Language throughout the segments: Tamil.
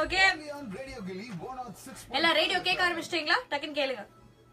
Okay Only on Radio Gilly 106.5 எல்லாம் ரேடியோ கேட்க ஆரம்பிச்சிட்டீங்களா டக்குன்னு கேளுங்க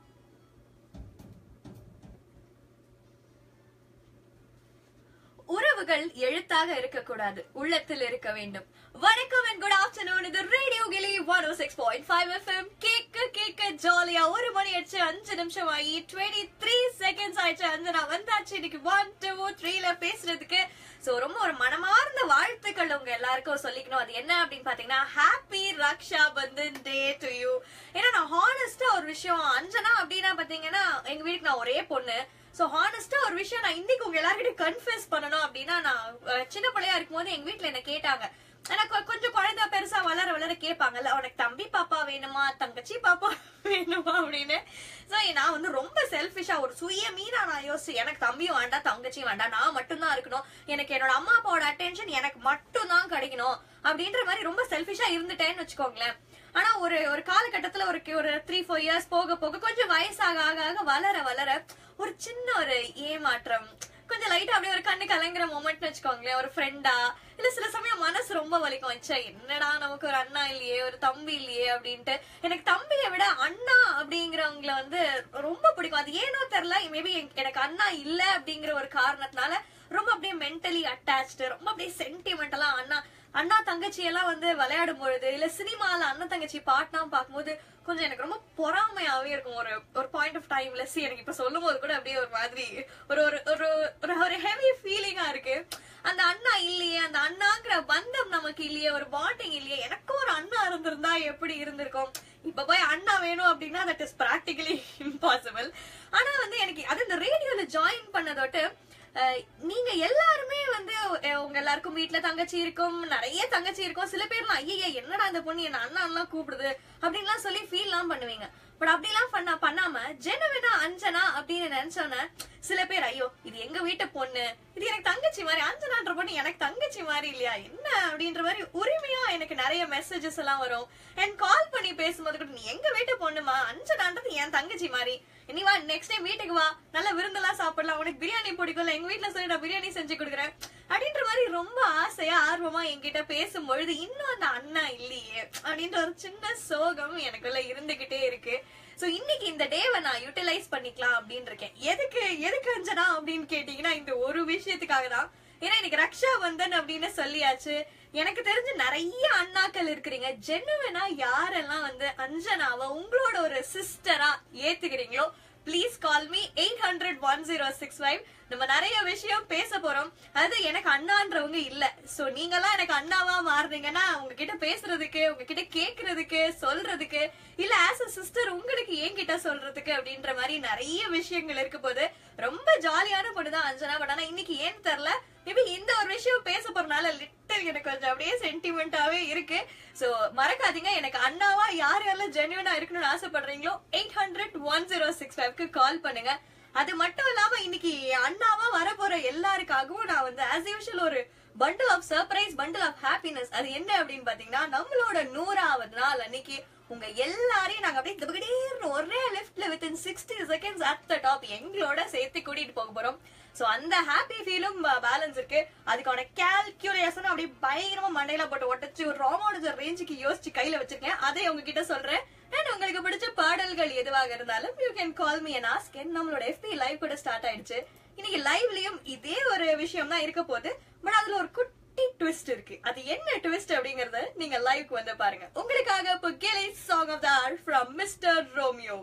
உறவுகள் எழுத்தாக இருக்கக்கூடாது உள்ளத்தில் இருக்க வேண்டும் வணக்கம் அண்ட் குட் ஆஃப்டர்நூன் இது ரேடியோ கிளி one O six point five FM கேட்க கேட்க ஜாலியா ஒரு மணி ஆயிடுச்சு அஞ்சு நிமிஷம் ஆகி டுவெண்ட்டி த்ரீ செகண்ட்ஸ் ஆயிடுச்சு அஞ்சு நான் வந்தாச்சு இன்னைக்கு ஒன் டூ த்ரீல பேசுறதுக்கு சோ ரொம்ப ஒரு மனமார்ந்த வாழ்த்துக்கள் உங்க எல்லாருக்கும் சொல்லிக்கணும் அது என்ன அப்படின்னு பாத்தீங்கன்னா happy Raksha Bandhan day to you ஏன்னா நான் ஹானஸ்டா ஒரு விஷயம் அஞ்சனா அப்படின்னா பாத்தீங்கன்னா எங்க வீட்டுக்கு நான் ஒரே பொண்ணு சோ ஹானஸ்டா ஒரு விஷயம் நான் இன்னைக்கு உங்க எல்லார்கிட்டயும் கன்ஃபெஸ் பண்ணணும் அப்படின்னா நான் அஹ், சின்ன பிள்ளையா இருக்கும்போது எங்க வீட்ல என்ன கேட்டாங்க ஆனா கொ- கொஞ்சம் குழந்தை பெருசா வளர வளர கேட்பாங்கல்ல உனக்கு தம்பி பாப்பா வேணுமா தங்கச்சி பாப்பா வேணுமா அப்படின்னு சோ நான் வந்து ரொம்ப செல்ஃபிஷா ஒரு சுய மீனா நான் யோசிச்சு எனக்கு தம்பியும் வேண்டாம் தங்கச்சியும் வேண்டாம் நான் மட்டும்தான் இருக்கணும் எனக்கு என்னோட அம்மா அப்பாவோட அட்டென்ஷன் எனக்கு மட்டும்தான் கிடைக்கணும் அப்படின்ற மாதிரி ரொம்ப செல்ஃபிஷா இருந்துட்டேன்னு வச்சுக்கோங்களேன் ஆனா ஒரு ஒரு காலகட்டத்துல ஒரு ஒரு த்ரீ ஃபோர் இயர்ஸ் போக போக கொஞ்சம் வயசாக ஆக ஆக வளர வளர ஒரு சின்ன ஒரு ஏமாற்றம் கொஞ்சம் லைட்டா அப்படியே ஒரு கண்ணு கலங்குற மொமெண்ட் வச்சுக்கோங்களேன் ஒரு ஃப்ரெண்டா இல்ல சில சமயம் மனசு ரொம்ப வலிக்கும் வச்சா என்னடா நமக்கு ஒரு அண்ணா இல்லையே ஒரு தம்பி இல்லையே அப்படின்ட்டு எனக்கு தம்பியை விட அண்ணா அப்படிங்கிறவங்கள வந்து ரொம்ப பிடிக்கும் அது ஏனோ தெரியல மேபி எனக்கு அண்ணா இல்ல அப்படிங்கிற ஒரு காரணத்தினால ரொம்ப அப்படியே மென்டலி அட்டாச்டு ரொம்ப அப்படியே சென்டிமெண்டலா அண்ணா அண்ணா தங்கச்சி எல்லாம் வந்து விளையாடும் பொழுது இல்ல சினிமால அண்ணன் தங்கச்சி பாட்னா பார்க்கும்போது கொஞ்சம் எனக்கு ரொம்ப பொறாமையாவே இருக்கும் ஒரு ஒரு பாயிண்ட் ஆஃப் டைம்ல சி எனக்கு இப்ப சொல்லும் போது கூட அப்படியே ஒரு மாதிரி ஒரு ஒரு ஒரு ஒரு ஒரு ஹெவி ஃபீலிங்கா இருக்கு அந்த அண்ணா இல்லையே அந்த அண்ணாங்கிற பந்தம் நமக்கு இல்லையே ஒரு பாண்டிங் இல்லையே எனக்கும் ஒரு அண்ணா இருந்திருந்தா எப்படி இருந்திருக்கும் இப்ப போய் அண்ணா வேணும் அப்படின்னா தட் இஸ் பிராக்டிகலி இம்பாசிபிள் ஆனா வந்து எனக்கு அது இந்த ரேடியோல ஜாயின் பண்ணதோட்டு அஹ், நீங்க எல்லாருமே வந்து அஹ், உங்க எல்லாருக்கும் வீட்ல தங்கச்சி இருக்கும் நிறைய தங்கச்சி இருக்கும் சில பேர்லாம் ஐயா என்னடா இந்த பொண்ணு என்ன அண்ணா அண்ணா கூப்பிடுது அப்படின்லாம் சொல்லி ஃபீல்லாம் பண்ணுவீங்க பட் அப்படிலாம் பண்ண பண்ணாம ஜெனவினா அஞ்சனா அப்படின்னு நினைச்சோன்னே சில பேர் ஐயோ இது எங்க வீட்டு பொண்ணு இது எனக்கு தங்கச்சி மாதிரி அஞ்சனான்ற பொண்ணு எனக்கு தங்கச்சி மாதிரி இல்லையா என்ன அப்படின்ற மாதிரி உரிமையா எனக்கு நிறைய மெசேஜஸ் எல்லாம் வரும் என் கால் பண்ணி பேசும்போது கூட நீ எங்க வீட்டு பொண்ணுமா அஞ்சனான்றது என் தங்கச்சி மாதிரி நீ வா நெக்ஸ்ட் டைம் வீட்டுக்கு வா நல்ல விருந்தெல்லாம் சாப்பிடலாம் உனக்கு பிரியாணி பிடிக்கும்ல எங்க வீட்ல சொல்லி நான் பிரியாணி செஞ்சு கொடுக்குறேன் அப்படின்ற மாதிரி ரொம்ப ஆசையா ஆர்வமா என்கிட்ட பேசும்பொழுது இன்னும் அந்த அண்ணா இல்லையே அப்படின்ற ஒரு சின்ன சோகம் எனக்குள்ள இருந்துகிட்டே இருக்கு சோ இன்னைக்கு இந்த டேவை நான் யூட்டிலைஸ் பண்ணிக்கலாம் அப்படின்னு இருக்கேன் எதுக்கு எதுக்கு அஞ்சனா அப்படின்னு கேட்டீங்கன்னா இந்த ஒரு விஷயத்துக்காக தான் ஏன்னா எனக்கு ரக்ஷா வந்தன் அப்படின்னு சொல்லியாச்சு எனக்கு தெரிஞ்சு நிறைய அண்ணாக்கள் இருக்கிறீங்க ஜென்னுவனா யாரெல்லாம் வந்து அஞ்சனாவை உங்களோட ஒரு சிஸ்டரா ஏத்துக்கிறீங்களோ please call me eight hundred one zero six five நம்ம நிறைய விஷயம் பேச போறோம் அது எனக்கு அண்ணான்றவங்க இல்ல சோ நீங்கெல்லாம் எனக்கு அண்ணாவா மாறுறீங்கன்னா உங்ககிட்ட பேசுறதுக்கு உங்ககிட்ட கேக்குறதுக்கு சொல்றதுக்கு இல்ல ஆஸ் அ சிஸ்டர் உங்களுக்கு என்கிட்ட சொல்றதுக்கு அப்படின்ற மாதிரி நிறைய விஷயங்கள் இருக்க போது ரொம்ப ஜாலியான பொண்ணுதான் அஞ்சனா பட் ஆனா இன்னைக்கு ஏன்னு தெரியல மேபி இந்த ஒரு விஷயம் பேச போறனால லிட்டல் எனக்கு கொஞ்சம் அப்படியே சென்டிமெண்டாவே இருக்கு சோ மறக்காதீங்க எனக்கு அண்ணாவா யார் யாரெல்லாம் ஜென்யூனா இருக்கணும்னு ஆசைப்படுறீங்களோ eight hundred one zero six ஃபைவ்க்கு கால் பண்ணுங்க அது மட்டும் இல்லாம இன்னைக்கு அண்ணாவா வரப்போற எல்லாருக்காகவும் நான் வந்து ஆஸ் யூஷுவல் ஒரு bundle of surprise bundle of happiness அது என்ன அப்படின்னு பாத்தீங்கன்னா நம்மளோட நூறாவது நாள் அன்னைக்கு உங்க எல்லாரையும் நாங்க அப்படியே திபகடீர்னு ஒரே லிஃப்ட்ல within sixty seconds at the top எங்களோட சேர்த்து கூட்டிட்டு போக போறோம் சோ அந்த ஹாப்பி ஃபீலும் பேலன்ஸ் இருக்கு அதுக்கான கால்குலேஷன் அப்படியே பயங்கரமா மண்டையில போட்டு ஒட்டச்சு ஒரு ராமானுஜர் ரேஞ்சுக்கு யோசிச்சு கையில வச்சிருக்கேன் அதை உங்ககிட்ட சொல்றேன் அண்ட் உங்களுக்கு பிடிச்ச பாடல்கள் எதுவாக இருந்தாலும் you can call me and ask நம்மளோட எஃபி லைவ் கூட ஸ்டார்ட் ஆயிடுச்சு இன்னைக்கு லைவ்லயும் இதே ஒரு விஷயம் தான் இருக்க போகுது பட் அதுல ஒரு குட்டி ட்விஸ்ட் இருக்கு அது என்ன ட்விஸ்ட் அப்படிங்கறத நீங்க லைவ்க்கு வந்து பாருங்க உங்களுக்காக இப்போ Gilly song of the hour from mister Romeo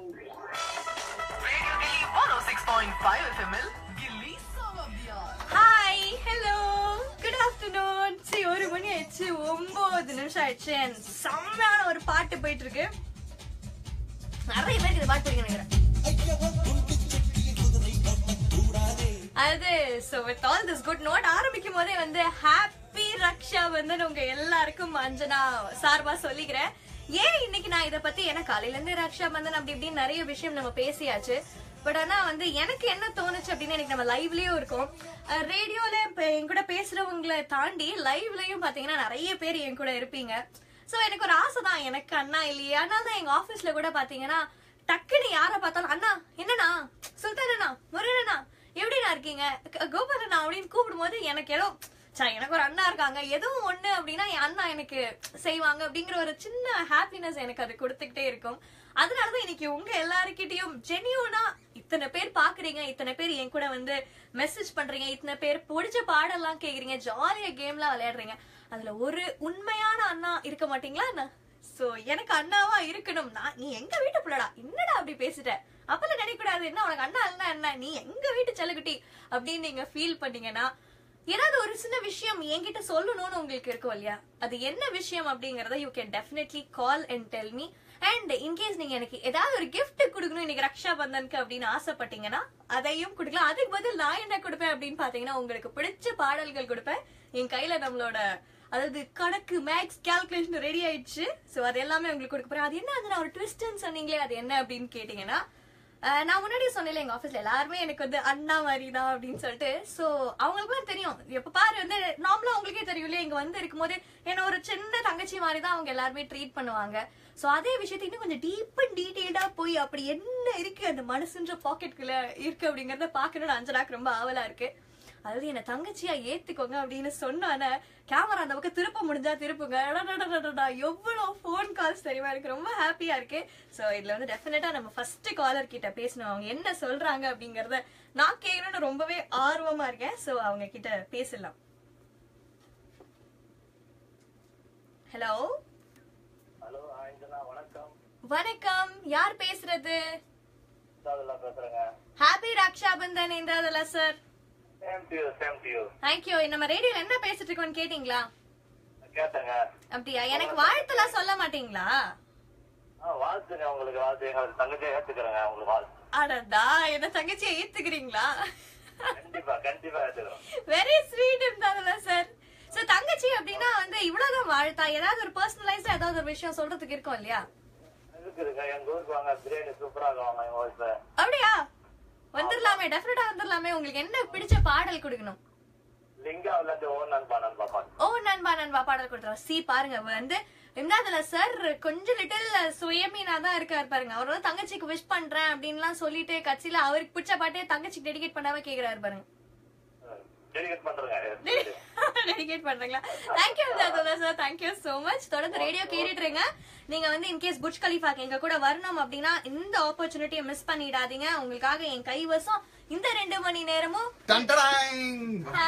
Radio Gilly 106.5 FM -இல் Gilly Song of the Hour. Hi hello good afternoon சரி ஒரு மணி ஆயிடுச்சு ஒன்பது நிமிஷம் ஆயிடுச்சு and செம்மையான ஒரு பாட்டு போயிட்டு இருக்கு நிறைய பேருக்கு இந்த பாட்டு பிடிக்கும் நினைக்கிறேன் அது so with all this good note ஆரம்பிக்கும் போதே வந்து ஹாப்பி ரக்ஷா வந்து உங்க எல்லாருக்கும் அஞ்சனா சார்பா சொல்லிக்கிறேன் ஏன் இன்னைக்கு நான் இத பத்தி ஏன்னா காலையில இருந்து ரக்ஷா பந்தன் அப்படி இப்படின்னு நிறைய விஷயம் நம்ம பேசியாச்சு பட் ஆனா வந்து எனக்கு என்ன தோணுச்சு அப்படின்னு எனக்கு நம்ம லைவ்லயும் இருக்கும் ரேடியோல இப்ப என் கூட பேசுறவங்களை தாண்டி லைவ்லயும் பாத்தீங்கன்னா நிறைய பேர் என் கூட இருப்பீங்க சோ எனக்கு ஒரு ஆசை தான் எனக்கு அண்ணா இல்லையே அதனால தான் எங்க ஆபீஸ்ல கூட பாத்தீங்கன்னா டக்குன்னு யார பார்த்தாலும் அண்ணா என்னண்ணா சுல்தான் அண்ணா முருகண்ணா எப்படிண்ணா இருக்கீங்க க- கோபாலண்ணா அப்படின்னு கூப்பிடும் போது எனக்கு ஏதோ சா எனக்கு ஒரு அண்ணா இருக்காங்க எதுவும் ஒண்ணு அப்படின்னா என் அண்ணா எனக்கு செய்வாங்க அப்படிங்கிற ஒரு சின்ன ஹாப்பினஸ் எனக்கு அது கொடுத்துக்கிட்டே இருக்கும் அதனாலதான் இன்னைக்கு உங்க எல்லாருக்கிட்டையும் ஜெனியூனா இத்தனை பேர் பாக்குறீங்க இத்தனை பேர் என் கூட வந்து மெசேஜ் பண்றீங்க இத்தனை பேர் பிடிச்ச பாடெல்லாம் கேக்குறீங்க ஜாலியா கேம்லாம் விளையாடுறீங்க அதுல ஒரு உண்மையான அண்ணா இருக்க மாட்டீங்களா என்ன சோ எனக்கு அண்ணாவா இருக்கணும் நான் நீ எங்க வீட்டு பிள்ளடா என்னடா அப்படி பேசிட்ட அப்பெல்லாம் நினைக்க கூடாது என்ன உனக்கு அண்ணா இல்ல என்ன நீ எங்க வீட்டு செல்லகுட்டி அப்படின்னு நீங்க ஃபீல் பண்ணீங்கன்னா ஏதாவது ஒரு சின்ன விஷயம் என்கிட்ட சொல்லணும்னு உங்களுக்கு இருக்கும் இல்லையா அது என்ன விஷயம் அப்படிங்கறத you can definitely call and tell me and in case நீங்க எனக்கு ஏதாவது ஒரு gift கொடுக்கணும் இன்னைக்கு ரக்ஷா பந்தனுக்கு அப்படின்னு ஆசைப்பட்டீங்கன்னா அதையும் கொடுக்கலாம் அதுக்கு பதில் நான் என்ன கொடுப்பேன் அப்படின்னு பாத்தீங்கன்னா உங்களுக்கு பிடிச்ச பாடல்கள் கொடுப்பேன் என் கையில நம்மளோட அதாவது கணக்கு மேக்ஸ் கால்குலேஷன் ரெடி ஆயிடுச்சு சோ அது எல்லாமே உங்களுக்கு கொடுக்க போறேன் அது என்ன அது நான் ஒரு ட்விஸ்ட்னு சொன்னீங்களே அது என்ன அப்படின்னு கேட்டீங்கன்னா அஹ் நான் முன்னாடியே சொன்னேன்ல எங்க ஆபீஸ்ல எல்லாருமே எனக்கு வந்து அண்ணா மாதிரி தான் அப்படின்னு சொல்லிட்டு சோ அவங்களுக்குலாம் தெரியும் எப்ப பாரு வந்து நார்மலா உங்களுக்கே தெரியும் இல்லையா இங்க வந்து இருக்கும்போது என்ன ஒரு சின்ன தங்கச்சி மாதிரி தான் அவங்க எல்லாருமே ட்ரீட் பண்ணுவாங்க சோ அதே விஷயத்தை இன்னும் கொஞ்சம் டீப் அண்ட் டீடைல்டா போய் அப்படி என்ன இருக்கு அந்த மனசுன்ற பாக்கெட்டுக்குள்ள இருக்கு அப்படிங்கறத பாக்கணும்னு அஞ்சனாக்கு ரொம்ப ஆவலா இருக்கு அதாவது என்ன தங்கச்சியா ஏத்துக்கோங்க அப்படின்னு சொன்னானே கேமரா அந்த பக்கம் திருப்ப முடிஞ்சா திருப்புங்க அடடடடடடா, எவ்வளவு ஃபோன் கால்ஸ் தெரியுமா எனக்கு ரொம்ப ஹாப்பியா இருக்கு சோ இதுல வந்து டெஃபினட்டா நம்ம ஃபர்ஸ்ட் காலர் கிட்ட பேசணும் அவங்க என்ன சொல்றாங்க அப்படிங்கறத நான் கேட்கணும்னு ரொம்பவே ஆர்வமா இருக்கேன் சோ அவங்க கிட்ட பேசலாம் ஹலோ ஹலோ ஆயிந்தனா வணக்கம் வணக்கம் யார் பேசுறது சாதுல்லா பேசுறேங்க ஹாப்பி ரக்ஷாபந்தன் என்றாதல்ல sir same to you same to you thank you நம்ம ரேடியோல என்ன பேசிட்டு இருக்கோம்னு கேட்டீங்களா கேட்டேங்க அப்படியா எனக்கு வாழ்த்தெல்லாம் சொல்ல மாட்டீங்களா ஆ வாழ்த்துங்க உங்களுக்கு வாழ்த்து எங்களுக்கு தங்கச்சியை ஏத்துக்கிறேங்க உங்களுக்கு வாழ்த்து அடடா என்ன தங்கச்சியை ஏத்துக்கிறீங்களா கண்டிப்பா கண்டிப்பா ஏத்துக்கிறோம் வெரி ஸ்வீட் இருந்தாதுல சார் சோ தங்கச்சி அப்படின்னா வந்து இவ்வளவுதான் வாழ்த்தா ஏதாவது ஒரு பர்சனலைஸ்டா ஏதாவது ஒரு விஷயம் சொல்றதுக்கு இருக்கும் இல்லையா இருக்குதுங்க எங்க ஊருக்கு வாங்க பிரியாணி சூப்பரா இருக்கும் எங்க வீட்டுல அப்படியா வந்துடலாமே டெஃபினட்டா வந்துடலாமே உங்களுக்கு என்ன பிடிச்ச பாடல் கொடுக்கணும் லிங்காவில இருந்து ஓ நண்பா நண்பா பாட்டு ஓ நண்பா நண்பா பாடல் கொடுத்துறோம் சி பாருங்க வந்து இருந்தாதுல சார் கொஞ்சம் லிட்டில் சுயமீனா தான் இருக்காரு பாருங்க அவர் வந்து தங்கச்சிக்கு விஷ் பண்றேன் அப்படின்லாம் சொல்லிட்டு கட்சியில அவருக்கு பிடிச்ச பாட்டே தங்கச்சிக்கு டெடிகேட் பண்ணாம கேக்குறாரு பாருங்க டெலிகேட் பண்றேங்க டெடிகேட் பண்றீங்களா தேங்க்யூ ஜாதோலா சார் தேங்க்யூ சோ மச் தொடர்ந்து ரேடியோ கேட்டுட்டு இருங்க நீங்க வந்து இன்கேஸ் புட்ச் கலிஃபாக்கு எங்க கூட வரணும் அப்படின்னா இந்த ஆப்பர்ச்சுனிட்டியை மிஸ் பண்ணிடாதீங்க உங்களுக்காக என் கைவசம் இந்த ரெண்டு மணி நேரமும் டன்டடாங்.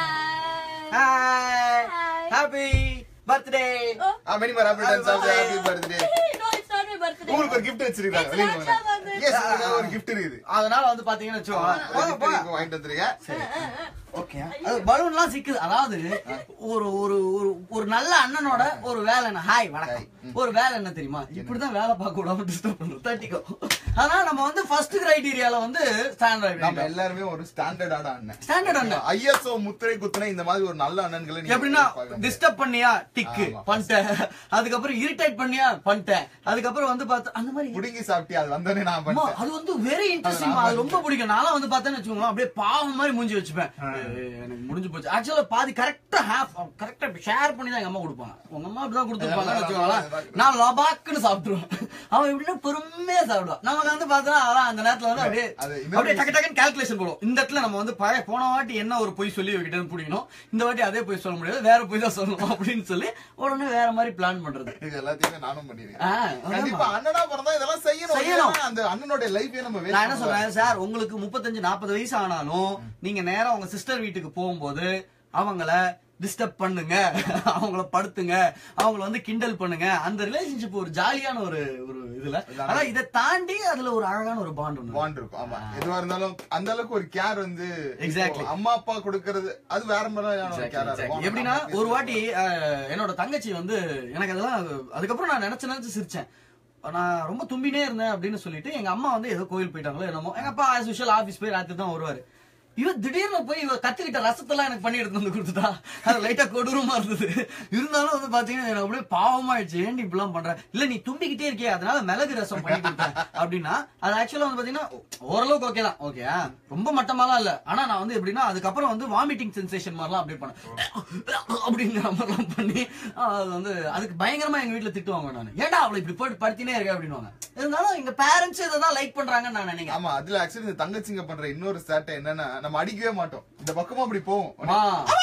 Hi. Hi. Hi. Happy birthday. Oh. Ah, many more happy returns of the happy birthday. No, it's not my birthday. உங்களுக்கு ஒரு gift வச்சிருக்காங்க It's வெளியில not போங்க. Ramadan. Yes, உங்களுக்கு ஒரு gift இருக்குது அதனால வந்து பாத்தீங்கன்னு ஒரு வச்சுக்கோங்க gift இருக்கு, வாங்கிட்டு வந்துருங்க ஓகே அது பலூன்லாம் சிக்குது அதாவது ஒரு ஒரு ஒரு ஒரு நல்ல அண்ணனோட ஒரு வேலை என்ன ஹாய் வணக்கம் ஒரு வேலை என்ன தெரியுமா இப்படிதான் வேலை பார்க்க விடாம டிஸ்டர்ப் பண்றோம் தட்டிக்கோ அதனால நம்ம வந்து ஃபர்ஸ்ட் கிரைட்டீரியால வந்து நம்ம ஸ்டாண்டர்ட் எல்லாருமே ஒரு ஸ்டாண்டர்டான அண்ணன் ஸ்டாண்டர்ட் அண்ணன் ஐஎஸ்ஓ முத்திரை குத்துன இந்த மாதிரி ஒரு நல்ல அண்ணன்களை நீங்க எப்படின்னா பார்க்க முடியாது. டிஸ்டர்ப் பண்ணியா டிக்கு ஆமா. பண்ணிட்டேன் அதுக்கப்புறம் இரிட்டேட் பண்ணியா பண்ணிட்டேன் அதுக்கப்புறம் வந்து பார்த்தா அந்த மாதிரி புடுங்கி சாப்பிட்டியா அது வந்தோடனே நான் அம்மா, பண்ணிட்டேன் அது வந்து வெரி இன்ட்ரெஸ்டிங் அது நான் அது ரொம்ப பிடிக்கும் நான்லாம் வந்து பார்த்தேன்னு வச்சுக்கோங்களேன் அப்படியே பாவம் மாதிரி மூஞ்சி வச்சுப்பேன் ஏய், எனக்கு முடிஞ்சு போச்சு ஆக்சுவலா பாதி கரெக்டா ஹாஃப் கரெக்டா ஷேர் பண்ணி தான் எங்க அம்மா கொடுப்பாங்க உங்க அம்மா அப்படிதான் கொடுத்துருப்பாங்கன்னு வச்சுக்கோங்களேன் நான் லபாக்குன்னு சாப்பிட்டுருவேன் அவன் எப்படின்னா பொறுமையா சாப்பிடுவான் நமக்கு வந்து பார்த்தா அவன் அந்த நேரத்துல வந்து அப்படியே அது இன்னொரு அப்படியே டக்கு டக்குன்னு கால்குலேஷன் போடும் இந்த இடத்துல நம்ம வந்து பழைய போன வாட்டி என்ன ஒரு பொய் சொல்லி இவகிட்ட இருந்து பிடிக்கணும் இந்த வாட்டி அதே பொய் சொல்ல முடியாது வேற பொய் தான் சொல்லணும் அப்படின்னு சொல்லி உடனே வேற மாதிரி பிளான் பண்றது இது எல்லாத்தையுமே நானும் ஆ, பண்ணிருக்கேன் ஆமா. கண்டிப்பா அண்ணனா பிறந்தா இதெல்லாம் செய்யணும் செய்யணும். ஏன்னா அந்த அண்ணனோட லைஃபே நம்ம waste நான் என்ன பண்ணக்கூடாது. சொல்றேன் சார் உங்களுக்கு முப்பத்தஞ்சு நாற்பது வயசு ஆனாலும் நீங்க நேரா உங்க சிஸ்டர் வீட்டுக்கு போகும்போது அவங்கள டிஸ்டர்ப் பண்ணுங்க அவங்கள படுத்துங்க அவங்கள வந்து கிண்டல் பண்ணுங்க அந்த ரிலேஷன்ஷிப் ஒரு ஜாலியான ஒரு ஒரு இதுல ஆனா இதை தாண்டி அதுல ஒரு அழகான ஒரு பாண்ட் ஒண்ணு பாண்ட் இருக்கும் ஆமா எதுவா இருந்தாலும் அந்த அளவுக்கு ஒரு கேர் வந்து Exactly. இப்போ அம்மா அப்பா கொடுக்கறது அது வேற மாதிரியான ஒரு கேரா இருக்கும் எப்படின்னா ஒரு வாட்டி அஹ், என்னோட தங்கச்சி வந்து எனக்கு அதெல்லாம் அதுக்கப்புறம் நான் நினைச்சு நினைச்சு சிரிச்சேன் நான் ரொம்ப தும்பினே இருந்தேன் அப்படின்னு சொல்லிட்டு எங்க அம்மா வந்து ஏதோ கோயில் போயிட்டாங்களோ என்னமோ எங்க அப்பா ஆஸ் யூஷுவல் ஆபீஸ் போய் ராத்திரி தான் வருவாரு இவ திடீர்னு போய் இவ கத்துக்கிட்ட ரசத்தெல்லாம் எனக்கு பண்ணி எடுத்து வந்து கொடுத்துட்டா அது லைட்டா கொடூரமா இருந்தது இருந்தாலும் வந்து பாத்தீங்கன்னா எனக்கு அப்படியே பாவமாயிடுச்சு ஏன்டி இப்படிலாம் பண்ற இல்ல நீ தும்பிக்கிட்டே இருக்கியே அதனால மிளகு ரசம் பண்ணி கொடுத்தேன் அப்படின்னா அது ஆக்சுவலா வந்து பாத்தீங்கன்னா ஓரளவுக்கு ஓகே தான் ஓகே ரொம்ப மட்டமாலாம் இல்ல ஆனா நான் வந்து எப்படின்னா அதுக்கப்புறம் வந்து வாமிட்டிங் சென்சேஷன் மாதிரிலாம் அப்படியே பண்ணேன் அப்படிங்கிற மாதிரிலாம் பண்ணி ஆஹ், அது வந்து அதுக்கு பயங்கரமா எங்க வீட்டுல திட்டுவாங்க நான் ஏன்டா அவளை இப்படி போட்டு படுத்தினே இருக்க அப்படின்னுவாங்க இருந்தாலும் எங்க பேரண்ட்ஸ் இதை தான் லைக் பண்றாங்கன்னு நான் நினைக்கிறேன் ஆமா அதுல ஆக்சுவலி இந்த தங்கச்சிங்க பண்ற இன்னொரு சேட்டை என்னன்னா நம்ம அடிக்கவே மாட்டோம் இந்த பக்கமா அப்படி போவோம் ஆ.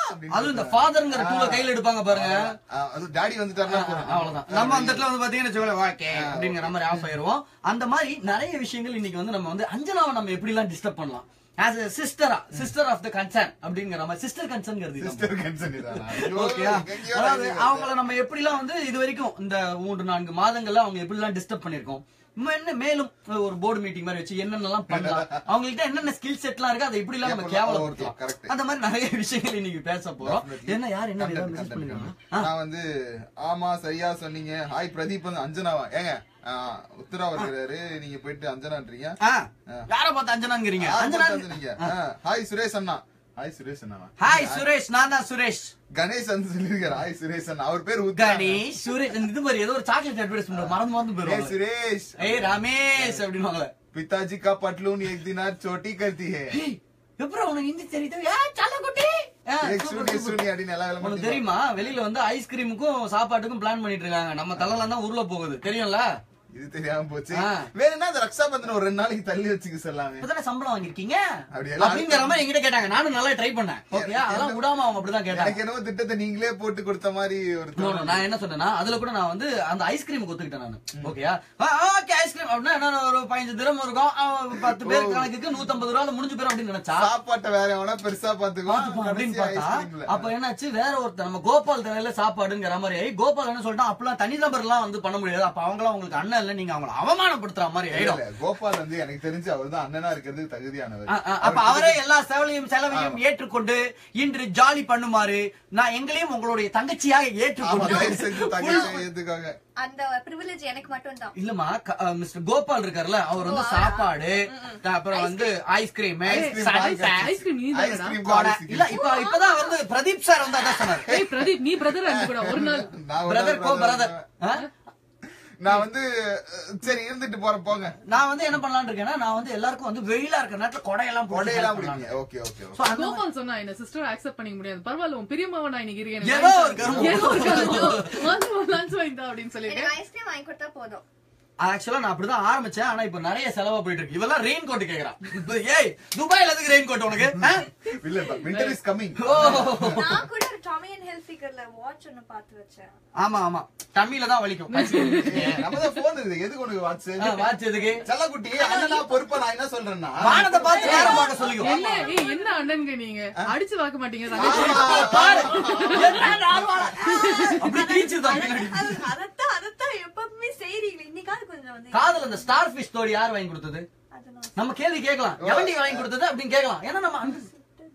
அப்படின்னு அதுவும் இந்த ஃபாதர்ங்கிற டூல கையில எடுப்பாங்க பாருங்க ஆ, அது டாடி வந்துட்டாருன்னா போதும். அவ்வளவுதான் நம்ம அந்த இடத்துல வந்து பாத்தீங்கன்னா வச்சுக்கோங்களேன், ஓகே அப்படிங்கிற மாதிரி ஆஃப் ஆயிருவோம் அந்த மாதிரி நிறைய விஷயங்கள் இன்னைக்கு வந்து நம்ம வந்து அஞ்சனாவை நம்ம எப்படி எல்லாம் டிஸ்டர்ப் பண்ணலாம் ஆஸ் a சிஸ்டரா சிஸ்டர் ஆஃப் த கன்சர்ன் அப்படிங்கிற மாதிரி சிஸ்டர் கன்சர்ன்ங்கிறது Sister concern இதானா? ஐயோ, ஓகேயா எங்கெங்கேயோ அதாவது நடக்குது. அவங்கள நம்ம எப்படிலாம் வந்து இது வரைக்கும் இந்த மூன்று நான்கு மாதங்கள்ல அவங்க எப்படிலாம் டிஸ்டர்ப் பண்ணிருக்கோம் இன்னும் என்ன மேலும் ஒரு போர்டு மீட்டிங் மாதிரி வச்சு என்னென்னலாம் பண்ணலாம் அவங்கள்ட்ட என்னென்ன ஸ்கில் செட்லாம் இருக்கு அதை எப்படி எல்லாம் நம்ம எப்படிலாம் கேவலப்படுத்தலாம் correct. அந்த மாதிரி நிறைய விஷயங்கள் இன்னைக்கு பேச போறோம் Definitely. என்ன யார் என்ன Content, ஏதாவது content, message பண்ணிருக்காங்க content. நான் வந்து ஆமா சரியா சொன்னீங்க ஹாய் பிரதீப் வந்து அஞ்சனாவா ஏங்க ஆ, உத்தரா வருகிறாரு நீங்க போயிட்டு அஞ்சனான்றீங்க ஆ, யார பார்த்து அஞ்சனாங்கிறீங்க ஆ, அஞ்சனா அஞ்சனான்றீங்க. ஆ, ஹாய் சுரேஷ் அண்ணா ஹாய் சுரேஷ் அண்ணா ஹாய் சுரேஷ் நான் தான் சுரேஷ் கணேஷ் வந்து சொல்லிருக்காரு ஹாய் சுரேஷ் அண்ணா அவர் பேர் உத்தரா கணேஷ் சுரேஷ் இந்த இது மாதிரி ஏதோ ஒரு சாக்லேட் அட்வர்டைஸ்மெண்ட் மறந்து மறந்து ஏய் போயிருவாங்க சுரேஷ் ஏய் ரமேஷ் அப்படின்னுவாங்க पिताजी का पटलून एक दिन आज चोटी करती है ஏய், எப்பறம் உனக்கு ஹிந்தி தெரியுது ஏ சல்ல குட்டி ஆ, एक super, सुनी super. सुनी அப்படின்னு எல்லா வேலை உனக்கு மட்டும் தெரியுமா வெளியில வந்து ஐஸ்கிரீமுக்கும் சாப்பாட்டுக்கும் பிளான் பண்ணிட்டு இருக்காங்க நம்ம தலைலாம் தான் உருள போகுது தெரியும்ல இது தெரியாம போச்சு ஆ. வேணும்னா அந்த ரக்ஷா பந்தன் ஒரு ரெண்டு நாளைக்கு தள்ளி வச்சுக்க சொல்லாமே இப்பதானே சம்பளம் வாங்கிருக்கீங்க அப்படி எல்லாம் அப்படிங்கிற மாதிரி என்கிட்ட கேட்டாங்க நானும் நல்லா ட்ரை பண்ணேன் ஓகே அதெல்லாம் விடாம அவங்க அப்படிதான் கேட்டாங்க எனக்கு என்னமோ திட்டத்தை நீங்களே போட்டு கொடுத்த மாதிரி ஒரு No, no, நான் என்ன சொன்னேன்னா அதுல கூட நான் வந்து அந்த ஐஸ்கிரீம் ஒத்துக்கிட்டேன் நான் ஓகேயா ஓகே ஐஸ்கிரீம் அப்படின்னா என்ன ஒரு பதினஞ்சு திரம் இருக்கும் ஆ, பத்து பேர் கணக்குக்கு நூத்தம்பது ரூபால முடிஞ்சு போயிரும் அப்படின்னு நினைச்சா சாப்பாட்டை வேற எவனா பெருசா பாத்துக்கோ பாத்துப்போம் அப்படின்னு கடைசி பார்த்தா ஐஸ்கிரீம்ல அப்ப என்னாச்சு வேற ஒருத்தர் நம்ம கோபால் தலையில சாப்பாடுங்கிற மாதிரி ஆயி, கோபால் என்ன சொல்லிட்டான் அப்பெல்லாம் தனி நபர் எல்லாம் வந்து பண்ண முடியாது அப்ப அவங்களாம் உங்களுக்கு அண்ணன் இல்ல நீங்க அவங்கள அவமானப்படுத்துற மாதிரி ஆயிடும் இல்ல, கோபால் வந்து எனக்கு தெரிஞ்சு அவர் தான் அண்ணனா இருக்கிறதுக்கு தகுதியானவர் ஆ, ஆ, அப்ப அவரே எல்லா செலவையும் செலவையும் ஏற்றுக்கொண்டு இன்று ஜாலி பண்ணுமாறு நான் எங்களையும் உங்களுடைய தங்கச்சியாக ஆமா, ஏற்றுக்கொண்டு தயவு செஞ்சு தங்கச்சி ஏத்துக்கோங்க அந்த பிரிவிலேஜ் எனக்கு மட்டும் தான் இல்லம்மா க- அஹ் மிஸ்டர் கோபால் இருக்காருல்ல அவர் வந்து சாப்பாடு அப்புறம் வந்து ஐஸ்கிரீம் ஐஸ்கிரீம் நீ தானடா ஐஸ்கிரீம் இல்ல இப்ப இப்பதான் வந்து பிரதீப் சார் வந்து அதான் சொன்னார் ஏய் பிரதீப் நீ பிரதர் அஞ்சு கூட ஒரு நாள் நான் ஒரு பிரதர் கோ brother. பிரதர் நான் வந்து அஹ், சரி இருந்துட்டு போறேன் போங்க நான் வந்து என்ன பண்ணலாம்னு இருக்கேன்னா நான் வந்து எல்லாருக்கும் வந்து வெயிலா இருக்கிற நேரத்துல கொடையெல்லாம் போட்டு கொடையெல்லாம் help பண்ணலாம்னு. பிடிப்பீங்க ஓகே ஓகே So, அந்த மாதிரி- கோபால் சொன்னா என்ன சிஸ்டர் அக்செப்ட் பண்ணிக்க முடியாது பரவாயில்ல உன் பெரியம்மாவை நான் இன்னைக்கு இருக்கேன் ஏதோ ஒரு கருமம். ஏதோ ஒரு கருமம். வந்து ஒரு lunch வாங்கிட்டா அப்படின்னு சொல்லிட்டு எனக்கு ஐஸ்கிரீம் வாங்கி கொடுத்தா போதும் ஆக்சுவலா நான் அப்படிதான் ஆரம்பிச்சேன் ஆனா இப்ப நிறைய செலவா போயிட்டு இருக்கு இவெல்லாம் ரெயின் கோட் கேக்குறான் இப்ப, ஏய் துபாயில எதுக்கு ரெயின் கோட் உனக்கு ஆ? இல்ல வின்டர் இஸ் கமிங் ஓ நான் கூட ஒரு டாமி அண்ட் ஹெல்ஃபிகர்ல வாட்ச் ஒன்னு பார்த்து வச்சேன் ஆமா ஆமா தமிழ்ல தான் வலிக்கும் நம்ம தான் போன் இருக்குது எதுக்கு உனக்கு வாட்ஸ் ஆ, வாட்ச் எதுக்கு செல்லக்குட்டி அண்ணனா பொறுப்பா நான் என்ன சொல்றேன்னா வானத்தை பார்த்து நேரம் பார்க்க சொல்லிக்கோ என்ன ஏய் என்ன அண்ணனுங்க நீங்க அடிச்சு பார்க்க மாட்டீங்க தங்கச்சி. பாரு என்ன நார்மலா அப்படி கீச்சுதான் பின்னாடி. அது- அதத்தான் அதத்தான் எப்பவுமே செய்றீங்க இன்னைக்காவது கொஞ்சம் வந்து காதல் அந்த ஸ்டார் ஃபிஷ் ஸ்டோரி யார் வாங்கி கொடுத்தது அது நான் நம்ம கேள்வி கேட்கலாம் எவண்டி வாங்கி கொடுத்தது அப்படின்னு கேட்கலாம் ஏன்னா நம்ம அந்த-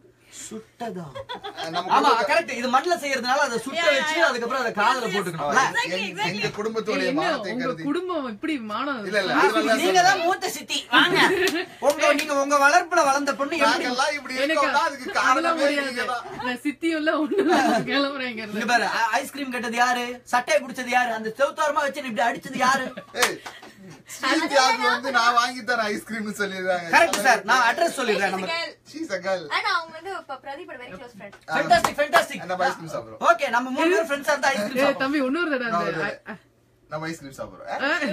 சுட்டதா நம்ம ஆமா குடும்ப- கரெக்ட் இது மண்ணுல செய்யறதுனால அதை சுட்ட வச்சு அதுக்கப்புறம் அதை காதல போட்டுக்கணும்ல எங்க- எங்க குடும்பத்தோட ஏய், என்ன மானத்தை உங்க கருதி குடும்பம் இப்படி மானம் இல்ல இல்ல அதனால நீங்க தான் மூத்த சித்தி வாங்க உங்க நீங்க உங்க வளர்ப்புல வளர்ந்த பொண்ணு எப்படி நாங்கெல்லாம் இப்படி எனக்கு இருக்கோம்னா அதுக்கு அதெல்லாம் காரணமே முடியாது நீங்க தான் நான் சித்தியும் இல்ல ஒண்ணு இல்ல, நான் கிளம்புறேன் இங்க இங்க இருந்து பாரு ஐ- ஐஸ்கிரீம் கட்டது யாரு சட்டையை பிடிச்சது யாரு அந்த செவுத்தாரமா வச்சு இப்படி அடிச்சது யாரு ஏய் ஸ்ரீ தியாகு வந்து நான் வாங்கி தரேன் ஐஸ்கிரீம்னு சொல்லிடுறாங்க கரெக்ட் சார் நான் அட்ரஸ் சொல்லிடுறேன் நம்ம ஷீஸ் அ கேர்ள் ஆனா அவங்க வந்து இப்ப Pradeep very close friend fantastic fantastic நம்ம ஐஸ்கிரீம் சாப்பிடுறோம் ஓகே நம்ம மூணு பேர் ஃப்ரெண்ட்ஸா இருந்தா ஏய், ஐஸ்கிரீம் தம்பி இன்னொரு தடவை நான் அந்த- ஒரு- அ- அ- நம்ம ஐஸ்கிரீம் சாப்பிடுறோம்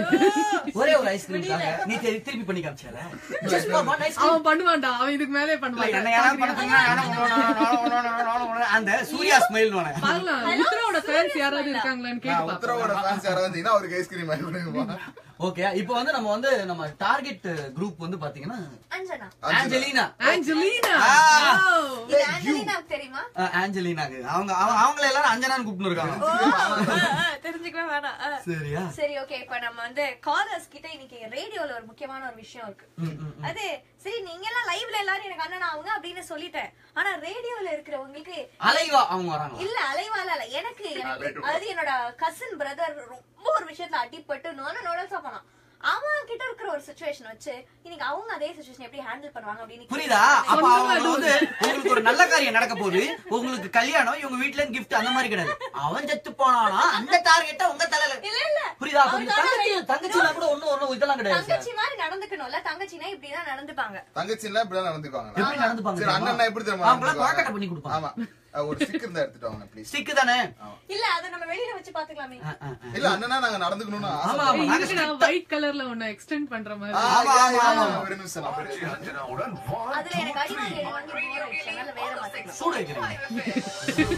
ஒரே ஒரு ஐஸ்கிரீம் தாங்க நீ தெரி- திருப்பி பண்ணி காமிச்சால ஜஸ்ட் ஃபார் ஒன் ஐஸ்கிரீம் அவன் பண்ணுவான்டா அவன் இதுக்கு மேலே பண்ணுவான் என்ன யாராவது பண்ண சொன்னா, நானும் உன்னோட, நானும் உன்னோட, நானும் உன்னோட, அந்த சூர்யா ஸ்மைல் பார்க்கலாம் உத்தரவோட ஃபேன்ஸ் யாராவது இருக்காங்களான்னு கேட்டு பாப்போம் உத்தரவோட ஃபேன்ஸ் யாராவது வந்தீங்கன்னா அவருக்கு ஐஸ்கிரீம் வாங்கி கொடுங்கப்பா ஓகே இப்போ வந்து நம்ம வந்து நம்ம டார்கெட் குரூப் வந்து பாத்தீங்கன்னா அஞ்சனா ஆஞ்சலினா ஆஞ்சலினா ஆ. Wow. இது ஆஞ்சலினாக்கு தெரியுமா அஹ், ஆஞ்சலினாக்கு அவங்க அவங்க- அவங்கள எல்லாரும் அஞ்சனான்னு கூப்பிட்டு இருக்காங்க ஓ, ஆ, ஆ, தெரிஞ்சுக்கவே வேணாம் ஆ. சரியா சரி ஓகே இப்ப நம்ம வந்து காலர்ஸ் கிட்ட இன்னைக்கு ரேடியோல ஒரு முக்கியமான ஒரு விஷயம் இருக்கு ம், ம், ம். அது சரி நீங்க எல்லாம் லைவ்ல எல்லாரும் எனக்கு அண்ணன் ஆகுங்க அப்படின்னு சொல்லிட்டேன் ஆனா ரேடியோல இருக்கிறவங்களுக்கு அலைவா அவங்க வராங்க இல்ல அலைவால இல்ல எனக்கு எனக்கு அது என்னோட கசின் பிரதர் ரொம்ப ஒரு விஷயத்துல அடிபட்டு நானும் நோடல்ஸா போனான் அவன் கிட்ட இருக்கிற ஒரு சுச்சுவேஷன் வச்சு இன்னைக்கு அவங்க அதே சுச்சுவேஷன் எப்படி ஹேண்டில் பண்ணுவாங்க அப்படின்னு புரியுதா அப்ப அவங்க வந்து உங்களுக்கு ஒரு நல்ல காரியம் நடக்க போகுது உங்களுக்கு கல்யாணம் இவங்க வீட்ல இருந்து gift அந்த மாதிரி கிடையாது அவன் செத்து போனானா அந்த டார்கெட்ட உங்க தலையில இல்ல இல்ல புரியுதா அப்ப இந்த தங்கச்சி தங்கச்சிலாம் கூட ஒண்ணும் ஒண்ணும் இதெல்லாம் கிடையாது சார் தங்கச்சி மாதிரி நடந்துக்கணும்ல தங்கச்சினா இப்படிதான் நடந்துப்பாங்க தங்கச்சி எல்லாம் இப்படிதான் நடந்துக்குவாங்க எப்படி நடந்துப்பாங்க சரி தெரியுமா? அண்ணன் எப்படி தெரியுமா அவங்களாம் நடந்துக்குவாங்க? கொழக்கட்டை பண்ணி கொடுப்பாங்க ஆமா அஹ், ஒரு ஸ்டிக் இருந்தா எடுத்துட்டு வாங்க ப்ளீஸ் ஸ்டிக்கு தானே இல்ல அத நம்ம வெளியில வச்சு பாத்துக்கலாமே ஆ, ஆ, ஆ. இல்ல அண்ணனா நாங்க நடந்துக்கணும்னு ஆசை ஆமா, ஆமா. நாங்க இதுக்கு நான் ஒயிட் கலர்ல ஒண்ணு எக்ஸ்டெண்ட் பண்ற மாதிரி ஆ, ஆமா, யா, ஆமா, யா, ஆமா. ஒரு நிமிஷம் நான் போய் எடுத்து- அஞ்சனாவுடன் one, அதுல எனக்கு அடி வாங்கி அடி வாங்கி bore ஆயிடுச்சு. அதனால வேற மாத்திக்கலாம் சூடு வைக்கிறீங்க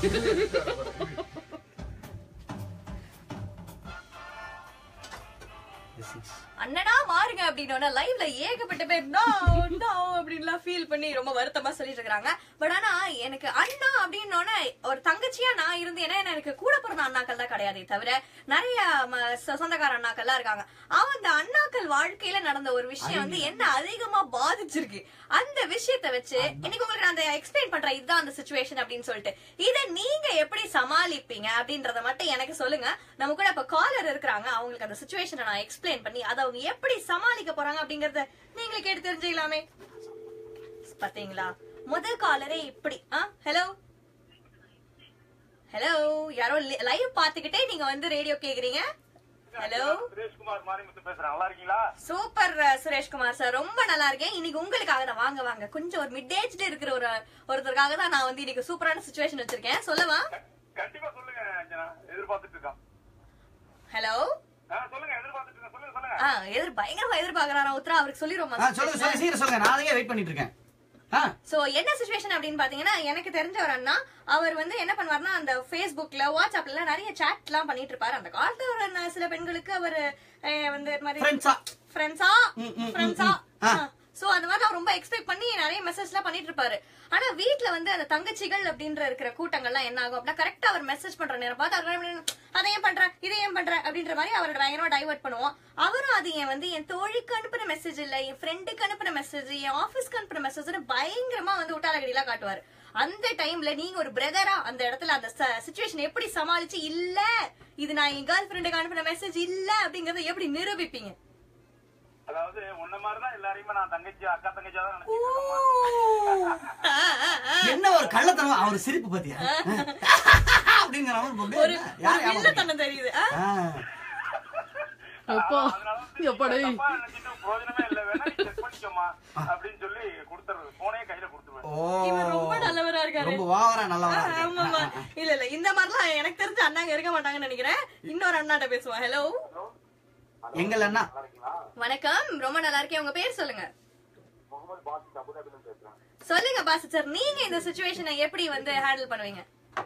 Yes, yes. அண்ணனா மாறுங்க அப்படின்னோட லைவ்ல ஏகப்பட்ட பேர் நோ நோ அப்படின்லாம் ஃபீல் பண்ணி ரொம்ப வருத்தமா சொல்லிட்டு இருக்காங்க பட் ஆனா எனக்கு அண்ணா அப்படின்னோட ஒரு தங்கச்சியா நான் இருந்து ஏன்னா எனக்கு கூட பிறந்த அண்ணாக்கள் தான் கிடையாதே தவிர நிறைய ம- சொ- சொந்தக்கார அண்ணாக்கள்லாம் இருக்காங்க அவன் அந்த அண்ணாக்கள் வாழ்க்கையில நடந்த ஒரு விஷயம் வந்து என்ன அதிகமா பாதிச்சிருக்கு அந்த விஷயத்த வச்சு இன்னைக்கு உங்களுக்கு நான் அந்த எக்ஸ்பிளைன் பண்றேன் இதுதான் அந்த சுச்சுவேஷன் அப்படின்னு சொல்லிட்டு இத நீங்க எப்படி சமாளிப்பீங்க அப்படின்றத மட்டும் எனக்கு சொல்லுங்க நம்ம கூட இப்ப காலர் இருக்கிறாங்க அவங்களுக்கு அந்த சுச்சுவேஷனை நான் எக்ஸ்பிளைன் பண்ணி அதை அவங்க எப்படி சமாளிக்க போறாங்க அப்படிங்கறத நீங்களே கேட்டு தெரிஞ்சுக்கலாமே பாத்தீங்களா முதல் காலரே இப்படி ஆ ஹலோ ஹலோ யாரோ லைவ் பாத்துக்கிட்டே நீங்க வந்து ரேடியோ கேக்குறீங்க ஹலோ சுரேஷ்குமார் மாரிமுத்து பேசுறேன் நல்லா இருக்கீங்களா சூப்பர் அஹ், சுரேஷ்குமார் சார் ரொம்ப நல்லா இருக்கேன் இன்னைக்கு உங்களுக்காக தான் வாங்க வாங்க கொஞ்சம் ஒரு மிட் ஏஜ்ல இருக்கிற ஒரு ஒருத்தருக்காக தான் நான் வந்து இன்னைக்கு சூப்பரான சுச்சுவேஷன் வச்சிருக்கேன் சொல்லவா கண்டிப்பா சொல்லுங்க அஞ்சனா எதிர்பார்த்துட்டு இருக்கோம் ஹலோ ஆ, சொல்லுங்க எதிர்பார்த்துட்டு இருக்கோம் சொல்லுங்க சொல்லுங்க ஆ எதிர் பயங்கரமா எதிர்பார்க்கறாரா உத்தரா அவருக்கு ஆ, சொல்லிடுவோமா சொல்லுங்க சொல்லுங்க சீக்கிரம் சொல்லுங்க நான் அதையே வெயிட் பண்ணிட்டு இருக்கேன் ஆ சோ என்ன சுச்சுவேஷன் அப்படின்னு பாத்தீங்கன்னா எனக்கு தெரிஞ்ச ஒரு அண்ணா அவர் வந்து என்ன பண்ணுவாருன்னா அந்த Facebookல வாட்ஸ்அப்ல நிறைய chat எல்லாம் பண்ணிட்டு இருப்பாரு அந்த காலத்துல ஒரு ந- சில பெண்களுக்கு அவர் வந்து இது மாதிரி Friends-ஆ? ஃப்ரெண்ட்ஸா ம், ம், ஃப்ரெண்ட்ஸா ம், ம். ஆ. சோ அந்த மாதிரி அவர் ரொம்ப எக்ஸ்பெக்ட் பண்ணி நிறைய மெசேஜ் எல்லாம் பண்ணிட்டு இருப்பாரு ஆனா வீட்ல வந்து அந்த தங்கச்சிகள் அப்படின்ற இருக்கிற கூட்டங்கள்லாம் என்ன ஆகும் அப்படின்னா கரெக்டா அவர் மெசேஜ் பண்ற நேரம் பார்த்து அவர் என்ன பண்ணுவாரு, அதை ஏன் பண்ற இதை ஏன் பண்ற அப்படின்ற மாதிரி அவரோட பயங்கரமா டைவர்ட் பண்ணுவோம் அவரும் அது என் வந்து என் தோழிக்கு அனுப்புன மெசேஜ் இல்ல என் ஃப்ரெண்டுக்கு அனுப்புன மெசேஜ் என் ஆபீஸ்க்கு அனுப்புன மெசேஜ்னு பயங்கரமா வந்து உட்டாலகடிலாம் காட்டுவாரு அந்த டைம்ல நீங்க ஒரு பிரதரா அந்த இடத்துல அந்த சுச்சுவேஷன் எப்படி சமாளிச்சு இல்ல இது நான் என் கேர்ள் ஃப்ரெண்டுக்கு அனுப்புன மெசேஜ் இல்ல அப்படிங்கறத எப்படி நிரூபிப்பீங்க அதாவது உன்ன மாதிரிதான் எல்லாரையுமே நான் தங்கச்சி அக்கா தங்கச்சியா தான் நினைச்சிட்டு ஆ, ஆ, ஆ. என்ன ஒரு கள்ளத்தனம் அவர் சிரிப்பு பாத்தியா அப்படிங்கிற மாதிரி போட்டு, ஒரு யார் ஒரு ஏமாத்துறீங்க? வில்லத்தனம் தெரியுது ஆ? ஆ. அப்போ அதனால வந்து எப்படா நீங்க தப்பா நினைச்சிட்டு பிரயோஜனமே இல்ல வேணா நீ செக் பண்ணிக்கோமா அப்படின்னு சொல்லி கொடுத்துறது போனே கையில கொடுத்துருவேன் ஓ இவர் ரொம்ப நல்லவரா இருக்காரு ரொம்ப வாவரா ஆ, நல்லவரா ஆமாமா இருக்காரு. இல்ல இல்ல இந்த மாதிரிலாம் எனக்கு தெரிஞ்ச அண்ணாங்க இருக்க மாட்டாங்கன்னு நினைக்கிறேன் இன்னொரு அண்ணாட்ட பேசுவோம் ஹலோ எங்கள் அண்ணா வணக்கம் ரொம்ப நல்லா இருக்கேன் உங்க பேர் சொல்லுங்க முகமது பாசித் அபுதாபிலும் பேசுறேன் சொல்லுங்க பாசு சார் நீங்க இந்த சுச்சுவேஷனை எப்படி வந்து ஹேண்டில் பண்ணுவீங்க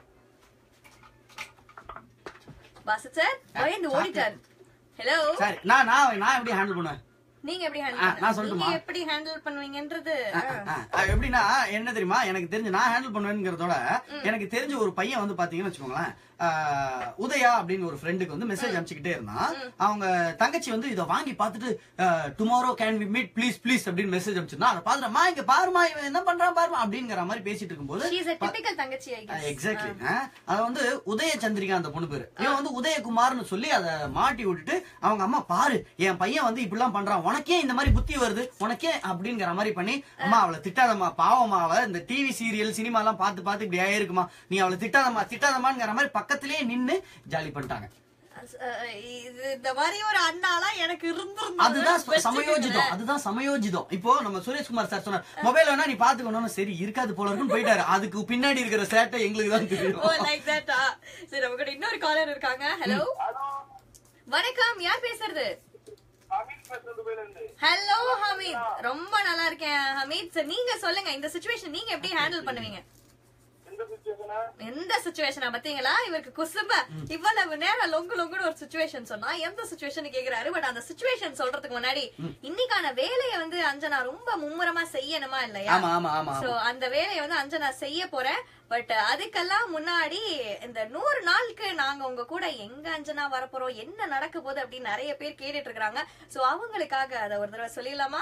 பாசு சார் பயந்து ஓடிட்டாரு ஹலோ சரி நான் நான் நான் எப்படி ஹேண்டில் பண்ணுவேன் நீங்க எப்படி ஆ, ஹேண்டில் நான் சொல்லட்டுமா? நீங்க எப்படி ஹேண்டில் பண்ணுவீங்கன்றது ஆ, ஆ, ஆ, எப்படின்னா என்ன தெரியுமா எனக்கு தெரிஞ்சு நான் ஹேண்டில் பண்ணுவேங்கிறதோட எனக்கு தெரிஞ்ச ஒரு பையன் வந்து பாத்தீங்கன்னு வச்சுக்கோங்களேன் ஆ, உதயா அப்படின்னு ஒரு ஃப்ரெண்டுக்கு வந்து மெசேஜ் அனுப்பிச்சுக்கிட்டே இருந்தான் அவங்க தங்கச்சி வந்து இதை வாங்கி பார்த்துட்டு tomorrow can we meet please please அப்படின்னு மெசேஜ் அனுப்பிச்சிருந்தா அதை பார்த்துட்டு இங்க பாருமா இவன் என்ன பண்றான் பாருமா அப்படிங்கிற மாதிரி பேசிட்டு இருக்கும்போது ஷீ இஸ் a typical தங்கச்சி ஐ guess. எக்ஸாக்ட்லி அத வந்து உதய சந்திரிகா அந்த பொண்ணு பேரு இவன் வந்து உதயகுமார்னு சொல்லி அத மாட்டி விட்டுட்டு அவங்க அம்மா பாரு என் பையன் வந்து இப்படிலாம் பண்றான் உனக்கே இந்த மாதிரி புத்தி வருது உனக்கே அப்படிங்கிற மாதிரி பண்ணி அம்மா அவளை திட்டாதம்மா பாவமா அவ இந்த டிவி சீரியல் சினிமா எல்லாம் பார்த்து பார்த்து இப்படி ஆயிருக்குமா நீ அவளை திட்டாதம்மா திட்டாதம்மாங்கிற மாதிரி பக்கத்திலேயே நின்னு ஜாலி பண்ணிட்டாங்க அஹ் இது இந்த மாதிரி ஒரு அண்ணாலாம் எனக்கு இருந்திருந்தா அதுதான் ச- சமயோஜிதம் அதுதான் சமயோஜிதம் இப்போ நம்ம சுரேஷ்குமார் சார் சொன்னார் மொபைல் வேணா நீ பாத்துக்கணும் சரி இருக்காது போல இருக்குன்னு போயிட்டாரு அதுக்கு பின்னாடி இருக்கிற சேட்டை எங்களுக்கு தான் ஓ தெரியும் லைக் தட்டா சரி நம்ம கூட இன்னொரு காலர் இருக்காங்க ஹலோ வணக்கம் யார் பேசுறது அமீன் பேசுறது துபாயில இருந்து ஹலோ ஹமீத் ரொம்ப நல்லா இருக்கேன் ஹமீத் சார் நீங்க சொல்லுங்க இந்த சுச்சுவேஷன் நீங்க எப்படி ஹேண்டில் பண்ணுவீங்க எந்த சுச்சுவேஷனா எந்த சுச்சுவேஷனா பாத்தீங்களா இவருக்கு குசும்ப இவ்வளவு நேரம் லொங்கு லொங்குன்னு ஒரு சுச்சுவேஷன் சொன்னா எந்த சுச்சுவேஷன் கேக்குறாரு பட் அந்த சுச்சுவேஷன் சொல்றதுக்கு முன்னாடி இன்னைக்கான வேலையை வந்து அஞ்சனா ரொம்ப மும்முரமா செய்யணுமா இல்லையா ஆமா ஆமா ஆமா சோ அந்த வேலையை வந்து அஞ்சனா செய்ய போறேன் பட் அதுக்கெல்லாம் முன்னாடி இந்த நூறு நாளுக்கு நாங்க உங்க கூட எங்க அஞ்சனா வரப்போறோம் என்ன நடக்க போகுது அப்படின்னு நிறைய பேர் கேட்டுட்டு இருக்காங்க சோ அவங்களுக்காக அதை ஒரு தடவை சொல்லிடலாமா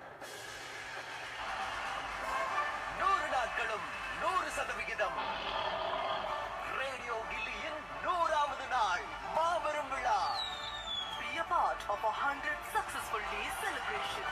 நூறு நாட்களும் நூறு சதவிகிதம் ரேடியோ கில்லியின் நூறாவது நாள் மாபெரும் விழா Be a part of a hundred successful days celebration.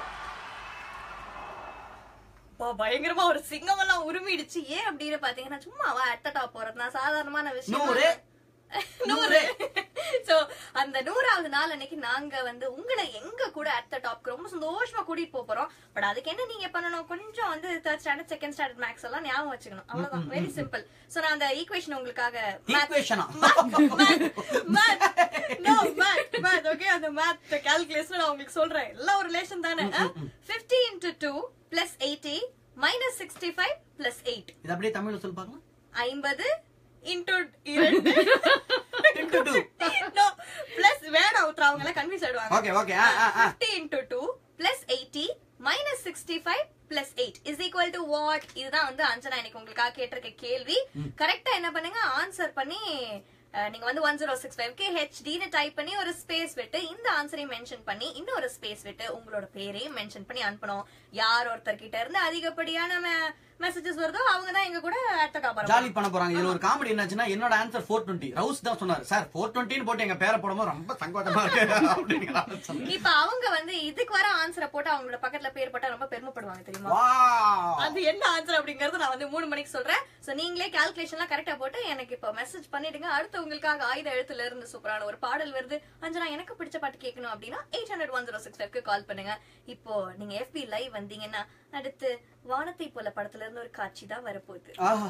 அப்பா, பயங்கரமா ஒரு சிங்கம் எல்லாம் உருமிடுச்சு ஏன் அப்படின்னு பாத்தீங்கன்னா சும்மா அவ அட்டட்டா போறது நான் சாதாரணமான விஷயம் நூறு. நூறு சோ அந்த நூறாவது நாள் அன்னைக்கு நாங்க வந்து உங்களை எங்க கூட அட் த டாப் ரொம்ப சந்தோஷமா கூட்டிட்டு போப் போறோம் பட் அதுக்கு என்ன நீங்க பண்ணணும் கொஞ்சம் வந்து third standard second standard maths எல்லாம் ஞாபகம் வச்சுக்கணும் அவ்வளவுதான் வெரி சிம்பிள் சோ நான் அந்த ஈக்குவேஷன் உங்களுக்காக ஈக்குவேஷனா ஓகே அந்த மேத் கால்குலேஷன் நான் உங்களுக்கு சொல்றேன் எல்லாம் ஒரு ரிலேஷன் தானே 50 into 2 plus 80 minus 65 plus 8 இது அப்படியே தமிழ்ல சொல்லி பார்க்கலாம் ஐம்பது இன்டூ இரண்டு Into two. No, plus வேணாம் உத்ரா அவங்க எல்லாம் கன்ஃபியூஸ் ஆயிடுவாங்க ஓகே ஓகே ஆ ஆ ஆ 50 into 2 plus 80 minus 65 plus 8 is equal to what இதுதான் வந்து அஞ்சனா எனக்கு உங்களுக்காக கேட்டிருக்க கேள்வி கரெக்டா என்ன பண்ணுங்க ஆன்சர் பண்ணி அஹ், நீங்க வந்து ஒன் ஜீரோ சிக்ஸ் ஃபைவ்க்கு ஹெச்டின்னு டைப் பண்ணி ஒரு ஸ்பேஸ் விட்டு இந்த ஆன்சரையும் மென்ஷன் பண்ணி இன்னொரு ஸ்பேஸ் விட்டு உங்களோட பேரையும் மென்ஷன் பண்ணி அனுப்பணும் யார் ஒருத்தர் கிட்ட இருந்து அதிகப்படியான மெசேஜஸ் வருதோ அவங்க தான் எங்க கூட அடுத்த காப்பாரு ஜாலி பண்ண போறாங்க இதுல ஒரு காமெடி என்னாச்சுன்னா என்னோட ஆன்சர் ஃபோர் டுவெண்ட்டி ரவுஸ் தான் சொன்னாரு சார் ஃபோர் டுவெண்ட்டின்னு போட்டு எங்க பேரை போடும்போது ரொம்ப சங்கோட்டமா இருக்கு அப்படின்னு நான் சொன்னேன். இப்ப அவங்க வந்து இதுக்கு வர ஆன்சரை போட்டு அவங்களோட பக்கத்துல பேர் போட்டா ரொம்ப பெருமைப்படுவாங்க தெரியுமா Wow. அது என்ன ஆன்சர் அப்படிங்கறது நான் வந்து மூணு மணிக்கு சொல்றேன் சோ நீங்களே கால்குலேஷன்லாம் கரெக்டா போட்டு எனக்கு இப்போ மெசேஜ் பண்ணிடுங்க அடுத்து உங்களுக்காக ஆயுத எழுத்துல இருந்து சூப்பரான ஒரு பாடல் வருது அஞ்சனா எனக்கு பிடிச்ச பாட்டு கேட்கணும் அப்படின்னா eight hundred one zero six call பண்ணுங்க இப்போ நீங்க எஃபி லைவ் வந்தீங்கன்னா அடுத்து வானத்தை போல படத்துல இருந்து ஒரு காட்சி தான் வரப்போகுது ஆஹா.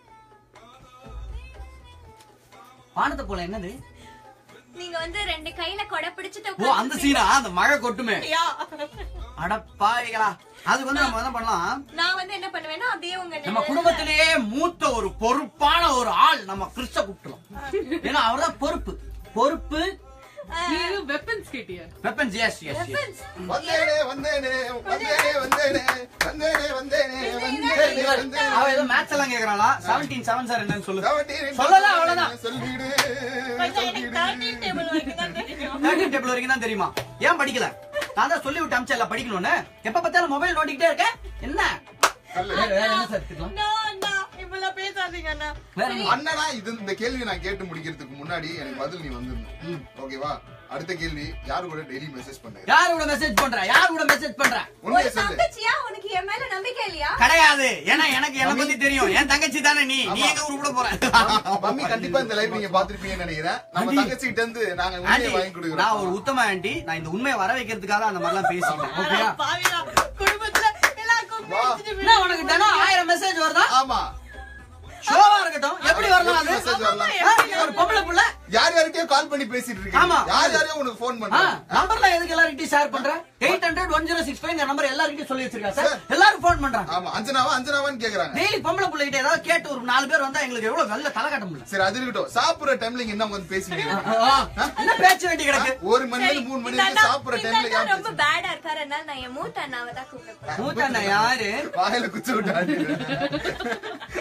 வானத்தை போல என்னது நீங்க வந்து ரெண்டு கையில கொடை பிடிச்சிட்டு ஓ அந்த சீனா அந்த மழை கொட்டுமே உட்கார்ந்திருக்கியா? அடப்பாய்களா அதுக்கு வந்து நம்ம என்ன பண்ணலாம் நான் வந்து என்ன பண்ணுவேன்னா அப்படியே உங்க நம்ம நிழல்ல- குடும்பத்திலேயே மூத்த ஒரு பொறுப்பான ஒரு ஆள் நம்ம கிறிஸ்ட கூப்பிட்டலாம் ஏன்னா அவர்தான் பொறுப்பு பொறுப்பு நீ வெப்பன்ஸ் கேட்டிய வெப்பன்ஸ் எஸ் எஸ் Weapons. வந்தேனே வந்தேனே வந்தேனே வந்தேனே வந்தேனே வந்தேனே வந்தேனே வந்தேனே அவ ஏதோ மேட்ச் எல்லாம் கேக்குறாளா செவன்டீன் செவன் சார் என்னன்னு சொல்லு செவன்டீன் சொல்லலாம் அவ்வளவுதான் சொல்லிடு கொஞ்சம் எனக்கு சொல்லிடு 13 table வரைக்கும் தான் தெரியும். தேர்ட்டின் டேபிள் வரைக்கும் தான் தெரியுமா ஏன் படிக்கல நான் தான் சொல்லி விட்டு அமிச்சல படிக்கணும்னு எப்ப பார்த்தாலும் மொபைல் நோண்டிக்கிட்டே இருக்க என்ன சொல்லு. வேற வேற என்ன சார் எடுத்துக்கலாம் No, அண்ணா, இப்படிலாம் பேசாதீங்க அண்ணா. வேற சரி, என்ன? அண்ணனா இது இந்த கேள்வி நான் கேட்டு முடிக்கிறதுக்கு முன்னாடி எனக்கு பதில் நீ வந்துடணும் ஓகேவா அடுத்த கேள்வி யாரு கூட டெய்லி மெசேஜ் பண்ணுங்க யாரு கூட மெசேஜ் பண்ற யாரு கூட மெசேஜ் பண்ற உண்மையை ஒரு சொல்லு தங்கச்சியா உனக்கு என் மேல நம்பிக்கை இல்லையா கிடையாது ஏன்னா எனக்கு என்ன பத்தி தெரியும் என் தங்கச்சி தானே நீ நீ எங்க உருப்பட போற மம்மி கண்டிப்பா இந்த லைவ் நீங்க பாத்திருப்பீங்கன்னு நினைக்கிறேன் நம்ம ஆண்டி. தங்கச்சி கிட்ட இருந்து நாங்க ஆண்டி, உண்மையை வாங்கி கொடுக்குறோம் நான் ஒரு உத்தம ஆண்டி நான் இந்த உண்மையை வர வைக்கிறதுக்காக அந்த மாதிரிலாம் பேசிட்டேன் ஓகேயா பாவியா, குடும்பத்துல எல்லாருக்கும் வா. பேசிட்டு என்ன உனக்கு தினம் ஆயிரம் மெசேஜ் வருதா ஆமா ஷோவா இருக்கட்டும் எப்படி வரலாம் அது Message வரலாம். ஆ, நீ ஒரு பொம்பளை புள்ள யார் யாருக்கே கால் பண்ணி பேசிட்டு ஆமா. இருக்கீங்க யார் யாரையும் உனக்கு போன் ஆ, பண்றாங்க நம்பர்ல எதுக்கு எல்லார்கிட்டயும் ஷேர் பண்ற eight hundred one zero six five number எல்லாருக்கிட்டையும் சொல்லி வச்சிருக்கா சார் Sir. எல்லாரும் ஃபோன் பண்றாங்க ஆமா அஞ்சனாவா அஞ்சனாவான்னு கேக்குறாங்க டெய்லி பொம்பளை பிள்ளைகிட்ட ஏதாவது கேட்டு ஒரு நாலு பேர் வந்தா எங்களுக்கு எவ்வளவு நல்ல தலை காட்ட முடியல சரி அது இருக்கட்டும் சாப்பிடுற டைம்ல இங்க என்ன வந்து பேசுறீங்க என்ன பேச்சு வேண்டி கிடக்கு ஒரு மணி நேரம் மூணு மணி நேரம் சாப்பிடுற டைம்ல இந்த அண்ணா ஏன் ரொம்ப பேசுறீங்க? பேடா இருக்காரு அதனால நான் என் மூத்த அண்ணாவை தான் கூப்பிடுறேன் மூத்த அண்ணா யாரு வாயில குச்சி விட்டு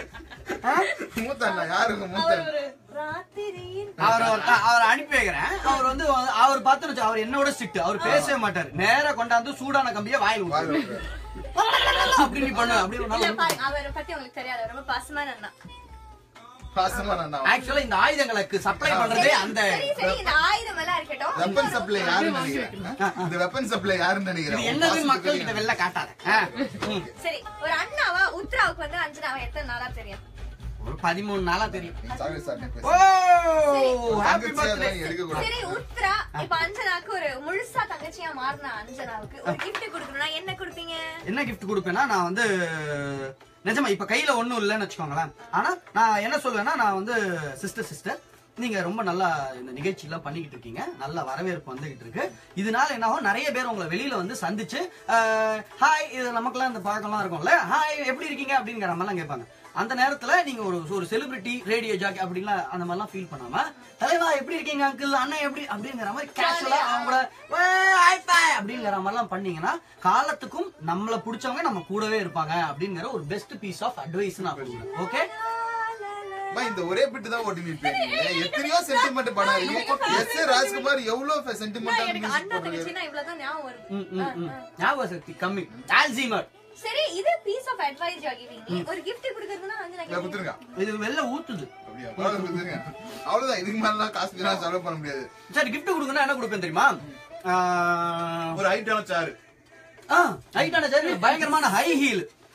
மூத்த அண்ணா யாருங்க மூத்த அவர் அண்ணா ஒரு ராத்திரியின் அவர் ஒரு- அவர் அனுப்பி வைக்கிறேன் அவர் வந்து அவர் பார்த்து வச்சு அவர் என்னோட ஸ்ட்ரிக்ட் அவர் பேசவே மாட்டாரு நேரா கொண்டாந்து சூடான கம்பிய வாயில் வாயில விட்டு விட்டுறாரு. அப்படி நீ பண்ணு அப்படி ஒரு இல்ல நாள் பாருங்க அவரை பத்தி உங்களுக்கு தெரியாது அவர் ரொம்ப பாசமான அண்ணா பாசமான அண்ணா ஆக்சுவலா இந்த ஆயுதங்களுக்கு சப்ளை பண்றதே அந்த சரி சரி இந்த ஆயுதம் எல்லாம் இருக்கட்டும் வெப்பன் சப்ளை யாருன்னு நினைக்கிறேன் இந்த வெப்பன் சப்ளை யாருன்னு இது நினைக்கிறேன் என்னதுன்னு மக்கள் கிட்ட வெளில காட்டாத ஆ, ம். சரி ஒரு அண்ணாவா உத்ராவுக்கு வந்து அஞ்சனாவா எத்தனை நாளா தெரியும் ஒரு பதிமூணு நாளா தெரியும் சாரி சார் ஓ ஹாப்பி தங்கச்சியா பர்த்டே தான் எடுக்க கூடாது சரி உத்ரா இப்ப அஞ்சனாக்கு ஒரு முழுசா தங்கச்சியா மாறின அஞ்சனாவுக்கு ஒரு கிஃப்ட் கொடுக்கணும்னா என்ன கொடுப்பீங்க என்ன கிஃப்ட் கொடுப்பேன்னா நான் வந்து நிஜமா இப்ப கையில ஒண்ணும் இல்லைன்னு வச்சுக்கோங்களேன் ஆனா நான் என்ன சொல்லுவேன்னா நான் வந்து சிஸ்டர் சிஸ்டர் நீங்க ரொம்ப நல்லா இந்த நிகழ்ச்சி எல்லாம் பண்ணிக்கிட்டு இருக்கீங்க நல்ல வரவேற்பு வந்துகிட்டு இருக்கு இதனால என்ன ஆகும் நிறைய பேர் உங்களை வெளியில வந்து சந்திச்சு ஹாய் இது நமக்கெல்லாம் இந்த பழக்கம்லாம் இருக்கும்ல ஹாய் எப்படி இருக்கீங்க அப்படிங்கிற மாதிரிலாம் கேட்பாங்க அந்த நேரத்துல நீங்க ஒரு ஒரு செலிபிரிட்டி ரேடியோ ஜாக்கி அப்படின்லாம் அந்த மாதிரிலாம் ஃபீல் பண்ணாம தலைவா எப்படி இருக்கீங்க அங்கிள் அண்ணன் எப்படி அப்படிங்கிற மாதிரி கேஷுவலா அவங்கள "ஏய், high five" அப்படிங்கிற மாதிரிலாம் பண்ணீங்கன்னா காலத்துக்கும் நம்மள பிடிச்சவங்க நம்ம கூடவே இருப்பாங்க அப்படிங்கிற ஒரு பெஸ்ட் பீஸ் ஆஃப் அட்வைஸ் நான் கொடுக்குறேன் ஓகே அம்மா, இந்த ஒரே பிட்டு தான் ஓட்டி நிற்பீங்க எத்தனையோ சென்டிமெண்ட் படம் இருக்கு எஸ் ஏ ராஜ்குமார் எவ்வளவு நான் எனக்கு சென்டிமெண்ட் அண்ணா தங்கச்சினா இவ்வளவுதான் ஞாபகம் வருது ம், ம், ம். ஞாபக சக்தி கம்மி ஆல்சீமர் சரி இது piece of advice you giving ஒரு gift கொடுக்கறதுனா அஞ்சனா இல்ல குத்துருங்க இது வெளில ஊத்துது அப்படியா பரவாயில்ல, குத்துருங்க அவ்வளவுதான் இதுக்கு மேலாம் காசு எல்லாம் செலவு பண்ண முடியாது சரி gift கொடுக்கணும்னா என்ன கொடுப்பேன் தெரியுமா ஆஹ், ஒரு ஹைட்டான சாரு ஆ, ஹைட்டான சரி பயங்கரமான ஹை ஹீல்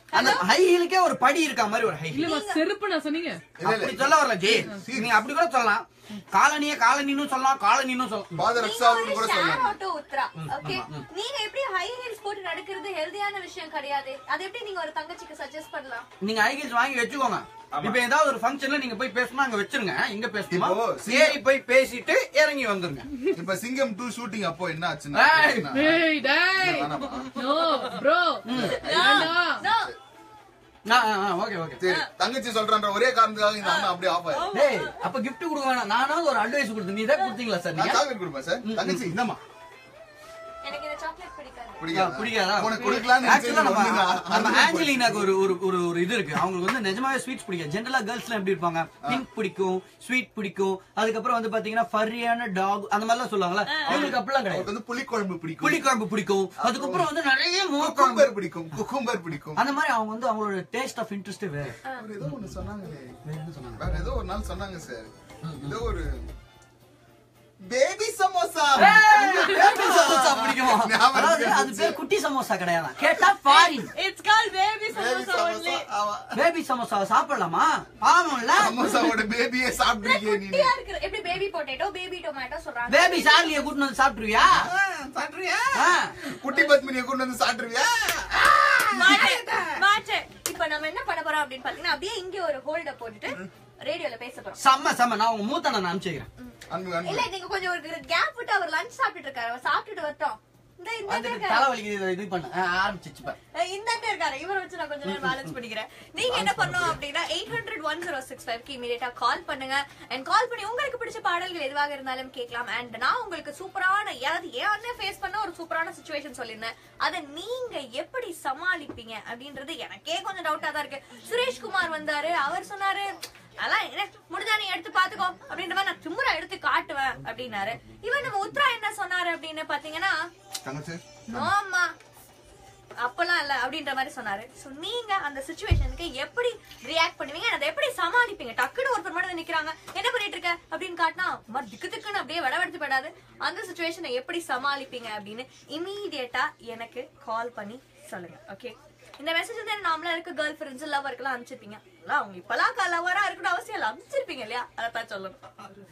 அந்த ஹை ஹீலுக்கே ஒரு படி இருக்கா மாதிரி ஒரு ஹை ஹீல் இல்லம்மா செருப்பு நான் சொன்னீங்க இல்ல, இல்ல. அப்படி சொல்ல வரல ஜி நீங்க அப்படி கூட சொல்லலாம் காலனிய காலனின்னு சொல்லலாம் காலனின்னு சொல்லலாம் பாத நீங்க ரக்ஷாவும் கூட ஒரு சொல்லலாம் ஷேர் ஆட்டோ உத்ரா ஓகே நீங்க எப்படி ஹை ஹீல்ஸ் போட்டு நடக்கிறது ஹெல்தியான விஷயம் கிடையாது அது எப்படி நீங்க ஒரு தங்கச்சிக்கு சஜஸ்ட் பண்ணலாம் நீங்க ஹை ஹீல்ஸ் வாங்கி வச்சுக்கோங்க இப்ப ஏதாவது ஒரு ஃபங்க்ஷன்ல நீங்க போய் பேசணும் அங்க வச்சிருங்க இங்க பேசணுமா இப்போ ஏறி போய் பேசிட்டு இறங்கி வந்துருங்க இப்ப சிங்கம் டூ ஷூட்டிங் அப்போ என்ன ஆச்சுன்னா ஏய். ஏய் டேய் வேணாமா? நோ ப்ரோ வேண்டாம் No. ஓகே ஓகே சரி தங்கச்சி சொல்றான்ற ஒரே காரணத்துக்காக இந்த அண்ணா அப்படியே ஆஃப் ஆயிரும் டேய் அப்ப gift கொடுக்க வேணாம் நானாவது ஒரு அட்வைஸ் கொடுத்தேன் நீ தான் கொடுத்தீங்களா சார் நான் நீங்க சாக்லேட் கொடுப்பேன் சார் தங்கச்சி இந்தம்மா எனக்கு இந்த சாக்லேட் பிடிக்காது பிடிக்காதா பிடிக்காதா உனக்கு கொடுக்கலாம்னு Actually நம்ம நினைச்சது நம்ம ஒண்ணுதான். ஆஞ்சலினாக்கு ஒரு ஒரு ஒரு ஒரு இது இருக்கு அவங்களுக்கு வந்து நிஜமாவே ஸ்வீட்ஸ் பிடிக்கும் ஜென்ரலா கேர்ள்ஸ்லாம் எப்படி இருப்பாங்க பிங்க் பிடிக்கும் ஸ்வீட் பிடிக்கும் அதுக்கப்புறம் வந்து பாத்தீங்கன்னா ஃபர்ரியான டாக் அந்த மாதிரிலாம் சொல்லுவாங்கல்ல அவங்களுக்கு அப்படிலாம் கிடையாது அவருக்கு வந்து புளிக்குழம்பு பிடிக்கும் புளிக்குழம்பு பிடிக்கும் அதுக்கப்புறம் வந்து நிறைய மோக்கம் குக்கும்பர் பிடிக்கும் குக்கும்பர் பிடிக்கும் அந்த மாதிரி அவங்க வந்து அவங்களோட டேஸ்ட் ஆஃப் இன்ட்ரெஸ்ட் வேற அவர் ஏதோ ஒண்ணு சொன்னாங்களே வேற என்ன சொன்னாங்க வேற ஏதோ ஒரு நாள் சொன்னாங்க சார் ஏதோ ஒரு பேபி சமோசா பேபி சமோசா பிடிக்குமா ஞாபகம் அதாவது இருக்கு. அது பேர் குட்டி சமோசா கிடையாது கேட்டா foreign it's call baby baby samosa only samosa ஆமா. பேபி சமோசா சாப்பிடலாமா பாவம் இல்ல சமோசாவோட பேபியே சாப்பிட்டுருக்கே நீ குட்டியா இருக்கு எப்படி பேபி பொட்டேட்டோ பேபி டொமேட்டோ சொல்றாங்க பேபி சார்லிய கூட்டு வந்து சாப்பிட்டுருவியா சாப்பிட்டுருவியா ஆ. குட்டி பத்மினியை கொண்டு வந்து சாப்பிட்டுருவியா மாட்டேன் மாட்டேன் இப்ப நம்ம என்ன பண்ண போறோம் அப்படின்னு பாத்தீங்கன்னா அப்படியே இங்க ஒரு ஹோல்ட போட்டுட்டு ரேடியோல பேச போறோம் செம்ம செம்ம நான் உங்க மூத்தனை நான் அனுப்பிச்சுக்கிறேன் அன்பு அன்பு இல்ல நீங்க கொஞ்சம் ஒரு கேப் விட்டு அவர் லஞ்ச் சாப்பிட்டுட்டு இருக்காரு அவர் சாப்பிட்டுட்டு வரட்டும் இந்த இந்த வந்துட்டு இருக்காரு. தலைவலிக்கு இது- இது பண்ண ஆ, ஆரம்பிச்சிச்சு பாரு. அஹ் இந்த அண்ணன் இருக்காரு இவரை வச்சு நான் கொஞ்ச நேரம் பேலன்ஸ் பண்ணிக்கிறேன் நீங்க என்ன பண்ணணும் அப்படின்னா eight hundred one zero six ஃபைவ்க்கு இமீடியட்டா கால் பண்ணுங்க அண்ட் கால் பண்ணி உங்களுக்கு பிடிச்ச பாடல்கள் எதுவாக இருந்தாலும் கேட்கலாம் அண்ட் நான் உங்களுக்கு சூப்பரான அதாவது என் அண்ணன் ஃபேஸ் பண்ண ஒரு சூப்பரான சுச்சுவேஷன் சொல்லியிருந்தேன் அதை நீங்க எப்படி சமாளிப்பீங்க அப்படின்றது எனக்கே கொஞ்சம் டவுட்டா தான் இருக்கு சுரேஷ்குமார் வந்தாரு அவர் சொன்னாரு அதெல்லாம் என்ன முடிஞ்சா நீ எடுத்து பாத்துக்கோ அப்படின்ற மாதிரி நான் சும்மா எடுத்து காட்டுவேன் அப்படின்னாரு இவன் நம்ம உத்ரா என்ன சொன்னாரு அப்படின்னு பாத்தீங்கன்னா தங்கச்சி ஆமா அப்பெல்லாம் இல்ல அப்படின்ற மாதிரி சொன்னாரு சோ நீங்க அந்த சுச்சுவேஷனுக்கு எப்படி ரியாக்ட் பண்ணுவீங்க அதை எப்படி சமாளிப்பீங்க டக்குன்னு ஒருத்தர் மட்டும் வந்து நிக்கிறாங்க என்ன பண்ணிட்டு இருக்க அப்படின்னு காட்டினா மாதிரி திக்கு திக்குன்னு அப்படியே விடவெடுத்து போயிடாது அந்த சுச்சுவேஷனை எப்படி சமாளிப்பீங்க அப்படின்னு இமீடியட்டா எனக்கு கால் பண்ணி சொல்லுங்க ஓகே இந்த மெசேஜ் வந்து நார்மலா இருக்க கேர்ள் ஃபிரெண்ட்ஸ் லவருக்குலாம் அனுப்பிச்சிருப்பீங்க அதெல்லாம் அவங்க இப்பெல்லாம் லவரா இருக்கணும் அவசியம் இல்ல அனுப்பிச்சிருப்பீங்க இல்லையா அதைத்தான் சொல்லணும்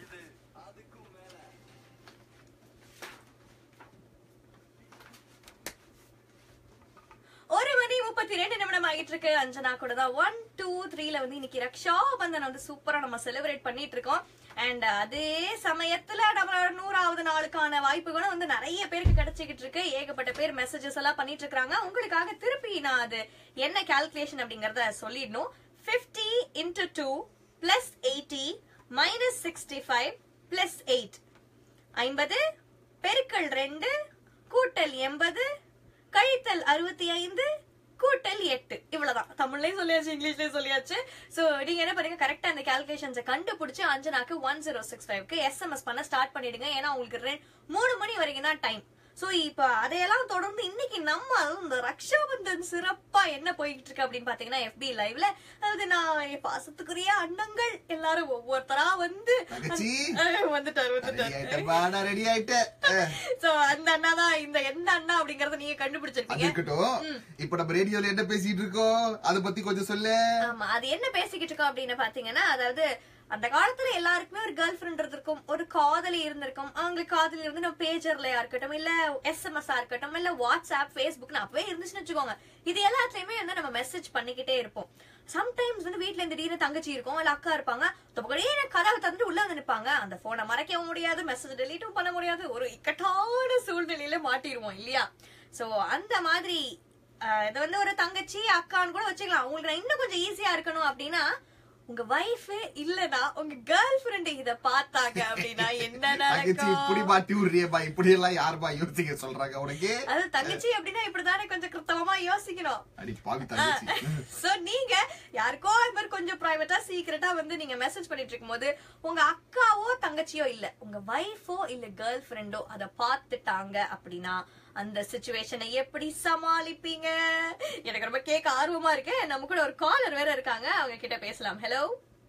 ஒரு மணி முப்பத்தி ரெண்டு நிமிடம் ஆகிட்டு இருக்கு அஞ்சனா கூட தான் ஒன் டூ த்ரீல வந்து இன்னைக்கு ரக்ஷா பந்தன் வந்து சூப்பரா நம்ம செலிப்ரேட் பண்ணிட்டு இருக்கோம் அண்ட் அதே சமயத்துல நம்மளோட நூறாவது நாளுக்கான வாய்ப்புகளும் வந்து நிறைய பேருக்கு கிடைச்சிக்கிட்டு இருக்கு ஏகப்பட்ட பேர் மெசேஜஸ் எல்லாம் பண்ணிட்டு இருக்காங்க உங்களுக்காக திருப்பி நான் அது என்ன கால்குலேஷன் அப்படிங்கறத சொல்லிடணும் 50 into two plus eighty minus sixty five plus eight ஐம்பது பெருக்கல் ரெண்டு கூட்டல் எண்பது கழித்தல் அறுபத்தி ஐந்து கூட்டல் எட்டு இவ்வளவுதான் தமிழ்லயும் சொல்லியாச்சு இங்கிலீஷ்லயும் சொல்லியாச்சு சோ நீங்க என்ன பண்ணுங்க கரெக்டா அந்த கால்குலேஷன்ஸை கண்டுபிடிச்சு அஞ்சனாக்கு ஒன் ஜீரோ சிக்ஸ் ஃபைவ்க்கு எஸ்எம்எஸ் பண்ண ஸ்டார்ட் பண்ணிடுங்க ஏன்னா உங்களுக்கு ரெ- மூணு மணி வரைக்கும் தான் டைம் சோ இப்ப அதையெல்லாம் தொடர்ந்து இன்னைக்கு நம்ம அதுவும் இந்த ரக்ஷாபந்தன் சிறப்பா என்ன போயிட்டு இருக்கு அப்படின்னு பாத்தீங்கன்னா எஃபி லைவ்ல அதாவது நான் என் பாசத்துக்குரிய அண்ணங்கள் எல்லாரும் ஒவ்வொருத்தரா வந்து தங்கச்சி. அஹ் வந்துட்டாரு ரெடி வந்துட்டாரு ஆயிட்டப்பா நான் ரெடி ஆயிட்டேன் அஹ், சோ அந்த அண்ணா தான் இந்த எந்த அண்ணா அப்படிங்கறத நீங்க அது கண்டுபிடிச்சிருப்பீங்க இருக்கட்டும் இப்ப நம்ம ரேடியோல என்ன பேசிட்டு இருக்கோம் அத பத்தி கொஞ்சம் சொல்லு ஆமா அது என்ன பேசிக்கிட்டு இருக்கோம் அப்படின்னு பாத்தீங்கன்னா அதாவது அந்த காலத்துல எல்லாருக்குமே ஒரு கேர்ள் ஃபிரெண்ட் இருந்திருக்கும் ஒரு காதலி இருந்திருக்கும் அவங்களுக்கு காதலி இருந்து நம்ம பேஜர்லயா இருக்கட்டும் இல்ல எஸ்எம்எஸ் ஆ இருக்கட்டும் இல்ல வாட்ஸ்அப் ஃபேஸ்புக்னு அப்பவே இருந்துச்சுன்னு வச்சுக்கோங்க இது எல்லாத்துலயுமே வந்து நம்ம மெசேஜ் பண்ணிக்கிட்டே இருப்போம் சம்டைம்ஸ் வந்து வீட்ல இந்த திடீர்னு தங்கச்சி இருக்கும் இல்ல அக்கா இருப்பாங்க தொப்பக்கடியே கதவை தந்துட்டு உள்ள வந்து நிப்பாங்க அந்த போனை மறைக்கவும் முடியாது மெசேஜ் டெலீட்டும் பண்ண முடியாது ஒரு இக்கட்டான சூழ்நிலையில மாட்டிருவோம் இல்லையா சோ அந்த மாதிரி ஆஹ் இது வந்து ஒரு தங்கச்சி அக்கான்னு கூட வச்சுக்கலாம் உங்களுக்கு நான் இன்னும் கொஞ்சம் ஈஸியா இருக்கணும் அப்படின்னா உங்க வைஃப் இல்லனா உங்க கேர்ள் ஃபிரெண்ட் இத பார்த்தாங்க அப்படின்னா என்ன தங்கச்சி இப்படி நடக்கும் மாட்டி விடுறியப்பா இப்படி எல்லாம் யாருப்பா யோசிக்க சொல்றாங்க உனக்கு அது தங்கச்சி அப்படின்னா இப்படிதானே கொஞ்சம் கிருத்தவமா யோசிக்கணும் அடி பாவி தங்கச்சி சோ நீங்க யாருக்கோ இது மாதிரி கொஞ்சம் பிரைவேட்டா சீக்கிரட்டா வந்து நீங்க மெசேஜ் பண்ணிட்டு இருக்கும்போது உங்க அக்காவோ தங்கச்சியோ இல்ல உங்க வைஃபோ இல்ல கேர்ள் ஃபிரெண்டோ அத பாத்துட்டாங்க அப்படின்னா அந்த சுச்சுவேஷனை எப்படி சமாளிப்பீங்க எனக்கு ரொம்ப கேட்க ஆர்வமா இருக்கு நம்ம கூட ஒரு காலர் வேற இருக்காங்க அவங்க கிட்ட பேசலாம் ஹலோ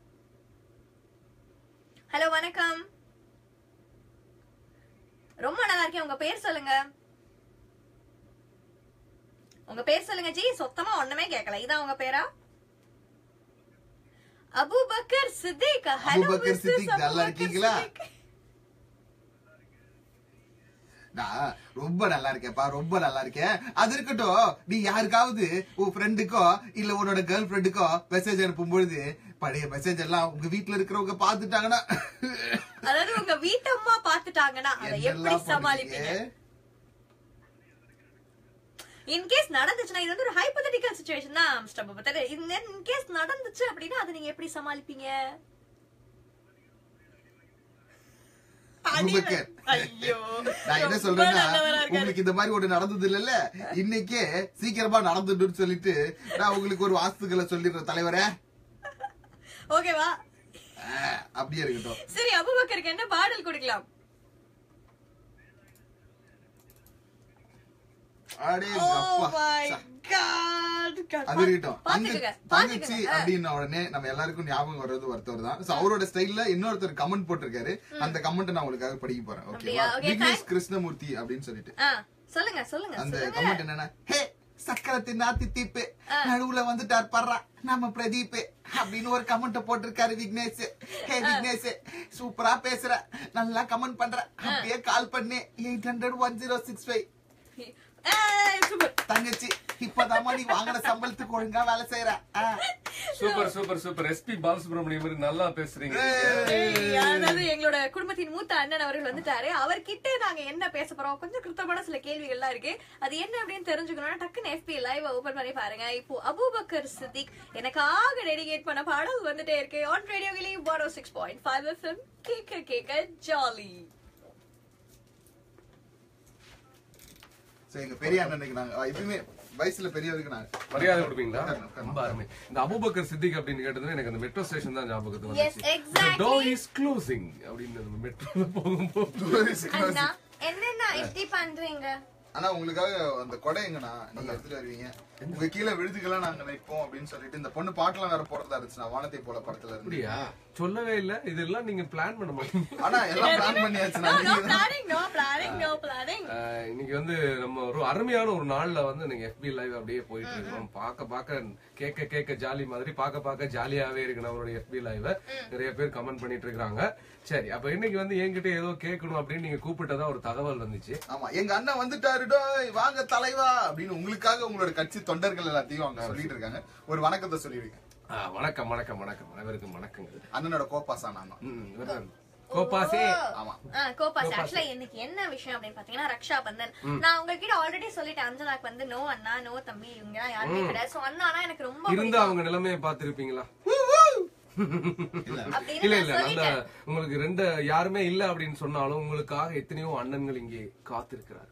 ஹலோ வணக்கம் ரொம்ப நல்லா இருக்கேன் உங்க பேர் சொல்லுங்க உங்க பேர் சொல்லுங்க ஜி சுத்தமா ஒண்ணுமே கேட்கல இதான் உங்க பேரா அபூபக்கர் சித்திக் ஹலோ அபூபக்கர் சித்திக், நல்லா இருக்கீங்களா? நான் ரொம்ப நல்லா இருக்கேன்ப்பா ரொம்ப நல்லா இருக்கேன் அது இருக்கட்டும் நீ யாருக்காவது உன் ஃப்ரெண்டுக்கோ இல்ல உன்னோட கேர்ள் ஃப்ரெண்டுக்கோ மெசேஜ் அனுப்பும் பொழுது பழைய மெசேஜ் எல்லாம் உங்க வீட்ல இருக்கிறவங்க பாத்துட்டாங்கன்னா அதாவது உங்க வீட்டம்மா பாத்துட்டாங்கன்னா அதை எப்படி என்னெல்லாம் சமாளிப்பீங்க பண்ணுவீங்க? இன்கேஸ் நடந்துச்சுன்னா இது வந்து ஒரு ஹைபோதெட்டிக்கல் சுச்சுவேஷன் தான் மிஸ்டர் பபத்தர் இன்கேஸ் நடந்துச்சு அப்படின்னா அதை நீங்க எப்படி சமாளிப்பீங்க அபூபக்கர். ஐயோ நான் என்ன ரொம்ப சொல்றேன்னா நல்லவரா இருக்காரு. உங்களுக்கு இந்த மாதிரி ஒண்ணு நடந்தது இல்லல்ல இன்னைக்கே சீக்கிரமா நடந்துடுன்னு சொல்லிட்டு நான் உங்களுக்கு ஒரு வாஸ்துக்களை சொல்லிடுறேன் தலைவரே ஓகேவா ஆஹ், அப்படியே இருக்கட்டும் சரி அபுபக்கருக்கு என்ன பாடல் கொடுக்கலாம் அடே ஓ அப்பா. மை ச. காட் அது இருக்கட்டும் பாத்துக்கங்க தங்க- தங்கச்சி பாத்துக்கங்க அப்படின்ன உடனே நம்ம எல்லாருக்கும் ஞாபகம் வர்றது ஒருத்தர் தான் So, அவரோட ஸ்டைல்ல இன்னொருத்தர் கமெண்ட் போட்டிருக்காரு அந்த கமெண்ட் நான் உங்களுக்காக படிக்க போறேன் ஓகேவா அப்படியா? Okay, விக்னேஷ் thank- கிருஷ்ணமூர்த்தி அப்படின்னு சொல்லிட்டு ஆ, சொல்லுங்க சொல்லுங்க அந்த சொல்லுங்க கமெண்ட் என்னன்னா ஹே சக்கரத்தி நாத்தி தீப்பு நடுவுல வந்துட்டார் பர்றா நம்ம பிரதீப் அப்படின்னு ஒரு கமெண்ட் போட்டிருக்காரு விக்னேஷ் ஹே விக்னேஷ் சூப்பரா பேசுற நல்லா கமெண்ட் பண்ற அப்படியே கால் பண்ணி eight hundred one zero six five ஏய், super. தங்கச்சி இப்பதாம்மா நீ வாங்கின சம்பளத்துக்கு ஒழுங்கா வேலை செய்யற ஆ. Super super super SP Balasubrahmanyam மாதிரி நல்லா பேசுறீங்க ஏய், அதாவது எங்களோட குடும்பத்தின் மூத்த அண்ணன் அவர்கள் வந்துட்டாரு அவர்கிட்ட நாங்க என்ன பேச போறோம் கொஞ்சம் கிருத்தமான சில கேள்விகள்லாம் இருக்கு அது என்ன அப்படின்னு தெரிஞ்சுக்கணும்னா டக்குன்னு FB லைவ் ஓபன் பண்ணி பாருங்க இப்போ அபூபக்கர் சித்திக் எனக்காக டெடிகேட் பண்ண பாடல் வந்துட்டே இருக்கு ஆன் ரேடியோ கிளி one six point five FM கேட்க கேட்க ஜாலி சோ எங்க பெரிய அண்ணனுக்கு நாங்க எப்பயுமே வயசுல பெரியவருக்கு நாங்க மரியாதை கொடுப்பீங்களா உட்காருங்க, உட்காருங்க. ரொம்ப அருமை இந்த அபுபக்கர் சித்திக் அப்படின்னு கேட்டது எனக்கு அந்த மெட்ரோ ஸ்டேஷன் தான் ஞாபகத்துக்கு Yes, வந்துச்சு exactly. டோர் இஸ் க்ளோசிங் அப்படின்னு நம்ம மெட்ரோல போகும்போது அண்ணா என்னண்ணா இப்படி பண்றீங்க ஆனா உங்களுக்காக அந்த கொடை எங்கண்ணா நீங்க எடுத்துட்டு வருவீங்க உங்க கீழே விழுதுக்கெல்லாம் நாங்க நிற்போம் அப்படின்னு சொல்லிட்டு இந்த பொண்ணு பாட்டுலாம் வேற போறதா இருந்துச்சு வானத்தை போல படத்துல இருந்து அப்படியா சொல்லவே இல்ல இதெல்லாம் நீங்க பிளான் பண்ண மாட்டீங்க ஆனா எல்லாம் பிளான் பண்ணியாச்சுண்ணா நோ நீங்க தான் planning no planning no planning ஆஹ் இன்னைக்கு வந்து நம்ம ஒரு அருமையான ஒரு நாள்ல வந்து நீங்க FB லைவ் அப்படியே போயிட்டு இருக்கோம் பார்க்க பார்க்க கேட்க கேட்க ஜாலி மாதிரி பார்க்க பார்க்க ஜாலியாவே இருக்கு நம்மளுடைய FB லைவ் நிறைய பேர் கமெண்ட் பண்ணிட்டு இருக்காங்க சரி அப்ப இன்னைக்கு வந்து என்கிட்ட ஏதோ கேட்கணும் அப்படின்னு நீங்க கூப்பிட்டதா ஒரு தகவல் வந்துச்சு ஆமா எங்க அண்ணன் வந்துட்டாரு டோய் வாங்க தலைவா அப்படின்னு உங்களுக்காக உங்களோட கட்சி தொண்டர்கள் எல்லாத்தையும் அவங்க சொல்லிட்டு இருக்காங்க ஒரு வணக்கத்தை சொல்லிருக்கேன் ஆஹ் வணக்கம் வணக்கம் வணக்கம் அனைவருக்கும் வணக்கங்கள் அண்ணனோட கோப்பாசா நான் தான். ம், இவர்தான். கோபாசே ஆமா கோபாஸ் ஆக்சுவலா இன்னைக்கு என்ன விஷயம் அப்படின்னு பாத்தீங்கன்னா ரக்ஷா பந்தன் நான் உங்ககிட்ட ஆல்ரெடி சொல்லிட்டேன் அஞ்சனாக்கு வந்து நோ அண்ணா நோ தம்பி இவங்க எல்லாம் யாருமே கிடையாது சோ அண்ணானா எனக்கு ரொம்ப இருந்தா பிடிக்கும். அவங்க நிலைமையை பார்த்திருப்பீங்களா அப்படின்னு இல்ல நான் இல்ல அந்த சொல்லிட்டேன் உங்களுக்கு ரெண்டு யாருமே இல்ல அப்படின்னு சொன்னாலும் உங்களுக்காக எத்தனையோ அண்ணன்கள் இங்கே காத்திருக்கிறார்கள்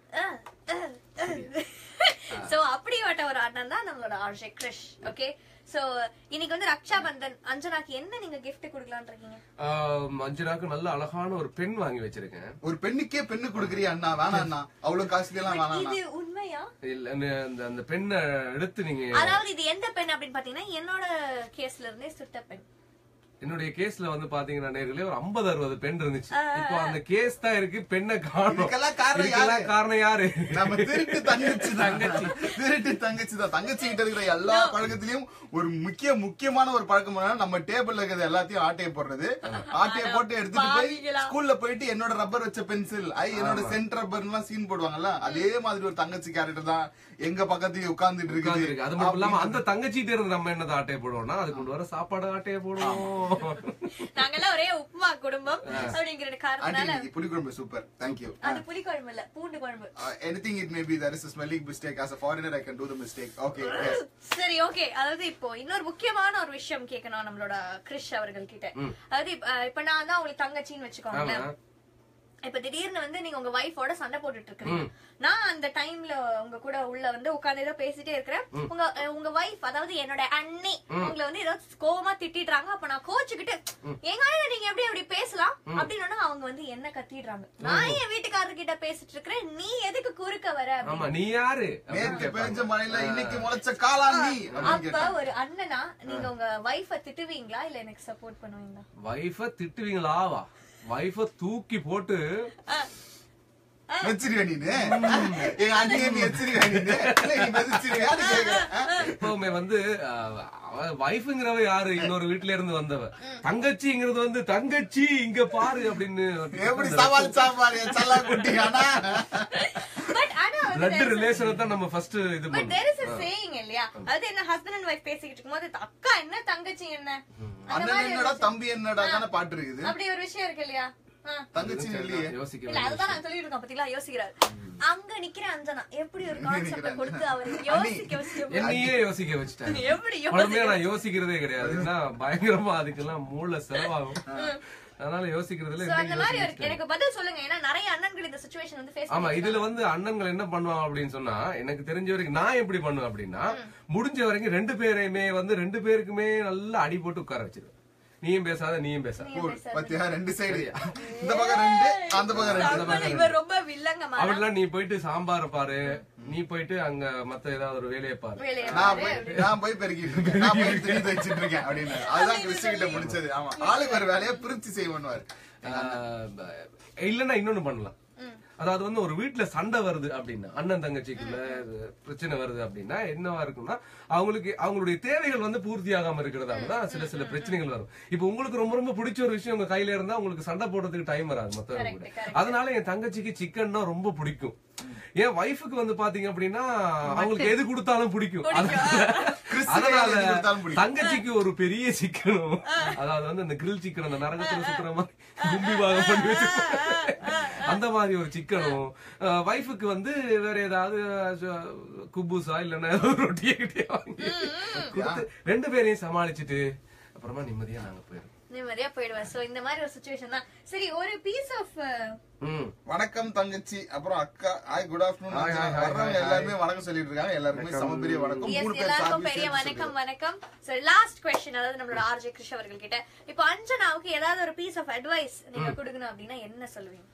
சோ அப்படிப்பட்ட ஒரு அண்ணன் தான் நம்மளோட ஆர்ஜே கிரிஷ் ஓகே சோ இன்னைக்கு வந்து ரக்ஷா பந்தன் அஞ்சனாக்கு என்ன நீங்க கிஃப்ட் கொடுக்கலாம்னு இருக்கீங்க ஆஹ் அஞ்சனாக்கு நல்ல அழகான ஒரு பெண் வாங்கி வச்சிருக்கேன் ஒரு பெண்ணுக்கே பெண்ணு கொடுக்குறியா அண்ணா வேணாம் அண்ணா அவ்வளவு காசுல எல்லாம் வேணாம் அண்ணா இது உண்மையா இல்ல அந்த- அந்த அந்த பெண்ணை எடுத்து நீங்க அதாவது இது எந்த பெண் அப்படின்னு பாத்தீங்கன்னா என்னோட கேஸ்ல இருந்தே சுட்ட பெண் என்னுடைய கேஸ்ல வந்து பாத்தீங்கன்னா நேர்களே ஒரு 50 அறுபது பெண் இருந்துச்சு இப்போ அந்த கேஸ் தான் இருக்கு பெண்ணை காணும் இதுக்கெல்லாம் காரணம் இதுக்கெல்லாம் யாரு? காரணம் யாரு நம்ம திருட்டு தங்கச்சி தங்கச்சி திருட்டு தங்கச்சி தான் தங்கச்சி கிட்ட இருக்கிற எல்லா பழக்கத்திலயும் ஒரு முக்கிய முக்கியமான ஒரு பழக்கம் என்னன்னா நம்ம டேபிள்ல இருக்கிறது எல்லாத்தையும் ஆட்டையை போடுறது ஆட்டையை போட்டு எடுத்துட்டு போய் பாவிகளா. ஸ்கூல்ல போயிட்டு என்னோட ரப்பர் வச்ச பென்சில் ஐ என்னோட சென்ட் ரப்பர் எல்லாம் சீன் போடுவாங்கல்ல அதே மாதிரி ஒரு தங்கச்சி கேரக்டர் தான் எங்க பக்கத்துலயே உட்கார்ந்துட்டு உட்கார்ந்து இருக்கு அது மட்டும் இல்லாம இருக்குது அந்த தங்கச்சிட்டு இருந்து நம்ம என்னது ஆட்டையை போடுவோம்னா அது கொண்டு வர சாப்பாடு ஆட்டையை போடுவோம் நாங்கெல்லாம் ஒரே உப்புமா குடும்பம் அப்படிங்கிற ஆண்டி காரணத்தினால இன்னைக்கு புளிக்குழம்பு சூப்பர் தேங்க்யூ அது புளி குழம்பு இல்ல பூண்டு குழம்பு Uh, anything it may be there is a smelling mistake as a foreigner i can do the mistake okay yes சரி ஓகே அதாவது இப்போ இன்னொரு முக்கியமான ஒரு விஷயம் கேட்கணும் நம்மளோட கிறிஷ் அவர்கள் கிட்ட அதாவது இப்ப அஹ், இப்ப நான் தான் உங்களுக்கு தங்கச்சின்னு வச்சுக்கோங்களேன் ஆமா. இப்ப திடீர்னு வந்து நீங்க உங்க வைஃபோட சண்டை போட்டுட்டு இருக்கீங்க நான் அந்த டைம்ல உங்க கூட உள்ள வந்து உட்கார்ந்து ஏதோ பேசிட்டே இருக்கிறேன் உங்க அஹ், உங்க வைஃப் அதாவது என்னோட அண்ணி உங்களை வந்து ஏதோ கோவமா திட்டிடுறாங்க அப்ப நான் கோச்சுக்கிட்டு எங்க அண்ணன் நீங்க எப்படி அப்படி பேசலாம் அப்படின்னு அவங்க வந்து என்ன கத்திடுறாங்க நான் என் வீட்டுக்காரர் கிட்ட பேசிட்டு இருக்கிறேன் நீ எதுக்கு குறுக்க வர அப்படின்னு. ஆமா நீ யாரு நேத்து பெஞ்ச மழையில இன்னைக்கு முளைச்ச காளான் நீ அப்படின்னு அப்ப கேட்டான். ஒரு அண்ணனா நீங்க உங்க வைஃப திட்டுவீங்களா இல்ல எனக்கு சப்போர்ட் பண்ணுவீங்களா வைஃப திட்டுவீங்களாவா வைஃப தூக்கி போட்டு ஆ, வச்சிருவே நீனு எங்க அண்ணியை நீ வச்சிருவே நீனு இல்ல நீ வச்சிருவியா அது கேக்குறேன் ஆ? எப்பவுமே வந்து வைஃப்ங்கிறவ யாரு இன்னொரு வீட்ல இருந்து வந்தவ தங்கச்சிங்கிறது வந்து தங்கச்சி இங்க பாரு அப்படின்னு எப்படி சவால் சாப்பாடு சல்லா குட்டி ஆனா பட் ஆனா வந்து பிளட் there is a- ரிலேஷனை தான் நம்ம ஃபர்ஸ்ட் இது பட் தேர் இஸ் பண்ணுவோம் a saying இல்லையா அது என்ன ஹஸ்பண்ட் அண்ட் வைஃப் பேசிக்கிட்டு இருக்கும்போது அக்கா என்ன தங்கச்சி என்ன அந்த அண்ணன் மாதிரி ஒரு என்னடா விஷயம். தம்பி என்னடா தானே பாட்டு இருக்குது அப்படி ஒரு விஷயம் இருக்கு இல்லையா ஆ. தங்கச்சி இல்லையே யோசிக்க இல்ல வேண்டிய அதுதான் நான் சொல்லிட்டு இருக்கேன் பாத்தீங்களா யோசிக்கிறாரு அங்க நிக்கிற அஞ்சனா எப்படி ஒரு எங்க கான்செப்ட நிக்கிற கொடுத்து அஞ்சனா? அவரை அண்ணி. யோசிக்க வச்சு என்னையே யோசிக்க வச்சுட்டாங்க எப்படி உடனே யோசிக்க நான் யோசிக்கிறதே கிடையாது ஏன்னா பயங்கரமா அதுக்கெல்லாம் மூளை செலவாகும் அதனால யோசிக்கிறதுல So, அந்த என்னைக்கு மாதிரி ஒரு யோசிக்க எனக்கு பதில் சொல்லுங்க ஏன்னா நிறைய அண்ணன்கள் இந்த சுச்சுவேஷன் வந்து ஃபேஸ் ஆமா இதுல வந்து அண்ணன்கள் என்ன பண்ணுவாங்க அப்படின்னு சொன்னா எனக்கு தெரிஞ்ச வரைக்கும் நான் எப்படி பண்ணுவேன் அப்படின்னா முடிஞ்ச வரைக்கும் ரெண்டு பேரையுமே வந்து ரெண்டு பேருக்குமே நல்லா அடி போட்டு உட்கார வச்சிருவேன் நீயும் பேசாத நீயும் பேசாத கூல். பாத்தியா ரெண்டு சைடு இந்த பக்கம் ரெண்டு அந்த பக்கம் ரெண்டு இவர் ரொம்ப வில்லங்கமா அப்படிலாம் நீ போயிட்டு சாம்பார பாரு நீ போயிட்டு அங்க மத்த ஏதாவது ஒரு வேலையை பாரு வேலையை நான் பாரு. போய் நான் போய் பெருக்கிட்டு இருக்கேன் நான் போய் துணி தைச்சிட்டு இருக்கேன் அப்படின்னு அதுதான் கிறிஸ்து கிட்ட முடிச்சது ஆமா ஆளுக்கு ஒரு வேலையை பிரிச்சு செய்வனுவாரு ஆஹ் இல்லன்னா இன்னொன்னு பண்ணலாம் அதாவது வந்து ஒரு வீட்ல சண்டை வருது அப்படின்னா அண்ணன் தங்கச்சிக்குள்ள பிரச்சனை வருது அப்படின்னா என்னவா இருக்கும்னா அவங்களுக்கு அவங்களுடைய தேவைகள் வந்து பூர்த்தி ஆகாம இருக்கிறதால தான் சில சில பிரச்சனைகள் வரும் இப்போ உங்களுக்கு ரொம்ப ரொம்ப பிடிச்ச ஒரு விஷயம் உங்க கையில இருந்தா உங்களுக்கு சண்டை போடுறதுக்கு டைம் வராது மத்தவங்க கூட அதனால என் தங்கச்சிக்கு சிக்கன்னா ரொம்ப பிடிக்கும் என் ஒய்ஃபுக்கு வந்து பாத்தீங்க அப்படின்னா அவங்களுக்கு எது கொடுத்தாலும் பிடிக்கும் அதனால எது கொடுத்தாலும் பிடிக்கும். தங்கச்சிக்கு ஒரு பெரிய சிக்கனும் அதாவது வந்து அந்த கிரில் சிக்கன் அந்த நரகத்துல சுத்துற மாதிரி கும்பி பாகம் பண்ணி வச்சிருப்பாங்க அந்த மாதிரி ஒரு சிக்கனும் வைஃபுக்கு வந்து வேற ஏதாவது அஹ், குபூசா இல்லன்னா ஏதோ ஒரு ரொட்டியை கிட்டே வாங்கி கொடுத்து ரெண்டு பேரையும் சமாளிச்சுட்டு அப்புறமா நிம்மதியா நாங்க போயிடுவோம் நிம்மதியா போயிடுவேன் சோ இந்த மாதிரி ஒரு சுச்சுவேஷன் தான் சரி ஒரு பீஸ் ஆஃப் ம் வணக்கம் தங்கச்சி அப்புறம் அக்கா hi good Hi, hi, hi, afternoon வர்றவங்க hi, எல்லாருமே வணக்கம் சொல்லிட்டு இருக்காங்க எல்லாருக்குமே சம பெரிய வணக்கம் மூணு பேர் எல்லாருக்கும் சார்பு பெரிய சேர்த்து வணக்கம் சொல்றேன். வணக்கம் சரி லாஸ்ட் கொஸ்டின் அதாவது நம்மளோட ஆர்ஜே கிருஷ் அவர்கள் கிட்ட இப்போ அஞ்சனாவுக்கு ஏதாவது ஒரு பீஸ் ஆஃப் அட்வைஸ் நீங்க கொடுக்கணும் அப்படின்னா என்ன சொல்லுவீங்க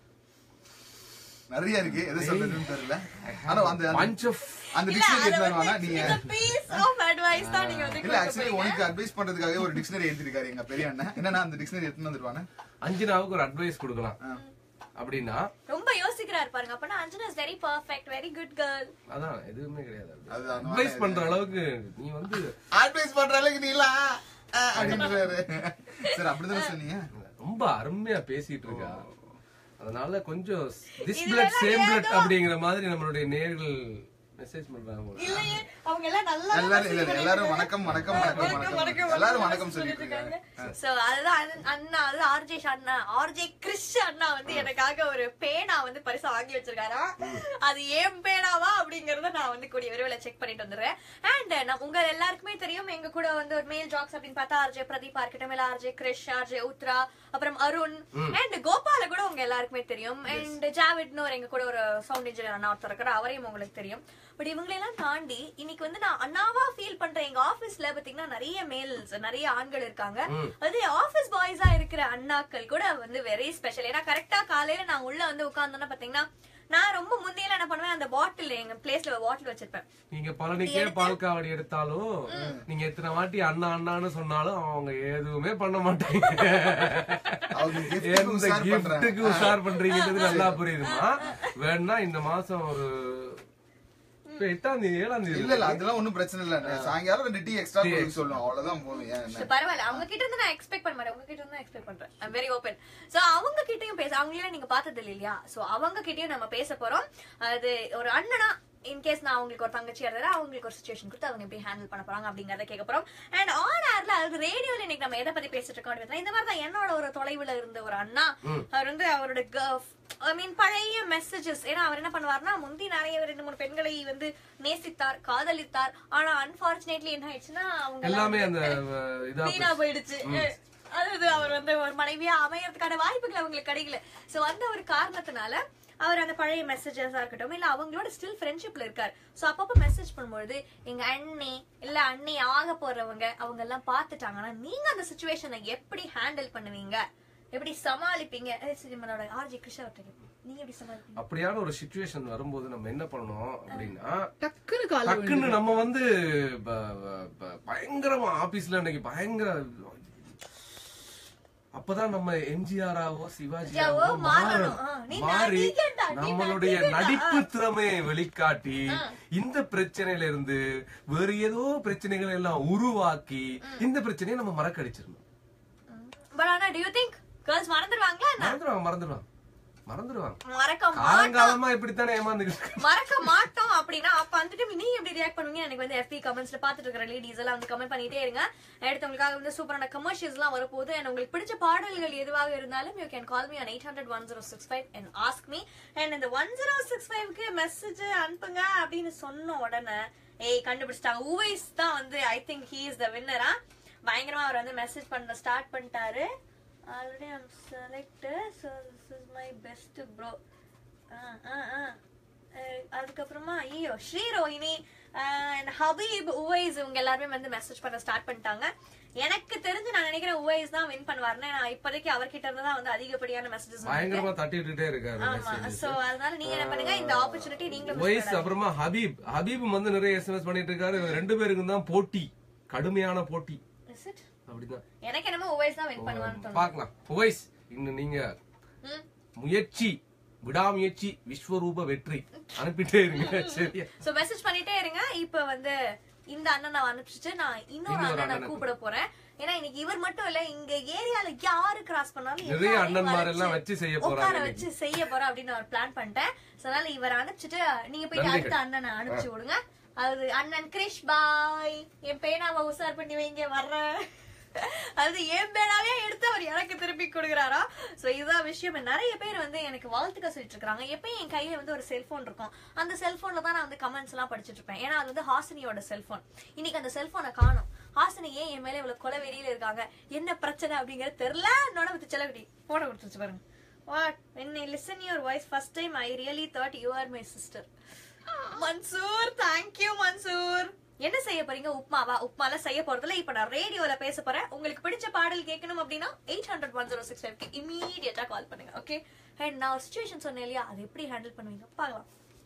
நிறைய இருக்கு எதை சொல்றதுன்னு தெரியல ஆனா அந்த அந்த- பஞ்ச் ஆஃப் அந்த இல்ல டிக்ஷனரி அத எடுத்து வேணா வந்து நீங்க இந்த பீஸ் ஆஃப் அட்வைஸ் தான் நீங்க வந்து இல்ல கொடுக்க ஆக்சுவலி போறீங்க. உனக்கு அட்வைஸ் பண்றதுக்காக ஒரு டிக்ஷனரி எழுதிருக்காரு எங்க பெரிய அண்ணன் என்னன்னா அந்த டிக்ஷனரி எடுத்துட்டு வந்துருவானே அஞ்சனாவுக்கு ஒரு அட்வைஸ் கொடுக்கலாம் அப்படின்னா ரொம்ப யோசிக்கிறாரு பாருங்க அப்பனா Anjana is very perfect very good girl அதான் எதுவுமே கிடையாது அது அந்த அட்வைஸ் மாதிரி பண்ற அளவுக்கு நீ வந்து அட்வைஸ் பண்ற அளவுக்கு நீ இல்ல அப்படின்றாரு சரி அப்படிதானே சொன்னீங்க ரொம்ப அருமையா பேசிட்டு இருக்கா அதனால கொஞ்சம் திஸ் இதுல பிளட் சேம் எல்லாம் பிளட் ஏதோ- அப்படிங்கிற மாதிரி நம்மளுடைய நேர்கள் மெசேஜ் பண்றாங்க போல. இல்லையே அவங்க எல்லாம் நல்லா எல்லாரும் இல்ல இல்ல, எல்லாரும் வணக்கம் வணக்கம் வணக்கம் வணக்கம் எல்லாரும் வணக்கம் சொல்லிட்டு இருக்காங்க சோ அதுதான் அண்ணன்- அண்ணா அது ஆர்ஜே அண்ணா ஆர்ஜே கிறிஷ் அண்ணா வந்து எனக்காக ஒரு பேனா வந்து பரிசா வாங்கி வச்சிருக்காரா அது ஏன் பேனாவா அப்படிங்கறத நான் வந்து கூடிய விரைவில் செக் பண்ணிட்டு வந்துடுறேன் அண்ட் நான் உங்க எல்லாருக்குமே தெரியும் எங்க கூட வந்து ஒரு மேல் ஜாக்ஸ் அப்படின்னு பார்த்தா ஆர்ஜே பிரதீப் இருக்கட்டும் இல்ல ஆர்ஜே கிறிஷ் ஆர்ஜே உத்ரா அப்புறம் அருண் அண்ட் கோபால கூட உங்க எல்லாருக்குமே தெரியும் அண்ட் ஜாவிட்னு ஒரு எங்க கூட ஒரு சவுண்ட் இன்ஜினியர் அண்ணா ஒருத்தர் இருக்கிற அவரையும் உங்களுக்கு தெரியும் பட் இவங்களெல்லாம் தாண்டி இன்னைக்கு வந்து நான் அண்ணாவா ஃபீல் பண்றேன் எங்க ஆபீஸ்ல பாத்தீங்கன்னா நிறைய மேல்ஸ் நிறைய ஆண்கள் இருக்காங்க அது ஆபீஸ் பாய்ஸா இருக்கிற அண்ணாக்கள் கூட வந்து வெரி ஸ்பெஷல் ஏன்னா கரெக்டா காலையில நான் உள்ள வந்து உட்கார்ந்தோன்னா பாத்தீங்கன்னா நான் ரொம்ப முந்தையில என்ன பண்ணுவேன் அந்த பாட்டில் எங்க பிளேஸ்ல பாட்டில் வச்சிருப்பேன் நீங்க பழனிக்கே பால் காவடி எடுத்தாலும் நீங்க எத்தனை வாட்டி அண்ணா அண்ணான்னு சொன்னாலும் அவங்க எதுவுமே பண்ண மாட்டாங்க அவங்க gift க்கு எந்த உஷார் பண்றாங்க. கிஃப்ட்டுக்கு உஷார் பண்றீங்கிறது நல்லா புரியுதுமா வேணா இந்த மாசம் ஒரு இப்ப எட்டாம் தேதி ஏழாம் தேதி இல்ல இல்ல அதெல்லாம் ஒண்ணும் பிரச்சனை இல்ல சாயங்காலம் ரெண்டு டீ எக்ஸ்ட்ரா கொடுக்க சொல்லணும் அவ்வளவுதான் போதும் ஏன் என்ன So, பரவாயில்ல அவங்க கிட்ட இருந்து நான் எக்ஸ்பெக்ட் பண்ண மாட்டேன் உங்க கிட்ட இருந்து எக்ஸ்பெக்ட் பண்றேன் ஐம் வெரி ஓபன் சோ அவங்க கிட்டயும் பேச அவங்களே நீங்க பார்த்தது இல்ல இல்லையா சோ அவங்க கிட்டயும் நம்ம பேச போறோம் அது ஒரு அண்ணனா இன்கேஸ் நான் அவங்களுக்கு ஒரு தங்கச்சியா இருந்தா அவங்களுக்கு ஒரு சுச்சுவேஷன் கொடுத்து அவங்க எப்படி ஹேண்டில் பண்ண போறாங்க அப்படிங்கறத கேட்க போறோம் அண்ட் ஆன் ஏர்ல அது ரேடியோல இன்னைக்கு நம்ம எதை பத்தி பேசிட்டு இருக்கோம் அப்படின்னு இந்த மாதிரி தான் என்னோட ஒரு தொலைவுல இருந்த ஒரு அண்ணா அவர் வந்து அவரோட ஐ மீன் பழைய மெசேஜஸ் ஏன்னா அவர் என்ன பண்ணுவார்னா முந்தி நிறைய ரெண்டு மூணு பெண்களை வந்து நேசித்தார் காதலித்தார் ஆனா அன்பார்ச்சுனேட்லி என்ன ஆயிடுச்சுன்னா அவங்க எல்லாமே அந்த அஹ், இதா வீணா போயிடுச்சு அதாவது அவர் வந்து ஒரு மனைவியா அமையறதுக்கான வாய்ப்புகள் அவங்களுக்கு கிடைக்கல சோ அந்த ஒரு காரணத்தினால அவர் அந்த பழைய மெசேஜஸா இருக்கட்டும் இல்ல அவங்களோட ஸ்டில் ஃப்ரெண்ட்ஷிப்ல இருக்காரு சோ அப்பப்ப மெசேஜ் பண்ணும்போது எங்க அண்ணி இல்ல அண்ணி ஆக போறவங்க அவங்க எல்லாம் பாத்துட்டாங்கன்னா நீங்க அந்த சுச்சுவேஷனை எப்படி ஹேண்டில் பண்ணுவீங்க எப்படி சமாளிப்பீங்க ஏய், சரி, நம்மளோட ஆர்ஜி கிருஷ்ணா நீங்க எப்படி சமாளிப்பீங்க அப்படியான ஒரு சுச்சுவேஷன் வரும்போது நம்ம என்ன பண்ணணும் அப்படின்னா டக்குன்னு கால டக்குன்னு நம்ம வந்து ப- ப- ப- பயங்கரமா ஆபீஸ்ல இன்னைக்கு பயங்கர அப்பதான் நம்ம எம்ஜிஆராவோ யாவோ சிவாஜியாவோ மாறணும். ஆ, மாறணும் நீ மாறி நடிகண்டா, நீ நம்மளுடைய நடிகண்டா. நடிப்பு திறமையை வெளிக்காட்டி இந்த பிரச்சனையில இருந்து வேறு ஏதோ பிரச்சனைகள் எல்லாம் உருவாக்கி இந்த பிரச்சனையை நம்ம மறக்கடிச்சிடணும் பட் ஆனா டு யூ திங்க் கேர்ள்ஸ் மறந்துடுவாங்களா என்ன மறந்துடுவாங்க மறந்துடுவாங்க மறந்துடுவாங்க மறக்க மாட்டோம் காலங்காலமா இப்படித்தானே ஏமாந்துக்கிட்டு இருக்காங்க. மறக்க மாட்டோம் அப்படின்னா அப்ப வந்துட்டு நீ எப்படி ரியாக்ட் பண்ணுவீங்க எனக்கு வந்து FB கமெண்ட்ஸ்ல பாத்துட்டு இருக்கிற லேடிஸ் எல்லாம் வந்து கமெண்ட் பண்ணிட்டே இருங்க அடுத்து உங்களுக்காக வந்து சூப்பரான கமர்ஷியல்ஸ் எல்லாம் வரப்போகுது and உங்களுக்கு பிடிச்ச பாடல்கள் எதுவாக இருந்தாலும் you can call me on eight hundred one zero six five and ask me and இந்த ஒன் ஜீரோ சிக்ஸ் ஃபைவ்க்கு மெசேஜ் அனுப்புங்க அப்படின்னு சொன்ன உடனே ஏய் கண்டுபிடிச்சிட்டாங்க உவைஸ் தான் வந்து I think he is the வின்னரா பயங்கரமா அவர் வந்து மெசேஜ் பண்ண ஸ்டார்ட் பண்ணிட்டாரு already I'm select so this is my best bro அதுக்கப்புறமா ஐயோ ஸ்ரீ ரோஹினி அண்ட் ஹபீப் உவைஸ் இவங்க எல்லாருமே வந்து மெசேஜ் பண்ண ஸ்டார்ட் பண்ணிட்டாங்க எனக்கு தெரிஞ்சு நான் நினைக்கிறேன் உவைஸ் தான் வின் பண்ணுவாருன்னு நான் இப்போதைக்கு அவர்கிட்ட இருந்து தான் வந்து அதிகப்படியான மெசேஜஸ் பயங்கரமா தட்டி விட்டுட்டே இருக்காரு ஆமா messages. சோ அதனால நீங்க என்ன பண்ணுங்க இந்த ஆப்பர்ச்சுனிட்டி நீங்களும் வயசு அப்புறமா ஹபீப் ஹபீப் வந்து நிறைய எஸ்எம்எஸ் பண்ணிட்டு இருக்காரு இவங்க ரெண்டு பேருக்கும் தான் போட்டி கடுமையான போட்டி Is it? அப்படிதான் எனக்கு என்னமோ உவைஸ் தான் வின் பண்ணுவான்னு தோணுது பாக்கலாம் உவைஸ் இன்னும் நீங்க ம். முயற்சி விடாமுயற்சி விஸ்வரூப வெற்றி அனுப்பிட்டே இருங்க சரியா சோ மெசேஜ் பண்ணிட்டே இருங்க இப்ப வந்து இந்த அண்ணனை அனுப்பிச்சிட்டு நான் இன்னொரு இன்னொரு அண்ணனை அண்ணனை கூப்பிட போறேன் ஏன்னா இன்னைக்கு இவர் மட்டும் இல்ல இங்க ஏரியால யாரு கிராஸ் பண்ணாலும் நிறைய எல்லாரையும் அண்ணன்மார் வர எல்லாம் வச்சு செய்ய போறாங்க உட்கார இன்னைக்கு. வச்சு செய்ய போறோம் அப்படின்னு ஒரு பிளான் பண்ணிட்டேன் So, அதனால இவர் அனுப்பிச்சிட்டு நீங்க போயிட்டு நன்றிகள். அடுத்த அண்ணனை அனுப்பிச்சு விடுங்க அது அண்ணன் கிரிஷ் பாய் என் பேனாவை உசார் பண்ணி வைங்க வர்றேன் அது என் பேனாவே எடுத்து அவர் எனக்கு திருப்பி கொடுக்குறாரா சோ இதுதான் விஷயம் நிறைய பேர் வந்து எனக்கு வாழ்த்துக்க சொல்லிட்டு இருக்காங்க எப்பயும் என் கையில வந்து ஒரு செல்போன் இருக்கும் அந்த செல்போன்ல தான் நான் வந்து கமெண்ட்ஸ் எல்லாம் படிச்சிட்டு இருப்பேன் ஏன்னா அது வந்து ஹாசினியோட செல்போன் இன்னைக்கு அந்த செல்போனை காணும் ஹாசினி ஏன் என் மேல இவ்வளவு கொலை வெறியில இருக்காங்க என்ன பிரச்சனை அப்படிங்கறது தெரியல என்னோட வித்து செலவிடி போன கொடுத்துருச்சு பாருங்க what when I listen your voice first time I really thought you are my sister Mansoor thank you Mansoor என்ன செய்ய போறீங்க உப்மாவா உப்மால செய்ய போறதுல இப்ப நான் ரேடியோல பேச போறேன் உங்களுக்கு பிடிச்ச பாடல் கேட்கணும் அப்படின்னா eight hundred one zero six ஃபைவ்க்கு இமீடியட்டா கால் பண்ணுங்க ஓகே அண்ட் நான் ஒரு சுச்சுவேஷன் சொன்னேன் இல்லையா அதை எப்படி ஹேண்டில் பண்ணுவீங்க பார்க்கலாம்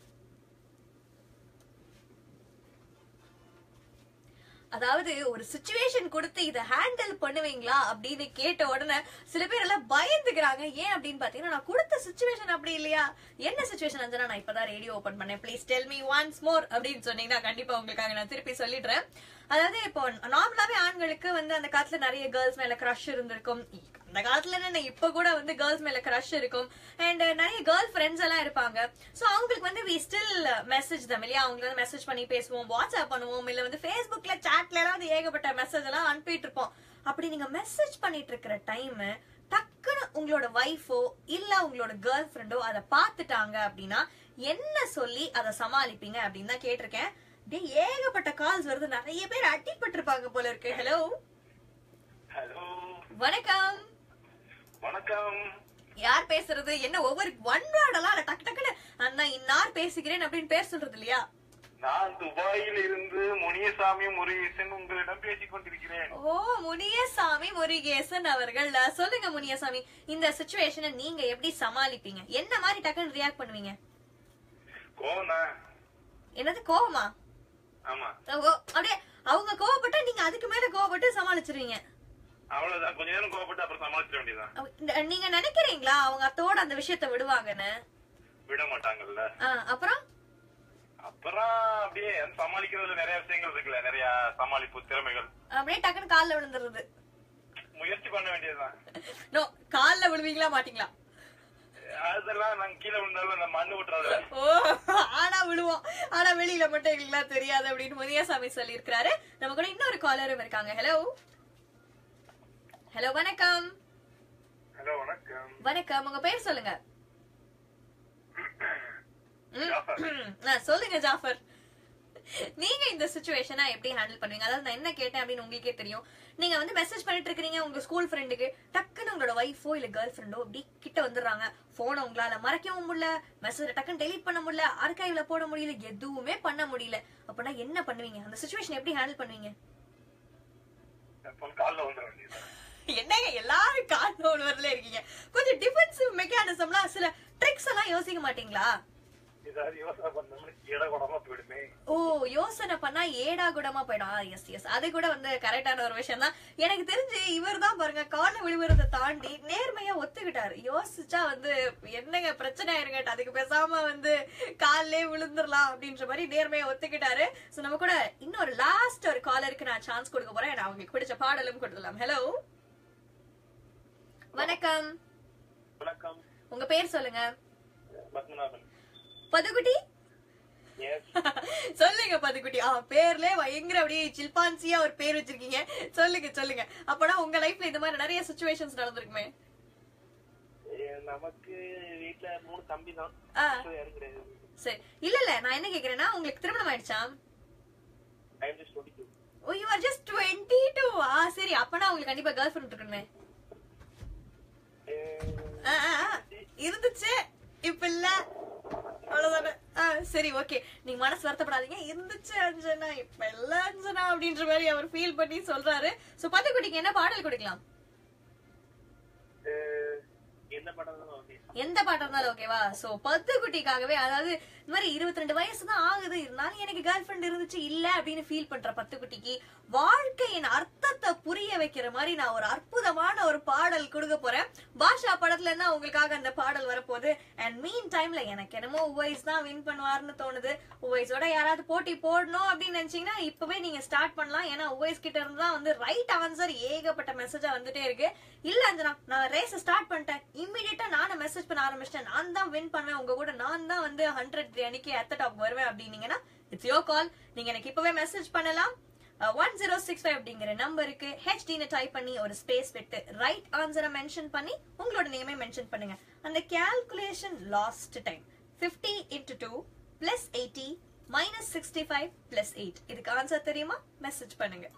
அதாவது ஒரு சுச்சுவேஷன் கொடுத்து இதை ஹேண்டில் பண்ணுவீங்களா அப்படின்னு கேட்ட உடனே சில பேர் எல்லாம் பயந்துக்கிறாங்க ஏன் அப்படின்னு பாத்தீங்கன்னா நான் கொடுத்த சுச்சுவேஷன் அப்படி இல்லையா என்ன சுச்சுவேஷன் அஞ்சனா நான் இப்பதான் ரேடியோ ஓபன் பண்ணேன் please tell me once more அப்படின்னு சொன்னீங்கன்னா கண்டிப்பா உங்களுக்காக நான் திருப்பி சொல்லிடுறேன் அதாவது இப்போ நார்மலாவே ஆண்களுக்கு வந்து அந்த காலத்துல நிறைய கேர்ள்ஸ் மேல க்ரஷ் இருந்திருக்கும் அந்த காலத்துல என்ன இப்ப கூட வந்து கேர்ள்ஸ் மேல க்ரஷ் இருக்கும் அண்ட் நிறைய கேர்ள் ஃப்ரெண்ட்ஸ் எல்லாம் இருப்பாங்க சோ அவங்களுக்கு வந்து வி ஸ்டில் மெசேஜ் தான் இல்லையா அவங்களுக்கு வந்து மெசேஜ் பண்ணி பேசுவோம் வாட்ஸ்அப் பண்ணுவோம் இல்ல வந்து ஃபேஸ்புக்ல சாட்ல எல்லாம் வந்து ஏகப்பட்ட மெசேஜ் எல்லாம் அனுப்பிட்டு இருப்போம் அப்படி நீங்க மெசேஜ் பண்ணிட்டு இருக்கிற டைம் டக்குன்னு உங்களோட ஒய்ஃபோ இல்ல உங்களோட கேர்ள் ஃப்ரெண்டோ அதை பார்த்துட்டாங்க அப்படின்னா என்ன சொல்லி அதை சமாளிப்பீங்க அப்படின்னு தான் கேட்டிருக்கேன் அப்படியே ஏகப்பட்ட கால்ஸ் வருது நிறைய பேர் அடிபட்டிருப்பாங்க போல இருக்கு ஹலோ ஹலோ வணக்கம் வணக்கம் யார் பேசுறது என்ன ஒவ்வொரு ஒன் வேர்டெல்லாம் இல்ல டக்கு டக்குன்னு அண்ணா இன்னார் பேசுகிறேன் அப்படின்னு பேர் சொல்றது இல்லையா நான் துபாயில் இருந்து முனியசாமி முருகேசன் உங்களிடம் பேசிக் கொண்டிருக்கிறேன் ஓ முனியசாமி முருகேசன் அவர்கள் அஹ், சொல்லுங்க முனியசாமி இந்த சுச்சுவேஷனை நீங்க எப்படி சமாளிப்பீங்க என்ன மாதிரி டக்குன்னு ரியாக்ட் பண்ணுவீங்க கோவனா என்னது கோவமா ஆமா ஓ, அப்படியே அவங்க கோவப்பட்டா நீங்க அதுக்கு மேல கோவப்பட்டு சமாளிச்சிருவீங்க அவ்வளவுதான் கொஞ்ச நேரம் கோவப்பட்டு அப்புறம் சமாளிச்சிட வேண்டியதுதான் அவ- இந்த- நீங்க நினைக்கிறீங்களா அவங்க அத்தோட அந்த விஷயத்த விடுவாங்கன்னு விட மாட்டாங்கல்ல ஆ, அப்புறம் அப்புறம் அப்படியே சமாளிக்கிறதுல நிறைய விஷயங்கள் இருக்குல்ல நிறைய சமாளிப்பு திறமைகள் அப்படியே டக்குன்னு கால்ல விழுந்துருது முயற்சி பண்ண வேண்டியதுதான் நோ கால்ல விழுவீங்களா மாட்டீங்களா அதெல்லாம் நாங்க கீழே விழுந்தாலும் அந்த மண்ணு விட்டுறது ஓ ஆனா விழுவோம் ஆனா வெளியில மட்டும் எங்களுக்கு தெரியாது அப்படின்னு முனியாசாமி சொல்லி இருக்கிறாரு நம்ம கூட இன்னொரு காலரும் இருக்காங்க ஹலோ ஹலோ வணக்கம் ஹலோ வணக்கம் வணக்கம் உங்க பேர் சொல்லுங்க ம், ஜாஃபர். ஆ, சொல்லுங்க ஜாஃபர் நீங்க இந்த சுச்சுவேஷனை எப்படி ஹேண்டில் பண்ணுவீங்க அதாவது நான் என்ன கேட்டேன் அப்படின்னு உங்களுக்கே தெரியும் நீங்க வந்து மெசேஜ் பண்ணிட்டு இருக்கீங்க உங்க ஸ்கூல் ஃப்ரெண்டுக்கு டக்குன்னு உங்களோட ஒய்ஃபோ இல்ல கேர்ள் ஃப்ரெண்டோ அப்படி கிட்ட வந்துடுறாங்க போனை உங்களால மறைக்கவும் முடியல மெசேஜ் டக்குன்னு டெலீட் பண்ண முடியல ஆர்கைவ்ல போட முடியல எதுவுமே பண்ண முடியல அப்படின்னா என்ன பண்ணுவீங்க அந்த சுச்சுவேஷன் எப்படி ஹேண்டில் பண்ணுவீங்க காலில் வந்துட வேண்டியது என்னங்க எல்லாரும் கார்னோல்வர்ல இருக்கீங்க கொஞ்சம் டிஃபென்சிவ் மெக்கானிசம்லாம் சில ட்ரிக்ஸ் எல்லாம் யோசிக்க மாட்டீங்களா ஏதாவது யோசனை பண்ணோம்னு இடகுடமா போயிடுமே ஓ யோசனை பண்ணா ஏடா கூடமா போயிடும் எஸ் எஸ் அது கூட வந்து கரெக்டான ஒரு விஷயம் தான் எனக்கு தெரிஞ்சு இவர் தான் பாருங்க கால விழுவுறதை தாண்டி நேர்மையா ஒத்துக்கிட்டாரு யோசிச்சா வந்து என்னங்க பிரச்சனை ஆயிருங்க அதுக்கு பேசாம வந்து காலிலே விழுந்துடலாம் அப்படின்ற மாதிரி நேர்மையா ஒத்துக்கிட்டாரு சோ நம்ம கூட இன்னொரு லாஸ்ட் ஒரு காலருக்கு நான் சான்ஸ் கொடுக்க போறேன் நான் அவங்களுக்கு பிடிச்ச பாடலும் கொடுக்கலாம் ஹலோ வணக்கம் வணக்கம் உங்க பேர் சொல்லுங்க பத்மநாபன் பதுகுட்டி எஸ் சொல்லுங்க பதுக்குட்டி ஆ பேர்ல பயங்கர அப்படியே சில்பான்சியா ஒரு பேர் வச்சிருக்கீங்க சொல்லுங்க சொல்லுங்க அப்பனா உங்க லைஃப்ல இந்த மாதிரி நிறைய சுச்சுவேஷன்ஸ் நடந்திருக்குமே நமக்கு வீட்டுல மூணு தம்பி தான் ஆ. யாரும் கிடையாது சரி இல்ல இல்ல நான் என்ன கேக்குறேன்னா உங்களுக்கு திருமணம் ஆயிடுச்சா I'm just twenty two oh you are just twenty two ஆ சரி அப்பனா உங்களுக்கு கண்டிப்பா கேர்ள் ஃபிரெண்ட் இருக்கணுமே ஆ, ஆ, ஆ. இருந்துச்சு இப்ப இல்ல அவ்வளவுதானே ஆ, சரி ஓகே நீங்க மனசு வருத்தப்படாதீங்க இருந்துச்சு அஞ்சனா இப்ப இல்ல அஞ்சனா அப்படின்ற மாதிரி அவர் ஃபீல் பண்ணி சொல்றாரு சோ பத்துக்குட்டிக்கு என்ன பாடல் கொடுக்கலாம் என்ன படம் தான் ஓகே எந்த பாட்டா இருந்தாலும் ஓகேவா சோ பத்து குட்டிக்காகவே அதாவது இந்த மாதிரி இருபத்தி ரெண்டு வயசு தான் ஆகுது இருந்தாலும் எனக்கு கேர்ள் ஃபிரெண்ட் இருந்துச்சு இல்ல அப்படின்னு ஃபீல் பண்ற பத்து குட்டிக்கு வாழ்க்கையின் அர்த்தத்தை புரிய வைக்கிற மாதிரி நான் ஒரு அற்புதமான ஒரு பாடல் கொடுக்க போறேன் பாஷா படத்துல இருந்தா உங்களுக்காக அந்த பாடல் வரப்போகுது அண்ட் மீன் டைம்ல எனக்கு என்னமோ உவைஸ் தான் வின் பண்ணுவார்னு தோணுது உவைஸோட யாராவது போட்டி போடணும் அப்படின்னு நினைச்சீங்கன்னா இப்பவே நீங்க ஸ்டார்ட் பண்ணலாம் ஏன்னா உவைஸ் கிட்ட இருந்து தான் வந்து ரைட் ஆன்சர் ஏகப்பட்ட மெசேஜா வந்துட்டே இருக்கு இல்ல அஞ்சனா நான் ரேஸ் ஸ்டார்ட் பண்ணிட்டேன் இம்மிடியட்டா நானும் மெசேஜ் பண்ண ஆரம்பிச்சிட்டேன் நான் தான் வின் பண்ணுவேன் உங்க கூட நான் தான் வந்து ஹண்ட்ரட் அன்னைக்கு அத்த டாப் வருவேன் அப்படின்னீங்கன்னா இட்ஸ் யோ கால் நீங்க எனக்கு இப்பவே மெசேஜ் பண்ணலாம் ஒன் ஜீரோ சிக்ஸ் ஃபைவ் அப்படிங்கிற நம்பருக்கு ஹெச்டின்னு டைப் பண்ணி ஒரு ஸ்பேஸ் விட்டு ரைட் ஆன்சரை மென்ஷன் பண்ணி உங்களோட நேமே மென்ஷன் பண்ணுங்க அந்த calculation last time fifty into two plus eighty minus sixty five plus eight இதுக்கு ஆன்சர் தெரியுமா மெசேஜ் பண்ணுங்க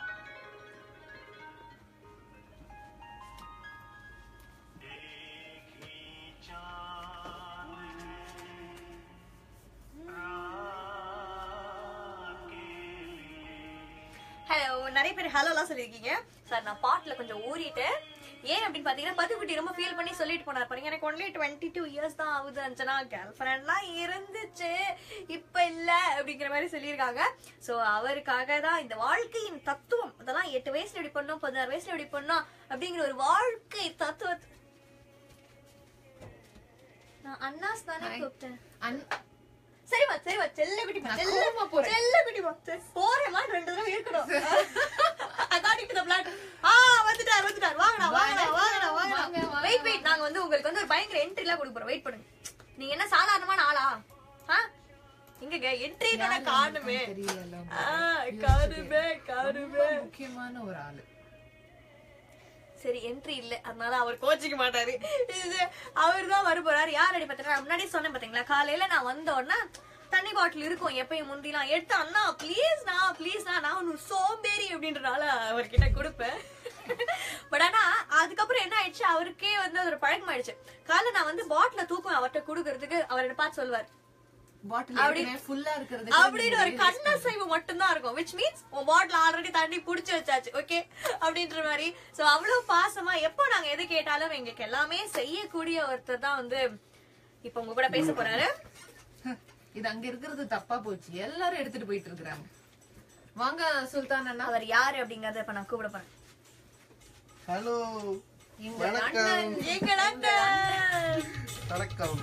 ஹலோ நிறைய பேர் ஹலோலாம் சொல்லியிருக்கீங்க சார் நான் பாட்டுல கொஞ்சம் ஊறிட்டேன் ஏன் அப்படின்னு பாத்தீங்கன்னா பதுக்குட்டி ரொம்ப ஃபீல் பண்ணி சொல்லிட்டு போனார் பாருங்க எனக்கு ஒன்லி டுவெண்ட்டி டூ இயர்ஸ் தான் ஆகுது அஞ்சனா கேர்ள் ஃப்ரெண்ட்லாம் இருந்துச்சு இப்ப இல்ல அப்படிங்கிற மாதிரி சொல்லியிருக்காங்க சோ அவருக்காக தான் இந்த வாழ்க்கையின் தத்துவம் அதெல்லாம் எட்டு வயசுல இப்படி பண்ணோம் பதினாறு வயசுல இப்படி பண்ணோம் அப்படிங்கிற ஒரு வாழ்க்கை தத்துவத்தை நான் அண்ணாஸ் தானே கூப்பிட்டேன் அன்- சரிம்மா சரிம்மா செல்ல குட்டிமா நான் செல்ல கோவமா போறேன். செல்ல குட்டிமா சரி, போறேம்மா ரெண்டு தடவை இருக்கணும் அக்கார்டிங் டு தி பிளான் ஆ வந்துட்டார் வந்துட்டார் வாங்கடா வாங்கடா வாங்கடா வாங்க, வாங்கடா வாங்க, வெயிட் வெயிட் நாங்க வந்து உங்களுக்கு வந்து ஒரு பயங்கர என்ட்ரி எல்லாம் கொடுக்க போறோம் வெயிட் பண்ணுங்க நீங்க என்ன சாதாரணமான ஆளா ஆ இங்கங்க என்ட்ரி தான யாரு காணுமே நமக்கு தெரியல. ஆ காணுமே காணுமே ரொம்ப முக்கியமான ஒரு ஆளு சரி என்ட்ரி இல்ல அதனால அவர் கோச்சிக்க மாட்டாரு இது அவர் தான் வர போறாரு யார் அடி பார்த்தா முன்னாடி சொன்னேன் பாத்தீங்களா காலையில நான் வந்த உடனே தண்ணி பாட்டில் இருக்கும் எப்பயும் முந்திலாம் எடுத்து அண்ணா ப்ளீஸ்ண்ணா ப்ளீஸ்ண்ணா நான் ஒன்று சோம்பேறி அப்படின்றனால அவர்கிட்ட கொடுப்பேன் பட் ஆனா அதுக்கப்புறம் என்ன ஆயிடுச்சு அவருக்கே வந்து ஒரு பழக்கம் ஆயிடுச்சு காலைல நான் வந்து பாட்டில தூக்குவேன் அவர்கிட்ட கொடுக்கறதுக்கு அவர் என்ன பார்த்து சொல்லுவார் பாட்டில் அப்படி- ஏற்கனவே ஃபுல்லா இருக்கிறது அப்படின்னு ஒரு கண்ணசைவு மட்டும்தான் இருக்கும் விச் மீன்ஸ் உன் பாட்டில் ஆல்ரெடி தண்ணி புடிச்சு வச்சாச்சு ஓகே அப்படின்ற மாதிரி சோ அவ்வளவு பாசமா எப்போ நாங்க எது கேட்டாலும் எங்களுக்கு எல்லாமே செய்யக்கூடிய ஒருத்தர் தான் வந்து இப்ப உங்க கூட பேச போறாரு இது அங்க இருக்கிறது தப்பா போச்சு எல்லாரும் எடுத்துட்டு போயிட்டு இருக்கிறாங்க வாங்க சுல்தான் அண்ணா அவர் யாரு அப்படிங்கறத இப்ப நான் கூப்பிட போறேன் ஹலோ எங்க வணக்கம் எங்க அண்ணன். வணக்கம்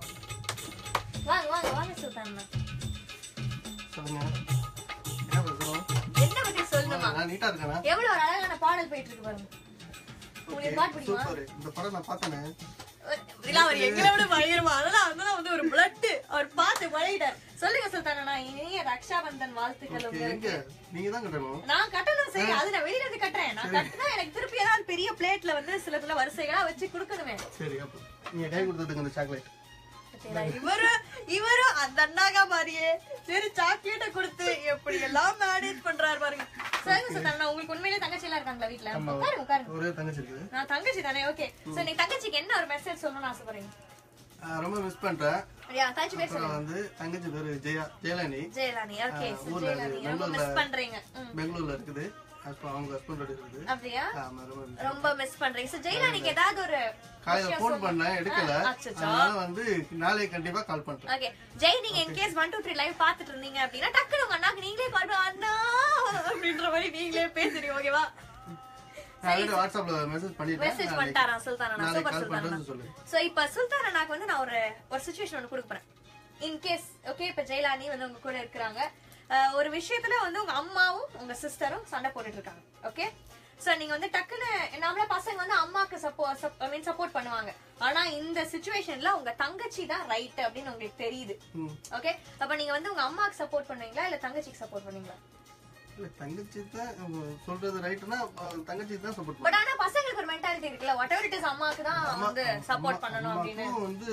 வாங்க வாங்க வாங்க சுல்தான் அண்ணா. சொல்லுங்க என்ன பேசுறோம் என்ன பத்தி சொல்லணுமா நான் நீட்டா இருக்கேனா எவ்வளவு ஒரு அழகான பாடல் போயிட்டு இருக்கு பாருங்க உங்களுக்கு பாட்டு பிடிக்குமா சூப்பர் இந்த படம் நான் பார்த்தேனே இல்ல அவர் எங்களை விட பயங்கரமா அதெல்லாம் அதெல்லாம் வந்து ஒரு பிளட் அவர் பார்த்து பழகிட்டார் சொல்லுங்க சுல்தானா இனிய ரக்ஷாபந்தன் வாழ்த்துக்கள் ஓகே எங்க உங்களுக்கு நீங்க தான் கட்டணும் நான் கட்டணும் சரி அது நான் வெளியில இருந்து கட்டுறேன் நான் கட்டினா எனக்கு திருப்பி ஏதாவது பெரிய பிளேட்ல வந்து சில சில வரிசைகளா வச்சு கொடுக்கணுமே சரி அப்போ நீங்க கை கொடுத்துட்டுங்க இந்த சாக்லேட் இவரு இவரு அந்த அண்ணாகா மாதிரியே சரி சாக்லேட்ட கொடுத்து எப்படி எல்லாம் மேனேஜ் பண்றாரு பாருங்க சரிங்க சுல்தானா உங்களுக்கு உண்மையிலேயே தங்கச்சி எல்லாம் இருக்காங்களா வீட்ல ஆமா உட்காருங்க உட்காருங்க ஒரே தங்கச்சி இருக்குது நான் தங்கச்சி தானே ஓகே சோ நீ தங்கச்சிக்கு என்ன ஒரு மெசேஜ் சொல்லணும்னு ஆசைப்படுறீங்க ஆ, ரொம்ப மிஸ் பண்றேன் யா தங்கச்சி பேர் அப்புறம் சொல்லுங்க வந்து தங்கச்சி பேரு ஜெயா ஜெயலானி ஜெயலானி ஓகே ஆ, ஊர்ல ஜெயலானி ரொம்ப பெங்களூர்ல மிஸ் பண்றீங்க ம். பெங்களூர்ல இருக்குது husband- அவங்க ஹஸ்பண்ட் இருக்குது அப்படியா ஆமா ரொம்ப busy. ரொம்ப மிஸ் பண்றீங்க சோ ஜெயிலானிக்கு ஏதாவது ஒரு காலையில விஷயம் ஃபோன் சொல்லுங்க. பண்ணேன் எடுக்கல ஆ, அச்சச்சோ. அதனால வந்து நாளைக்கு கண்டிப்பா கால் பண்றேன் ஓகே ஜெய் நீங்க in case one two three live பாத்துட்டு இருந்தீங்க அப்படின்னா டக்குனு உங்க அண்ணாக்கு நீங்களே கால் பண்ணி அண்ணா அப்படின்ற மாதிரி நீங்களே பேசுறீங்க ஓகேவா ஆல்ரெடி வாட்ஸ்அப்ல மெசேஜ் பண்ணிட்டேன் மெசேஜ் நாளைக்கு- பண்ணிட்டாரா சுல்தான் அண்ணா நாளைக்கு சூப்பர் கால் சுல்தான் அண்ணா பண்றேன்னு சொல்லு சோ இப்ப சுல்தான் அண்ணாக்கு வந்து நான் ஒரு ஒரு சுச்சுவேஷன் ஒன்று கொடுக்க போறேன் இன் கேஸ் ஓகே இப்ப ஜெயலானி வந்து உங்க கூட இருக்கிறாங்க அஹ், ஒரு விஷயத்துல வந்து உங்க அம்மாவும் உங்க சிஸ்டரும் சண்டை போட்டுட்டு இருக்காங்க ஓகே சோ நீங்க வந்து டக்குன்னு நம்மள பசங்க வந்து அம்மாக்கு சப்போர்ட் ஐ மீன் சப்போர்ட் பண்ணுவாங்க ஆனா இந்த சுச்சுவேஷன்ல உங்க தங்கச்சி தான் ரைட் அப்படின்னு உங்களுக்கு தெரியுது ஓகே அப்ப நீங்க வந்து உங்க அம்மாக்கு சப்போர்ட் பண்ணுவீங்களா இல்ல தங்கச்சிக்கு சப்போர்ட் பண்ணுவீங்களா இல்ல தங்கச்சி தான் அவங்க சொல்றது ரைட்னா தங்கச்சி தான் சப்போர்ட் பட் ஆனா பசங்களுக்கு ஒரு மென்டாலிட்டி இருக்குல்ல வாட் எவர் இட் இஸ் அம்மாக்கு தான் வந்து சப்போர்ட் பண்ணணும் அப்படின்னு வந்து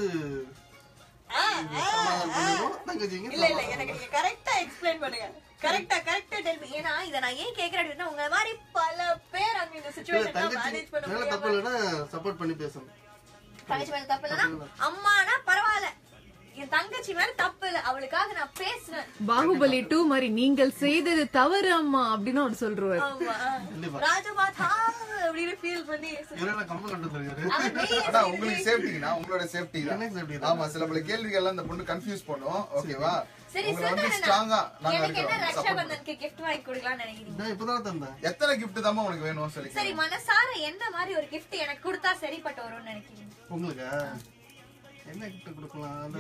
சமாதானம் பண்ணணும் தங்கச்சிங்க இல்ல இல்ல எனக்கு நீங்க கரெக்டா எக்ஸ்பிளைன் பண்ணுங்க கரெக்டா கரெக்டா டெல் ஏன்னா இத நான் ஏன் கேக்குறேன் அப்படின்னா உங்க மாதிரி பல பேர் அங்க இந்த இல்ல சிச்சுவேஷன் தங்கச்சி மேனேஜ் பண்ண மேல தப்பு முடியாம இல்லைன்னா சப்போர்ட் பண்ணி பேசணும் தங்கச்சி மேல தப்பு இல்லனா அம்மானா பரவாயில்ல என் தங்கச்சி மேல தப்பு இல்ல அவளுக்காக நான் பேசுறேன் பாகுபலி டூ மாதிரி நீங்கள் செய்தது தவறு அம்மா அப்படின்னு அவர் சொல்றாரு ஆமா கண்டிப்பா. ராஜமாதா அப்படின்னு ஃபீல் பண்ணி இவரெல்லாம் கம்பல் வந்துருக்காரு அவன் வெளியே அடா உங்களுக்கு சேஃப்டினா உங்களோட சேஃப்டி எனக்கு safety தான். ஆமா சில பல கேள்விகள்லாம் இந்த பொண்ணு கன்ஃபியூஸ் பண்ணும் ஓகேவா சரி உங்களை வந்து சொல்றேன் ஸ்ட்ராங்கா நாங்க எனக்கு என்ன இருக்கிறோம் ரக்ஷா பந்தனுக்கு கிஃப்ட் வாங்கி கொடுக்கலாம்னு நினைக்கிறீங்க நான் இப்பதான் தந்தேன் எத்தனை கிஃப்ட் தாமா உனக்கு வேணும் சொல்லி சரி மனசார என்ன மாதிரி ஒரு gift எனக்கு கொடுத்தா சரிப்பட்டு வரும்னு நினைக்கிறீங்க உங்களுக்கு என்ன கிஃப்ட் கொடுக்கலாம் அந்த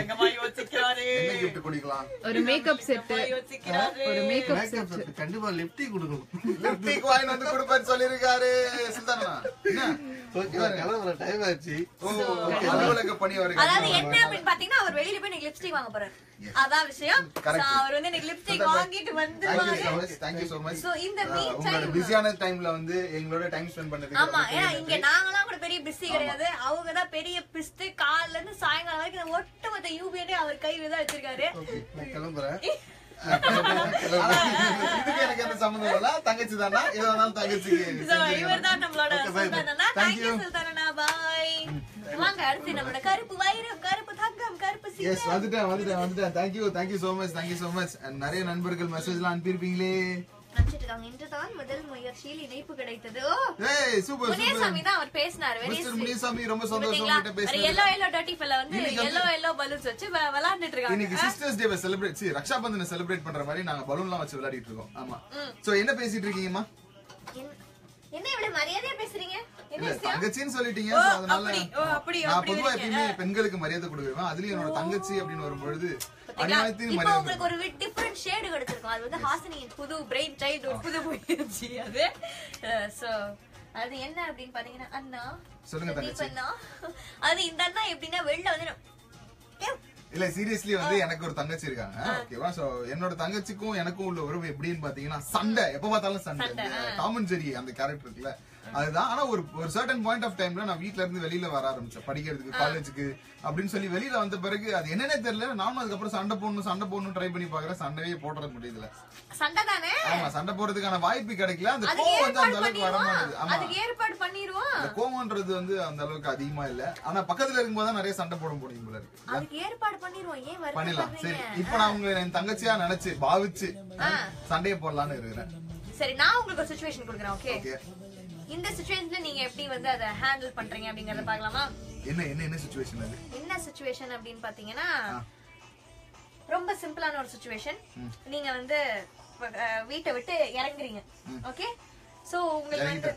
என்ன கிஃப்ட் குடிக்கலாம் ஒரு மேக்கப் செட் ஒரு மேக்கப் மேக்கப் செட் கண்டிப்பா லிப்டி கொடுக்கணும் லிப்டிக் வாங்கி வந்து கொடுப்பேன்னு சொல்லிருக்காரு சுல்தானா என்ன ஓகே கிளம்புற டைம் ஆச்சு ஓ ஓகே அலுவலக பணி அதாவது வருங்க என்ன அப்படின்னு பாத்தீங்கன்னா அவர் வெளியில போய் எனக்கு லிப்ஸ்டிக் வாங்க போறாரு அதான் விஷயம் Correct. So, அவர் வந்து எனக்கு லிப்ஸ்டிக் வாங்கிட்டு தேங்க்யூ சோ வந்துருவாரு much thank you so much So, இந்த mean உங்களோட time- பிஸியான டைம்ல வந்து எங்களோட டைம் ஸ்பெண்ட் பண்ணதுக்கு ஆமா ரொம்ப ஏன்னா நன்றி. இங்க நாங்கலாம் கூட பெரிய பிஸி கிடையாது அவங்க தான் பெரிய பிஸ்து கால்ல இருந்து சாயங்காலம் வரைக்கும் இந்த ஒட்டுமொத்த யூபிஎனே அவர் கையில தான் வச்சிருக்காரு ஓகே நான் கிளம்புறேன் இதுக்கு எனக்கு எந்த சம்மந்தம் இல்ல தங்கச்சி தானா எதா இருந்தாலும் தங்கச்சிக்கு So, இவர்தான் நம்மளோட Okay, bye, bye. சுல்தானண்ணா Thank தேங்க்யூ you. சுல்தானண்ணா பாய் வாங்க அடுத்து நம்மளோட கருப்பு வைரம் கருப்பு தங்கம் கருப்பு எஸ் சிங்கம் வந்துட்டேன் வந்துட்டேன் வந்துட்டேன் thank you thank you so much thank you so much நிறைய நண்பர்கள் மெசேஜ் எல்லாம் அனுப்பியிருப்பீங்களே நினைச்சிட்டு இருக்காங்க இன்றுதான் முதல் முயற்சியில் இணைப்பு கிடைத்தது ஓ ஏய் சூப்பர் முனியசாமி சூப்பர் தான் அவர் பேசினாரு வெரி மிஸ்டர் முனிசாமி ரொம்ப சந்தோஷம் பாத்தீங்களா உங்ககிட்ட ஒரு பேசுறது எல்லோ எல்லோ டர்ட்டி ஃபெல்ல வந்து இன்னைக்கு வந்து- எல்லோ எல்லோ பலூன்ஸ் வச்சு வ- விளையாண்டுட்டு இன்னைக்கு இருக்காங்க சிஸ்டர்ஸ் டே செலிப்ரேட் சி ரக்ஷா பந்தனை செலிப்ரேட் பண்ற மாதிரி நாங்க பலூன்லாம் வச்சு விளையாடிட்டு இருக்கோம் ஆமா சோ என்ன பேசிட்டு இருக்கீங்கம்மா என்ன- என்ன இவ்வளவு மரியாதையா பேசுறீங்க என்ன இல்ல விஷயம் தங்கச்சின்னு சொல்லிட்டீங்க ஓ, so அதனால அப்படி, ஓ, அப்படி, நான் அப்படி பொதுவா வரீங்க. எப்பயுமே பெண்களுக்கு மரியாதை கொடுக்குறேன் அதுலயும் என்னோட தங்கச்சி அப்படின்னு வரும்பொழுது பாத்தீங்களா? அநியாயத்தின் இப்போ மரியாதை உங்களுக்கு ஒரு டிஃபரெண்ட் ஷேடு கிடைச்சிருக்கும் அது வந்து ஹாசினியின் புது பிரெயின் சைல்டு ஒரு புது முயற்சி அது சோ அது என்ன அப்படின்னு பாத்தீங்கன்னா அண்ணா சொல்லுங்க இந்த தங்கச்சி. தீபண்ணா. அது இந்த அண்ணா எப்படின்னா வெளில வந்து ஏ, இல்ல சீரியஸ்லி வந்து எனக்கு ஒரு தங்கச்சி இருக்காங்க ஓகேவா சோ என்னோட தங்கச்சிக்கும் எனக்கும் உள்ள உறவு எப்படின்னு பாத்தீங்கன்னா சண்டை எப்ப பார்த்தாலும் சண்டை சண்டை, ஆ. டாமன் ஜெரி அந்த கேரக்டர் இருக்குல்ல அதுதான் ஆனா ஒரு ஒரு சர்டன் பாயிண்ட் ஆஃப் டைம்ல நான் வீட்ல இருந்து வெளியில வர ஆரம்பிச்சேன் படிக்கிறதுக்கு காலேஜுக்கு அப்படின்னு சொல்லி வெளியில வந்த பிறகு அது என்னன்னே தெரியல நானும் அதுக்கப்புறம் சண்டை போடணும் சண்டை போடணும் ட்ரை பண்ணி பாக்குறேன் சண்டையே போடுறது முடியுதுல சண்டை தானே ஆமா சண்டை போடுறதுக்கான வாய்ப்பு கிடைக்கல அந்த அதுக்கு கோவம் வந்து அந்த ஏற்பாடு அளவுக்கு வர மாட்டேங்குது பண்ணிடுவோம் ஆமா அதுக்கு ஏற்பாடு பண்ணிடுவோம் அந்த கோவம்ன்றது வந்து அந்த அளவுக்கு அதிகமா இல்ல ஆனா பக்கத்துல இருக்கும்போது தான் நிறைய சண்டை போட முடியும் போல இருக்கு அதுக்கு ஏற்பாடு பண்ணிடுவோம் ஏன் பண்ணிடலாம் சரி வருத்தப்படுறீங்க இப்ப நான் உங்களை என் தங்கச்சியா நினைச்சு பாவிச்சு சண்டையை போடலாம்னு இருக்கிறேன் சரி நான் உங்களுக்கு ஒரு சுச்சுவேஷன் கொடுக்குறேன் ஓகே ஓகே இந்த சுச்சுவேஷன்ல நீங்க எப்படி வந்து அதை ஹேண்டில் பண்றீங்க அப்படிங்கறத பார்க்கலாமா என்ன என்ன என்ன சுச்சுவேஷன் அது என்ன சுச்சுவேஷன் அப்படின்னு பாத்தீங்கன்னா ரொம்ப சிம்பிளான ஒரு சுச்சுவேஷன் நீங்க வந்து அஹ், வீட்டை விட்டு இறங்குறீங்க ஓகே சோ உங்களுக்கு வந்து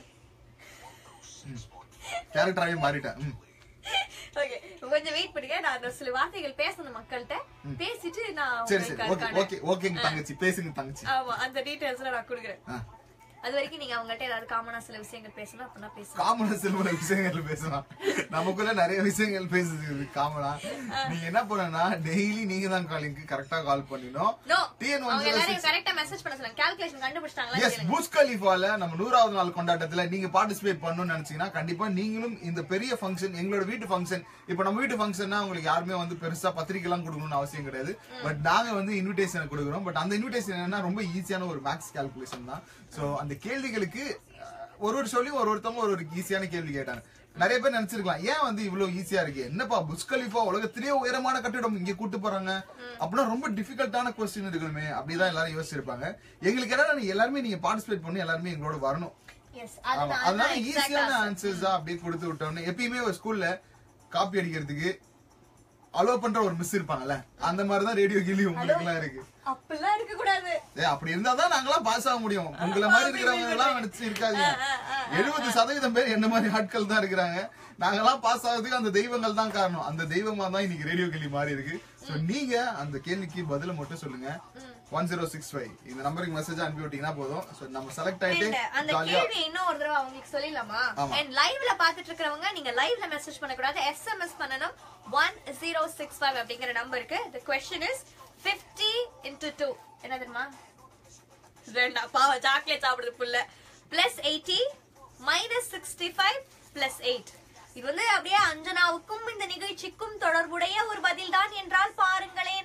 கேரக்டராகவே மாறிட்டேன் ம். ஓகே கொஞ்சம் வெயிட் பண்ணுங்க நான் அந்த சில வார்த்தைகள் பேசணும் மக்கள்கிட்ட பேசிட்டு நான் சரி சரி உங்களுக்கு ஓகே அதுக்கான- ஓகே ஓகேங்க தங்கச்சி பேசுங்க தங்கச்சி ஆமா அந்த டீடைல்ஸ்ல நான் கொடுக்குறேன் ஆ. அது வரைக்கும் நீங்க அவங்கள்ட்ட ஏதாவது காமனா சில விஷயங்கள் பேசணும் அப்படின்னா பேசணும் காமனா சில விஷயங்கள் பேசலாம் நமக்குள்ள நிறைய விஷயங்கள் பேசுது காமனா நீங்க என்ன பண்ணனா டெய்லி நீங்க தான் காலிங்க்கு கரெக்டா கால் பண்ணினோம் நோ டிஎன் ஒன் அவங்க எல்லாரையும் கரெக்டா மெசேஜ் பண்ண சொல்லுங்க கால்குலேஷன் கண்டுபிடிச்சிட்டாங்களா எஸ் புஷ் கலீஃபால நம்ம நூறாவது நாள் கொண்டாட்டத்துல நீங்க பார்ட்டிசிபேட் பண்ணணும்னு நினைச்சீங்கன்னா கண்டிப்பா நீங்களும் இந்த பெரிய ஃபங்க்ஷன் எங்களோட வீட்டு ஃபங்க்ஷன் இப்ப நம்ம வீட்டு ஃபங்க்ஷன்னா உங்களுக்கு யாருமே வந்து பெருசா பத்திரிக்கை எல்லாம் கொடுக்கணும்னு அவசியம் கிடையாது பட் நாங்க வந்து இன்விடேஷன் கொடுக்குறோம் பட் அந்த இன்விடேஷன் என்னன்னா ரொம்ப ஈஸியான ஒரு மேக்ஸ் கால்குலேஷன் தான் சோ அந்த கேள்விகளுக்கு அஹ், ஒரு ஒரு சொல்லியும் ஒரு ஒருத்தவங்க ஒரு ஒரு ஈஸியான கேள்வி கேட்டாங்க நிறைய பேர் நினைச்சிருக்கலாம் ஏன் வந்து இவ்வளவு ஈஸியா இருக்கு என்னப்பா புஷ் கலிஃபா உலகத்திலேயே உயரமான கட்டிடம் இங்க கூட்டு போறாங்க அப்படின்னா ரொம்ப டிஃபிகல்ட்டான கொஸ்டின் இருக்கணுமே அப்படிதான் எல்லாரும் யோசிச்சிருப்பாங்க எங்களுக்கு என்னன்னா நீங்க எல்லாருமே நீங்க பார்ட்டிசிபேட் பண்ணி எல்லாருமே எங்களோட வரணும் எஸ் ஆமா அதனால ஈஸியான ஆன்சர்ஸ் தான் அப்படியே கொடுத்து விட்டோம்னு எப்பயுமே ஒரு ஸ்கூல்ல காப்பி அடிக்கிறதுக்கு அலோ பண்ற ஒரு மிஸ் இருப்பாங்கல்ல அந்த மாதிரி தான் ரேடியோ கிளி உங்களுக்கு எல்லாம் இருக்கு அப்படிலாம் இருக்க கூடாது ஏ அப்படி இருந்தா தான் நாங்களாம் பாஸ் ஆக முடியும் உங்களை மாதிரி இருக்கிறவங்க எல்லாம் நினைச்சு இருக்காங்க எழுபது சதவீதம் பேர் என்ன மாதிரி ஆட்கள் தான் இருக்கிறாங்க நாங்கெல்லாம் பாஸ் ஆகிறதுக்கு அந்த தெய்வங்கள் தான் காரணம் அந்த தெய்வமா தான் இன்னைக்கு ரேடியோ கிளி மாறி இருக்கு சோ நீங்க அந்த கேள்விக்கு பதில மட்டும் சொல்லுங்க ஒன் ஜீரோ சிக்ஸ் ஃபைவ் இந்த நம்பருக்கு மெசேஜ் அனுப்பி விட்டீங்கன்னா போதும் So, நம்ம செலக்ட் ஆயிட்டு And அந்த ஜாலியா கேள்வி இன்னும் ஒரு தடவை அவங்களுக்கு சொல்லிடலாமா ஆமா. அண்ட் லைவ்ல பாத்துட்டு இருக்கிறவங்க நீங்க லைவ்ல மெசேஜ் பண்ணக்கூடாது எஸ்எம்எஸ் பண்ணணும் ஒன் ஜீரோ சிக்ஸ் ஃபைவ் அப்படிங்கிற நம்பருக்கு the question is 50 into two என்ன தெரியுமா ரெண்டா பாவ சாக்லேட் சாப்பிடுது புள்ள plus eighty minus sixty five plus eight இது வந்து அப்படியே அஞ்சனாவுக்கும் இந்த நிகழ்ச்சிக்கும் தொடர்புடைய ஒரு பதில் தான் என்றால் பாருங்களேன்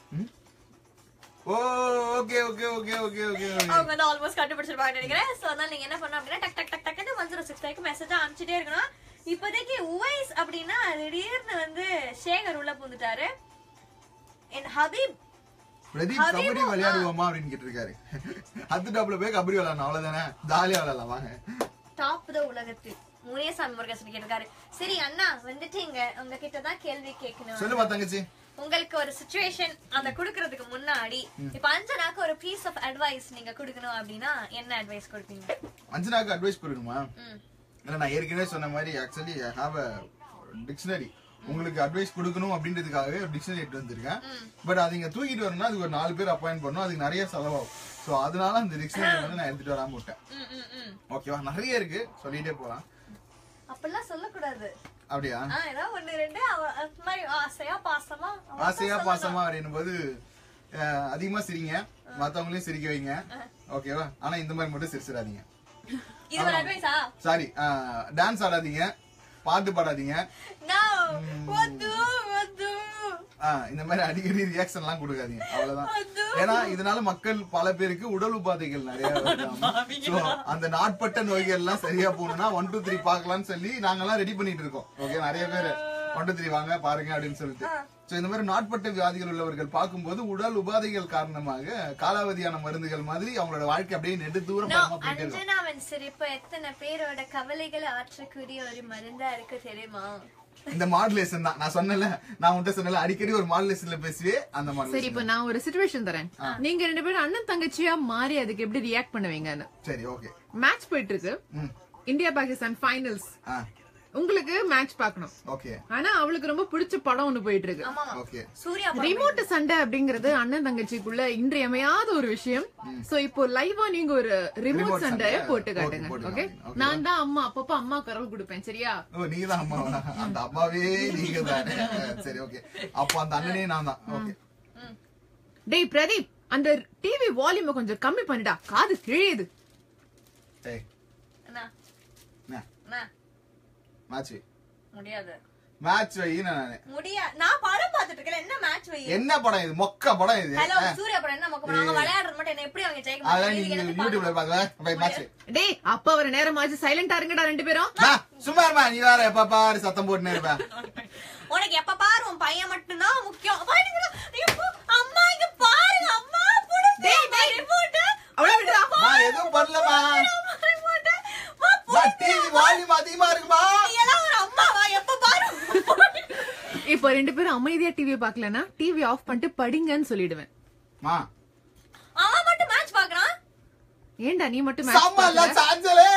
oh okay okay okay okay okay அவங்க வந்து ஆல்மோஸ்ட் கண்டுபிடிச்சிருப்பாங்க நினைக்கிறேன் சோ அதனால நீங்க என்ன பண்ணணும் அப்படின்னா டக் டக் டக் டக்குன்னு one zero six five message அனுப்பிச்சிட்டே இருக்கணும் இப்போதைக்கு உவைஸ் அப்படின்னா திடீர்னு வந்து சேகர் உள்ள பூந்துட்டாரு என் ஹபீப் பிரதீப் ஹபீபு, கபடி விளையாடுவோமா அப்படின்னு கேட்டிருக்காரு அது டாப்ல போய் கபடி விளையாடணும் அவ்வளவுதானே ஜாலியா விளையாடலாம் வாங்க டாப் த உலகத்தில் முனியசாமி முருகேசன் கேட்டிருக்காரு சரி அண்ணா வந்துட்டு இங்க உங்ககிட்ட தான் கேள்வி கேட்கணும் சொல்லுமா தங்கச்சி உங்களுக்கு ஒரு சுச்சுவேஷன் அந்த குடுக்கறதுக்கு முன்னாடி இப்ப அஞ்சனாக்கு ஒரு பீஸ் ஆஃப் அட்வைஸ் நீங்க கொடுக்கணும் அப்படின்னா என்ன அட்வைஸ் கொடுப்பீங்க அஞ்சனாக்கு அட்வைஸ் கொடுக்கணுமா ம். இல்ல நான் ஏற்கனவே சொன்ன மாதிரி actually I have a dictionary உங்களுக்கு அட்வைஸ் கொடுக்கணும் அப்படின்றதுக்காகவே ஒரு டிக்ஷனரி எடுத்து வந்திருக்கேன் பட் அது இங்க தூக்கிட்டு வரணும்னா அதுக்கு ஒரு நாலு பேர் அப்பாயிண்ட் பண்ணணும் அதுக்கு நிறைய செலவாகும் சோ அதனால அந்த டிக்ஷனரி வந்து நான் எடுத்துட்டு வராம விட்டேன் ம், ம், ம். ஓகேவா நிறைய இருக்கு சொல்லிட்டே போலாம் அப்படிலாம் சொல்லக்கூடாது அப்படியா ஆ, ஏதாவது ஒண்ணு ரெண்டு அவ- அது மாதிரி ஆசையா பாசமா அவ ஆசையா தான் பாசமா அப்படின்னும் போது அஹ், அதிகமா சிரிங்க மத்தவங்களையும் சிரிக்க வைங்க ஓகேவா ஆனா இந்த மாதிரி மட்டும் சிரிச்சிடாதீங்க சொல்லணும். இது ஒரு அட்வைஸா சாரி டான்ஸ் ஆடாதீங்க பாட்டு பாடாதீங்க நோ வத்து வத்து ஆ, இந்த மாதிரி அடிக்கடி ரியாக்ஷன் எல்லாம் கொடுக்காதீங்க அவ்வளவுதான் ஏன்னா இதனால மக்கள் பல பேருக்கு உடல் உபாதைகள் நிறைய வருதாம். So, அந்த நாட்பட்ட நோய்கள் எல்லாம் சரியா போகணும்னா ஒன் டூ த்ரீ பாக்கலாம்னு சொல்லி நாங்கெல்லாம் ரெடி பண்ணிட்டு இருக்கோம் ஓகே நிறைய பேர் ஒன் டூ த்ரீ வாங்க பாருங்க அப்படின்னு சொல்லிட்டு சோ இந்த மாதிரி நாட்பட்ட வியாதிகள் உள்ளவர்கள் பார்க்கும்போது உடல் உபாதைகள் காரணமாக காலாவதியான மருந்துகள் மாதிரி அவங்களோட வாழ்க்கை அப்படியே நெடு தூரம் நோ பயமா போயிட்டே இருக்கும் அஞ்சனாவின் சிரிப்பு எத்தனை பேரோட கவலைகளை ஆற்றக்கூடிய ஒரு மருந்தா இருக்கு தெரியுமா இந்த மாடுலேஷன் தான் நான் சொன்னல நான் உன்கிட்ட சொன்னல அடிக்கடி ஒரு மாடுலேஷன்ல பேசுவே அந்த சரி மாடுலேஷன் இப்ப நான் ஒரு சுச்சுவேஷன் தரேன் நீங்க ரெண்டு பேரும் அண்ணன் தங்கச்சியா மாறி அதுக்கு எப்படி ரியாக்ட் பண்ணுவீங்கன்னு சரி ஓகே மேட்ச் போயிட்டு இருக்கு ம் இந்தியா பாகிஸ்தான் ஃபைனல்ஸ் ஆ உங்களுக்கு மேட்ச் பார்க்கணும் ஓகே ஆனா அவளுக்கு ரொம்ப பிடிச்ச படம் ஒண்ணு போயிட்டு இருக்கு ஆமா ஓகே சூர்யா படம் ரிமோட் சண்டை அப்படிங்கறது அண்ணன் தங்கச்சிக்குள்ள இன்றியமையாத ஒரு விஷயம் சோ இப்போ லைவா நீங்க ஒரு ரிமோட் Remote சண்டைய சண்டை போட்டு போட்டு- காட்டுங்க போட்டு ஓகே காட்டுங்க. Okay. நான் தான் அம்மா அப்பப்ப அம்மா குரல் கொடுப்பேன் சரியா ஓ நீங்க தான் அம்மாவா அந்த அம்மாவே நீங்க தானே சரி ஓகே அப்போ அந்த அண்ணனே நான் தான் ஓகே டேய் பிரதீப் அந்த டிவி வால்யூம் கொஞ்சம் கம்மி பண்ணிடா காது கிழியுது ஏய் அண்ணா, என்ன அண்ணா, மேட்ச் முடியாது மேட்ச் வைன்னு நானு முடியா நான் படம் பார்த்துட்டு இருக்கேன் என்ன மேட்ச் வை என்ன படம் இது மொக்க படம் இது ஹலோ சூர்யா படம் என்ன மொக்க நாங்க விளையாடுறது மட்டும் என்ன எப்படி அவங்க ஜெயிக்க அதான் மாட்டாங்க? நீங்க நீங்க எனக்கு யூடியூப்ல பார்க்கணும். பாக்கல பை மேட்ச் டேய் அப்ப ஒரு நேரமாச்சு சைலண்டா இருங்கடா ரெண்டு பேரும் சும்மா இருமா நீ வேற எப்ப பாரு சத்தம் போட்டுனே இருப்ப உனக்கு எப்ப பாரு உன் பையன் மட்டும்தான் முக்கியம் பாருங்க, இப்போ அம்மா இங்க பாருங்க அம்மா புடிச்சு டேய், டேய். ரிமோட் அவ்வளவு விடுடா நான் எதுவும் பண்ணலமா ரிமோட் டிவி வால்யூம் அதிகமா இருக்குமா நீ எல்லாம் ஒரு அம்மாவா எப்ப பாரு இப்போ ரெண்டு பேரும் அமைதியா டிவி பாக்கலனா டிவி ஆஃப் பண்ணிட்டு படிங்கன்னு சொல்லிடுவேன் மா அவன் மட்டும் மேட்ச் பாக்குறான் ஏன்டா நீ மட்டும் match சம்மல்ல பாக்குற? சாஞ்சலே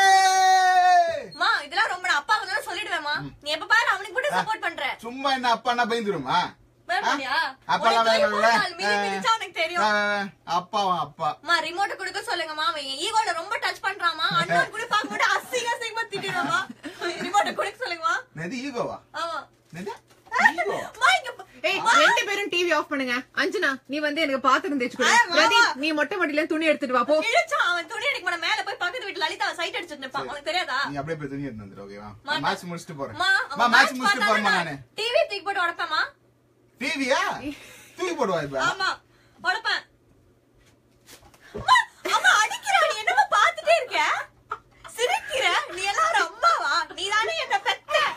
மா இதெல்லாம் ரொம்ப நான் அப்பா வந்து சொல்லிடுவேன்மா நீ எப்ப பாரு அவனுக்கு மட்டும் சப்போர்ட் பண்ற சும்மா என்ன அப்பா என்ன பயந்துருமா பயப்படியா அப்பெல்லாம் உனக்கு வேணாம், ஒரு வேணாம். நாள் மிதி மிதிச்சா உனக்கு தெரியும் அப்பாவா அப்பா அம்மா ரிமோட் கொடுக்க சொல்லுங்கம்மா அவன் என் ஈகோல ரொம்ப டச் பண்றாமா அண்ணன் கூட பாக்க மாட்டே அசிங்க அசிங்கமா திட்டிடுறாமா ரிமோட் கொடுக்க சொல்லுங்கம்மா நெது ஈகோவா ஆமா நெது ஈகோ அம்மா இங்க பா- ஏய் ரெண்டு பேரும் டிவி ஆஃப் பண்ணுங்க அஞ்சனா நீ வந்து எனக்கு பாத்திரம் தேய்ச்சு கொடு ஆ, வா, பிரதீப் வா. நீ மொட்டை மாடியில துணி எடுத்துட்டு வா போ இழுச்சான் அவன் துணி எடுக்க மாட்டான் மேல போய் பக்கத்து வீட்டுல லலிதா சைட் அடிச்சிட்டு நிப்பான் உனக்கு தெரியாதா நீ அப்படியே போய் துணி எடுத்து வந்துரு ஓகேவா மாட்டேன். மேட்ச் முடிச்சிட்டு போறேன் அம்மா மா மேட்ச் முடிச்சிட்டு போறேன் நானு டிவி தூக்கி போட்டு உடப்பேமா டிவியா தூக்கி போடுவா இப்ப ஆமா உடப்பேன் அம்மா, அம்மா அடிக்கிறா நீ என்னமா பாத்துட்டே இருக்க சிரிக்கிற நீ எல்லாம் ஒரு அம்மாவா நீ தானே என்ன பெத்த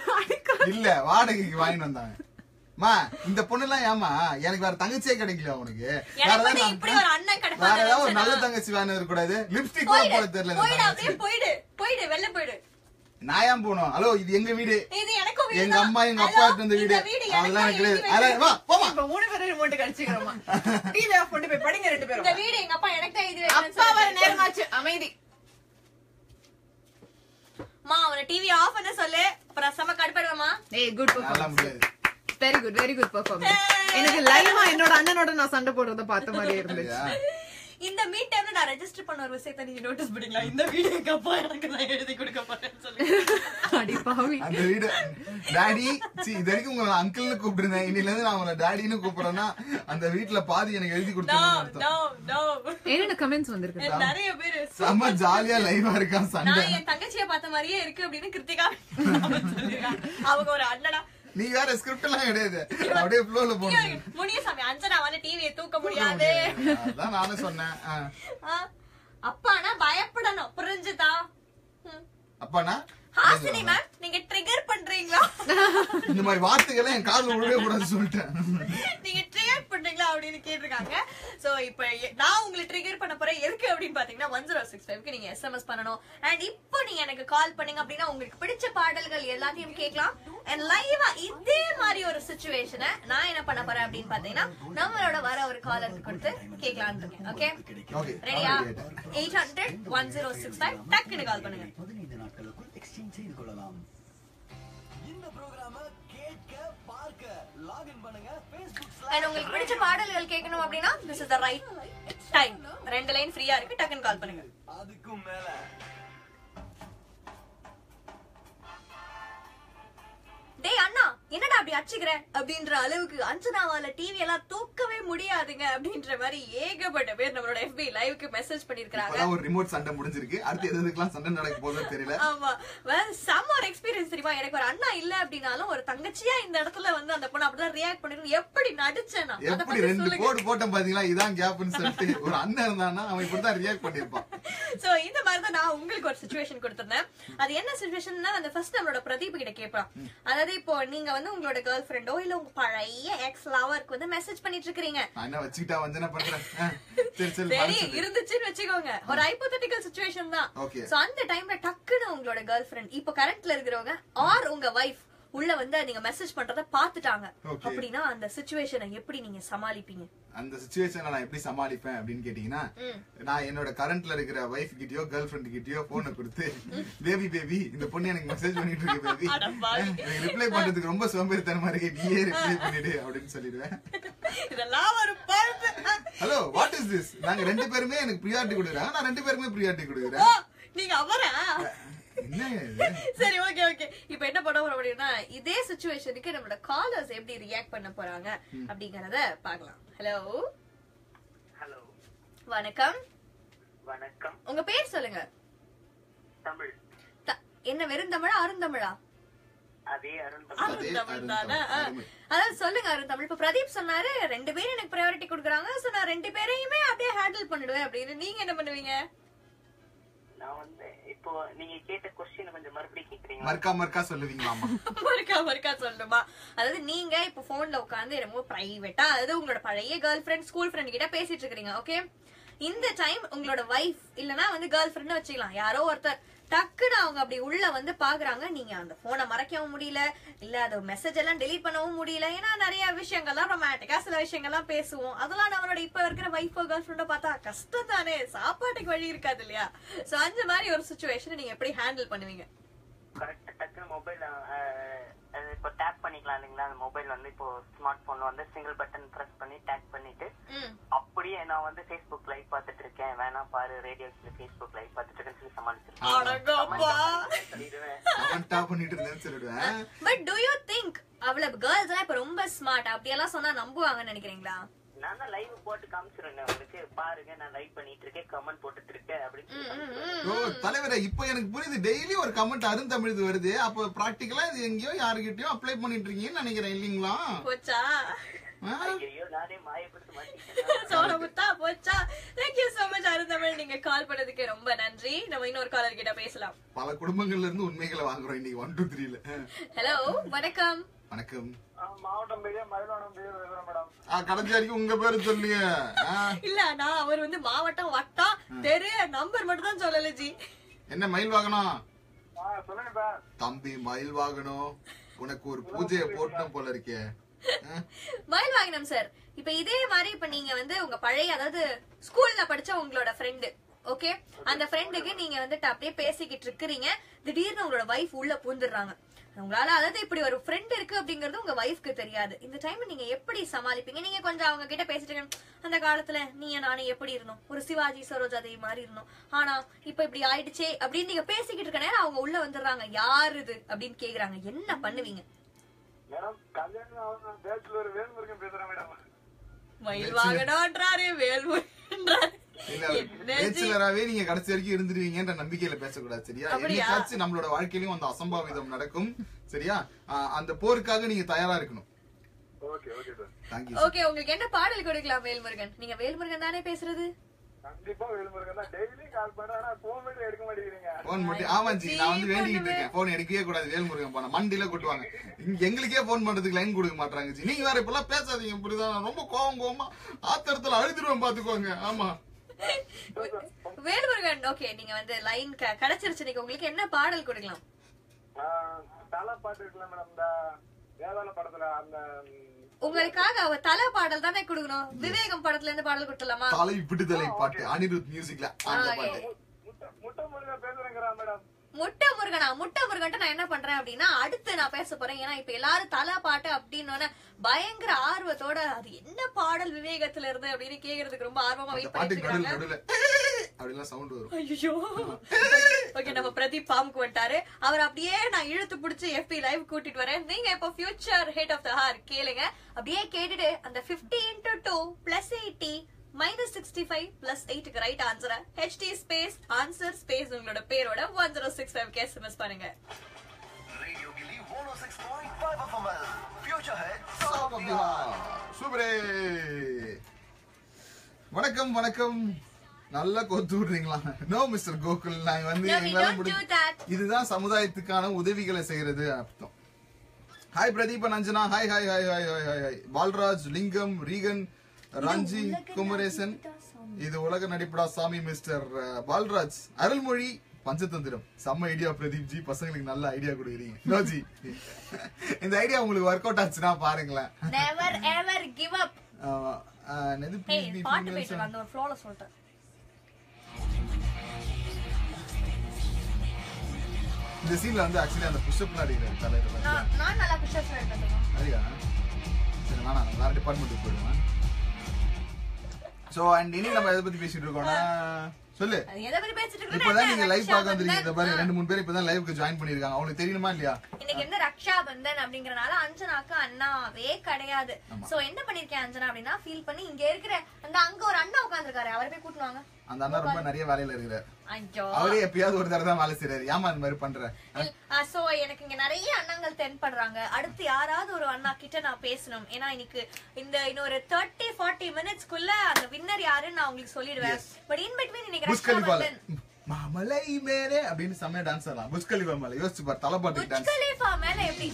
இல்ல வாடகைக்கு வாங்கிட்டு வந்தாங்க மா இந்த பொண்ணு எல்லாம் ஏமா எனக்கு வேற தங்கச்சியே கிடைக்கல உனக்கு வேற எனக்கு வந்து ஏதாவது இப்படி ஒரு அண்ணன் வேற கிடைப்பாங்க ஏதாவது ஒரு நல்ல நினைச்சேனா? தங்கச்சி வேணும் இருக்கக்கூடாது லிப்ஸ்டிக் போட போயிடு தெரியல இந்த போயிடு தங்கச்சி. அப்படியே போயிடு போயிடு வெளில போயிடு நான் ஏன் போகணும் ஹலோ இது எங்க வீடு இது எனக்கும் வீடு எங்க தான். அம்மா எங்க ஹலோ, அப்பா எடுத்து வந்த வீடு இந்த வீடு அதெல்லாம் எனக்கு எனக்கு எழுதி கிடையாது அதெல்லாம் வா போமா இப்ப மூணு பேரும் ரிமோட் கடிச்சுக்கிறோமா டிவி ஆஃப் பண்ணிட்டு போய் படிங்க ரெண்டு இந்த பேரும் வீடு எங்க அப்பா எனக்கு தான் இது அப்பா வர நேரமாச்சு அமைதி மா அவன டிவி ஆஃப் பண்ண சொல்லு அப்புறம் செம கடுப்படுவேமா ஏய் குட் நல்லா பர்ஃபார்மன்ஸ் முடியாது very good very good performance எனக்கு லைவா என்னோட அண்ணனோட நான் சண்டை போடுறத பார்த்த மாதிரி இருந்துச்சு சரியா? இந்த மீட் டைம்ல நான் ரெஜிஸ்டர் பண்ண ஒரு விஷயத்தை நீங்க நோட்டீஸ் பண்ணீங்களா இந்த வீடு எங்க அப்பா எனக்கு நான் எழுதி கொடுக்க போறேன்னு சொல்லி அடி பாவி அந்த வீடு டாடி சி இது வரைக்கும் உங்களை அங்கிள்னு கூப்பிட்டுருந்தேன் இன்னில இருந்து நான் உங்களை டாடின்னு கூப்பிடுறேன்னா அந்த வீட்டுல பாதி எனக்கு எழுதி நோ கொடுத்தேன்னு அர்த்தம் நோ நோ என்னென்ன கமெண்ட்ஸ் வந்திருக்கு நிறைய பேரு செம்ம ஜாலியா லைவா இருக்கான் சண்டை நான் என் தங்கச்சியை பார்த்த மாதிரியே இருக்கு அப்படின்னு கிருத்திகா சொல்லிருக்காங்க. அவங்க ஒரு அண்ணனா நீ வேற ஸ்கிரிப்ட் எல்லாம் கிடையாது அப்படியே ஃப்ளோல போகணும் முனியசாமி அஞ்சனா வந்து டிவியை தூக்க முடியாது அதான் நானும் சொன்னேன் ஆ. ஆ, அப்பானா பயப்படணும் புரிஞ்சுதா ம். அப்பானா ஹாசினி மேம் நீங்க ட்ரிகர் பண்றீங்களா இந்த மாதிரி வார்த்தைகளை என் காதுல விடவே கூடாது சொல்லிட்டேன் நீங்க ட்ரிகர் பண்றீங்களா அப்படின்னு கேட்டிருக்காங்க சோ இப்போ எ- நான் உங்களை ட்ரிகர் பண்ண போறேன் எதுக்கு அப்படின்னு பாத்தீங்கன்னா ஒன் ஜீரோ சிக்ஸ் ஃபைவ்க்கு நீங்க எஸ்எம்எஸ் பண்ணணும் அண்ட் இப்போ நீங்க எனக்கு கால் பண்ணீங்க அப்படின்னா உங்களுக்கு பிடிச்ச பாடல்கள் எல்லாத்தையும் கேட்கலாம் அண்ட் லைவா இதே மாதிரி ஒரு சுச்சுவேஷனை நான் என்ன பண்ண போறேன் அப்படின்னு பாத்தீங்கன்னா நம்மளோட வர ஒரு காலருக்கு கொடுத்து கேட்கலான்னு இருக்கேன் ஓகே ஓகே ரெடியா eight hundred one zero six five டக்குன்னு கால் பண்ணுங்க பதினைந்து நாட்களுக்குள் எக்ஸ்சேஞ்ச் செய்து கொள்ளலாம் இந்த ப்ரோக்ராம கேட்க பார்க்க லாகின் பண்ணுங்க Facebook அண்ட் உங்களுக்கு பிடிச்ச பாடல்கள் கேட்கணும் அப்படின்னா this is the right time ரெண்டு லைன் ஃப்ரீயா இருக்கு டக்குன்னு கால் பண்ணுங்க அதுக்கும் மேல டேய் அண்ணா என்னடா அப்படி அடிச்சுக்கிற அப்படின்ற அளவுக்கு அஞ்சனாவால டிவி எல்லாம் தூக்கவே முடியாதுங்க அப்படின்ற மாதிரி ஏகப்பட்ட பேர் நம்மளோட FB லைவ்க்கு மெசேஜ் பண்ணிருக்காங்க இப்பதான் ஒரு ரிமோட் சண்டை முடிஞ்சிருக்கு அடுத்து எது எதுக்கெல்லாம் சண்டை நடக்க போதோ தெரியல ஆமா வேற செம்ம ஒரு எக்ஸ்பீரியன்ஸ் தெரியுமா எனக்கு ஒரு அண்ணா இல்ல அப்படின்னாலும் ஒரு தங்கச்சியா இந்த இடத்துல வந்து அந்த பொண்ணு அப்படிதான் ரியாக்ட் பண்ணிருக்கும் எப்படி நடிச்சேன் நான் அதை எப்படி பத்தி ரெண்டு சொல்லுங்க கோடு போட்டேன் பாத்தீங்களா இதான் கேப்னு சொல்லிட்டு ஒரு அண்ணன் இருந்தான்னா அவன் இப்படிதான் ரியாக்ட் பண்ணிருப்பான் சோ இந்த மாதிரி தான் நான் உங்களுக்கு ஒரு சுச்சுவேஷன் கொடுத்திருந்தேன் அது என்ன சுச்சுவேஷன்னா அந்த ஃபர்ஸ்ட் நம்மளோட பிரதீப் கிட்ட கேட்போம் அதாவது இப்போ நீங்க வந்து உங்களோட கேர்ள் ஃப்ரெண்டோ இல்ல உங்க பழைய எக்ஸ் லவருக்கு வந்து மெசேஜ் பண்ணிட்டு இருக்கீங்க நான் என்ன வச்சுக்கிட்டா வந்து என்ன பண்றேன் ஆ, சரி சரி சரி பாரு சொல்லு. இருந்துச்சுன்னு வச்சுக்கோங்க ஒரு ஹைப்போதெட்டிக்கல் சுச்சுவேஷன் தான் Okay. சோ அந்த டைம்ல டக்குன்னு உங்களோட கேர்ள் ஃப்ரெண்ட் இப்போ கரண்ட்ல இருக்கிறவங்க ஆர் உங்க வைஃப் உள்ள வந்து நீங்க மெசேஜ் பண்றத பாத்துட்டாங்க Okay. அப்படின்னா அந்த சுச்சுவேஷனை எப்படி நீங்க சமாளிப்பீங்க அந்த சுச்சுவேஷனை நான் எப்படி சமாளிப்பேன் அப்படின்னு கேட்டீங்கன்னா ம். நான் என்னோட கரண்ட்ல இருக்கிற வைஃப் கிட்டயோ கேர்ள் ஃப்ரெண்ட் கிட்டயோ போனை கொடுத்து பேபி பேபி இந்த பொண்ணு எனக்கு மெசேஜ் பண்ணிட்டு இருக்கு பேபி அட பாவி. எனக்கு ரிப்ளை பண்றதுக்கு ரொம்ப சோம்பேறித்தனமா இருக்கு நீயே ரிப்ளை பண்ணிடு அப்படின்னு சொல்லிடுவேன் இதெல்லாம் ஒரு பழப்பு ஹலோ வாட் இஸ் திஸ் நாங்க ரெண்டு பேருமே எனக்கு ப்ரியாரிட்டி கொடுக்குறாங்க நான் ரெண்டு பேருமே ப்ரியாரிட்டி ஓ கொடுக்குறேன் நீங்க அவரா என்ன இது சரி ஓகே ஓகே இப்போ என்ன பண்ண போறோம் அப்படின்னா இதே சுச்சுவேஷனுக்கு நம்மளோட காலர்ஸ் எப்படி ரியாக்ட் பண்ண போறாங்க அப்படிங்கறத பார்க்கலாம் ஹலோ ஹலோ வணக்கம் வணக்கம் உங்க பேர் சொல்லுங்க தமிழ் த- என்ன வெறும் தமிழா அருந்தமிழா அதே அருண் அதே அருந்தமிழ் தானே அருந்தமிழ். ஆ. அருமை. அதாவது சொல்லுங்க அருந்தமிழ் இப்ப பிரதீப் சொன்னாரு ரெண்டு பேரும் எனக்கு ப்ரையாரிட்டி கொடுக்குறாங்க சோ நான் ரெண்டு பேரையுமே அப்படியே ஹேண்டில் பண்ணிடுவேன் அப்படின்னு நீங்க என்ன பண்ணுவீங்க நான் வந்து இப்போ நீங்க கேட்ட கொஸ்டின் கொஞ்சம் மறுபடியும் கேக்குறீங்க மறுக்கா மறுக்கா சொல்லுவீங்களாமா மறுக்கா மறுக்கா சொல்லணுமா அதாவது நீங்க இப்ப போன்ல உட்கார்ந்து ரொம்ப பிரைவேட்டா அதாவது உங்களோட பழைய கேர்ள் ஃபிரெண்ட் ஸ்கூல் ஃப்ரெண்ட் கிட்ட பேசிட்டு இருக்கீங்க ஓகே இந்த டைம் உங்களோட வைஃப் இல்லனா வந்து கேர்ள் ஃப்ரெண்ட் வச்சுக்கலாம் யாரோ ஒருத்தர் டக்குன்னு அவங்க அப்படி உள்ள வந்து பாக்குறாங்க நீங்க அந்த போனை மறைக்கவும் முடியல இல்ல அது மெசேஜ் எல்லாம் டெலீட் பண்ணவும் முடியல ஏன்னா நிறைய விஷயங்கள்லாம் ரொமான்டிக்கா சில விஷயங்கள்லாம் பேசுவோம் அதெல்லாம் நம்மளோட இப்ப இருக்கிற வைஃபோ கேர்ள் ஃப்ரெண்டோ பார்த்தா கஷ்டம் தானே சாப்பாட்டுக்கு வழி இருக்காது இல்லையா சோ அந்த மாதிரி ஒரு சுச்சுவேஷன் நீங்க எப்படி ஹேண்டில் பண்ணுவீங்க கரெக்ட் டக்குனு மொபைல் இப்போ டேப் பண்ணிக்கலாம் இல்லைங்களா அந்த மொபைல் வந்து இப்போ ஸ்மார்ட் போன்ல வந்து சிங்கிள் பட்டன் பிரஸ் பண்ணி டேப் பண்ணிட்டு ம் அப்படியே நான் வந்து ஃபேஸ்புக் லைவ் பார்த்துட்டு இருக்கேன் வேணாம் பாரு ரேடியோ ஃபேஸ்புக் லைவ் பார்த்துட்டு இருக்கேன்னு சொல்லி சமாளிச்சிருக்கேன் அடங்கப்பா சொல்லிடுவேன் அவன் டாப் பண்ணிட்டு இருந்தேன்னு சொல்லிடுவேன் பட் டு யூ திங்க் அவ்வளவு கேர்ள்ஸ் எல்லாம் இப்ப ரொம்ப ஸ்மார்ட் அப்படியெல்லாம் சொன்னா நம்புவாங்கன்னு நினைக்கிறீங்களா நான் தான் லைவ் போட்டு காமிச்சிருந்தேன் உங்களுக்கு பாருங்க நான் லைவ் பண்ணிட்டு இருக்கேன் கமெண்ட் போட்டுட்டு இருக்கேன் அப்படின்னு சொல்லி காமிச்சிருந்தேன். ஓ தலைவரே இப்போ எனக்கு புரியுது டெய்லி ஒரு கமெண்ட் அருந்தமிழ்து வருது அப்போ பிராக்டிக்கலா இது எங்கேயோ யாருகிட்டயோ அப்ளை பண்ணிட்டு இருக்கீங்கன்னு நினைக்கிறேன் இல்லீங்களா போச்சா ஐயோ நானே மாயப்படுத்த மாட்டேன் சோழ முத்தா போச்சா தேங்க்யூ so much அருந்தமிழ் நீங்க கால் பண்ணதுக்கு ரொம்ப நன்றி நம்ம இன்னொரு காலர் கிட்ட பேசலாம் பல குடும்பங்கள்ல இருந்து உண்மைகளை வாங்குறோம் இன்னைக்கு ஒன் டூ த்ரீல ஹலோ வணக்கம் வணக்கம் மாவட்டம் பெரிய மயிலாடம் பெரிய விவரம் மேடம் ஆ, கடைசி வரைக்கும் உங்க பேரு சொல்லுங்க ஆ, இல்ல நான் அவர் வந்து மாவட்டம் வட்டம் தெரு நம்பர் மட்டும் தான் சொல்லல ஜி என்ன மயில் வாகனம் சொல்லுங்க தம்பி மயில் வாகனம் உனக்கு ஒரு பூஜையை போட்டோம் போல இருக்கே ஆ? மயில் வாங்கினம் சார் இப்ப இதே மாதிரி இப்ப நீங்க வந்து உங்க பழைய அதாவது ஸ்கூல்ல படிச்ச உங்களோட ஃப்ரெண்டு ஓகே அந்த ஃப்ரெண்டுக்கு நீங்க வந்துட்டு அப்படியே பேசிக்கிட்டு இருக்கிறீங்க திடீர்னு உங்களோட வைஃப் உள்ள பூந்துடுறாங்க உங்களால அதாவது இப்படி ஒரு ஃப்ரெண்ட் இருக்கு அப்படிங்கறது உங்க வைஃப்க்கு தெரியாது இந்த டைம் நீங்க எப்படி சமாளிப்பீங்க நீங்க கொஞ்சம் அவங்க கிட்ட பேசிட்டு இருங்க. அந்த காலத்துல நீ நானும் எப்படி இருந்தோம் ஒரு சிவாஜி சரோஜா தேவி மாதிரி இருந்தோம் ஆனா இப்ப இப்படி ஆயிடுச்சே அப்படின்னு நீங்க பேசிக்கிட்டு இருக்க நேரம் அவங்க உள்ள வந்துடுறாங்க யாரு இது அப்படின்னு கேக்குறாங்க என்ன பண்ணுவீங்க மேடம் கல்யாணம் பேச்சுலர் வேல்முருகன் பேசுறேன் மேடம் மயில் வாங்கணும்ன்றாரு வேல்முன்றாரு இல்ல பேச்சுலராவே நீங்க கடைசி வரைக்கும் இருந்துருவீங்கன்ற நம்பிக்கையில பேசக்கூடாது சரியா அப்படியா? என்னைக்காச்சும் நம்மளோட வாழ்க்கையிலும் அந்த அசம்பாவிதம் நடக்கும் சரியா ஆ, அந்த போருக்காக நீங்க தயாரா இருக்கணும் okay okay sir thank you okay உங்களுக்கு என்ன பாடல் கொடுக்கலாம் வேல்முருகன் நீங்க வேல்முருகன் தானே பேசுறது கண்டிப்பா வேல்முருகன் தான் டெய்லி கால் பண்றேன் ஆனா போன் மட்டும் எடுக்க மாட்டேங்கிறீங்க போன் மட்டும் ஆமா ஜி நான் வந்து வேண்டிக்கிட்டு இருக்கேன் போன் எடுக்கவே கூடாது வேல்முருகன் போன மண்டியில கொட்டுவாங்க இங்க எங்களுக்கே போன் பண்றதுக்கு லைன் கொடுக்க மாட்டாங்க ஜி நீங்க வேற இப்பெல்லாம் பேசாதீங்க புரியுதா நான் ரொம்ப கோவம் கோவமா ஆத்திரத்துல அழுதுருவேன் பாத்துக்கோங்க ஆமா வேல்முருகன் ஓகே நீங்க வந்து லைன் கிடைச்சிருச்சு நீங்க உங்களுக்கு என்ன பாடல் கொடுக்கலாம் தலை பாட்டு இருக்குல்ல மேடம் இந்த வேதாள படத்துல அந்த உங்களுக்காக அவ தலை பாடல் தானே கொடுக்கணும் விவேகம் படத்துல இருந்து பாடல் கொடுத்துலாமா தலை விடுதலை பாட்டு அனிருத் மியூசிக்ல அந்த Okay. பாட்டு முட்டை முட்டை முருகன் பேசுறேங்கிறா மேடம் முட்டை முருகனா முட்டை முருகன்ட்ட நான் என்ன பண்றேன் அப்படின்னா அடுத்து நான் பேச போறேன் ஏன்னா இப்ப எல்லாரும் தலை பாட்டு அப்படின்னு பயங்கர ஆர்வத்தோட அது என்ன பாடல் விவேகத்துல இருந்து அப்படின்னு கேக்குறதுக்கு ரொம்ப ஆர்வமா அந்த வெயிட் பாட்டுக்கு பண்ணிட்டு நடுவில் இருக்காங்க நடுவில் அப்படிலாம் சவுண்ட் வரும் ஐயோ ஓகே நம்ம பிரதீப் பாமுக்கு வந்துட்டாரு அவர் அப்படியே நான் இழுத்து பிடிச்சு எஃபி லைவ் கூட்டிட்டு வரேன் நீங்க இப்போ future head of the hour கேளுங்க அப்படியே கேட்டுட்டு அந்த 50 into two plus eighty minus sixty five plus எயிட்டுக்கு ரைட் ஆன்சரை ஹெச்டி ஸ்பேஸ் ஆன்சர் ஸ்பேஸ் உங்களோட பேரோட one zero six five SMS பண்ணுங்க ரேடியோ கிளி 106.5 எஃப்எம்எல் future head Song of the Hour. சூப்பரே வணக்கம் வணக்கம் நல்லா கொத்து விடுறீங்களா நோ மிஸ்டர் கோகுல் நான் வந்து No, we எங்களால don't முடி- do that. இதுதான் சமுதாயத்துக்கான உதவிகளை செய்யறது அர்த்தம் hi Pradeepan Anjana hi hi hi hi hi hi hi Balraj Lingam Regan Ranchi Kumaresan இது உலக நடிப்படா சாமி மிஸ்டர் அஹ், பால்ராஜ் அருள்மொழி பஞ்சதந்திரம் செம்ம ஐடியா பிரதீப் ஜி பசங்களுக்கு நல்ல ஐடியா கொடுக்குறீங்க நோஜி இந்த ஐடியா உங்களுக்கு ஒர்க் அவுட் ஆச்சுன்னா பாருங்களேன் நெவர் எவர் கிவ் அப் ஆமா. அஹ், என்னது ஏய் please be பாட்டு female போயிட்டு son. இருக்கு, அந்த ஒரு ஃப்ளோல சொல்லிட்டேன் இந்த சீன்ல வந்து ஆக்சுவலி அந்த புஷ்அப்லாம் அடிக்கிறாரு தலையில நான் நான் நல்லா புஷ் எடுத்தேன் சரியா சரி வேணாம் நம்ம வேற டிபார்ட்மெண்ட்டுக்கு போயிடுவேன் சோ அண்ட் இனி நம்ம எதை பத்தி பேசிட்டு இருக்கோம்னா சொல்லு அது எதை பத்தி பேசிட்டு இருக்கோம்னா இப்பதான் என்ன? நீங்க லைவ் ரக்ஷா பார்க்க வந்திருக்கீங்க இந்த பாருங்க பந்தன். ரெண்டு மூணு பேர் இப்பதான் லைவ்க்கு ஜாயின் பண்ணிருக்காங்க அவங்களுக்கு தெரியுமா இல்லையா இன்னைக்கு என்ன ரக்ஷா பந்தன் அப்படிங்கறனால அஞ்சனாக்கு அண்ணாவே கிடையாது சோ என்ன பண்ணிருக்கேன் அஞ்சனா அப்படின்னா ஃபீல் பண்ணி இங்க இருக்கிற அந்த அங்க ஒரு அண்ணா உட்கார்ந்திருக்காரு அவரை போய் கூட்டுவாங்க அந்த அண்ணா ரொம்ப நிறைய வேலையில இருக்கிறார் ஐயோ அவரே எப்பயாவது ஒரு தடவை தான் வேலை செய்யறாரு ஏமா இந்த மாதிரி பண்ற சோ எனக்கு இங்க நிறைய அண்ணங்கள் தென்படுறாங்க அடுத்து யாராவது ஒரு அண்ணா கிட்ட நான் பேசணும் ஏன்னா இன்னைக்கு இந்த இன்னொரு தேர்ட்டி ஃபார்ட்டி மினிட்ஸ்க்குள்ள அந்த வின்னர் யாருன்னு நான் உங்களுக்கு சொல்லிடுவேன் பட் இன் பிட்வீன் இன்னைக்கு புஷ் ரக்ஷா கலிபால பந்தன் மாமலை மேலே அப்படின்னு செம்மையா டான்ஸ் ஆடலாம் புஷ் கலிபா மேல யோசிச்சு பாரு தலைப்பாட்டுக்கு புஜ் டான்ஸ் கலீஃபா மேல எப்படி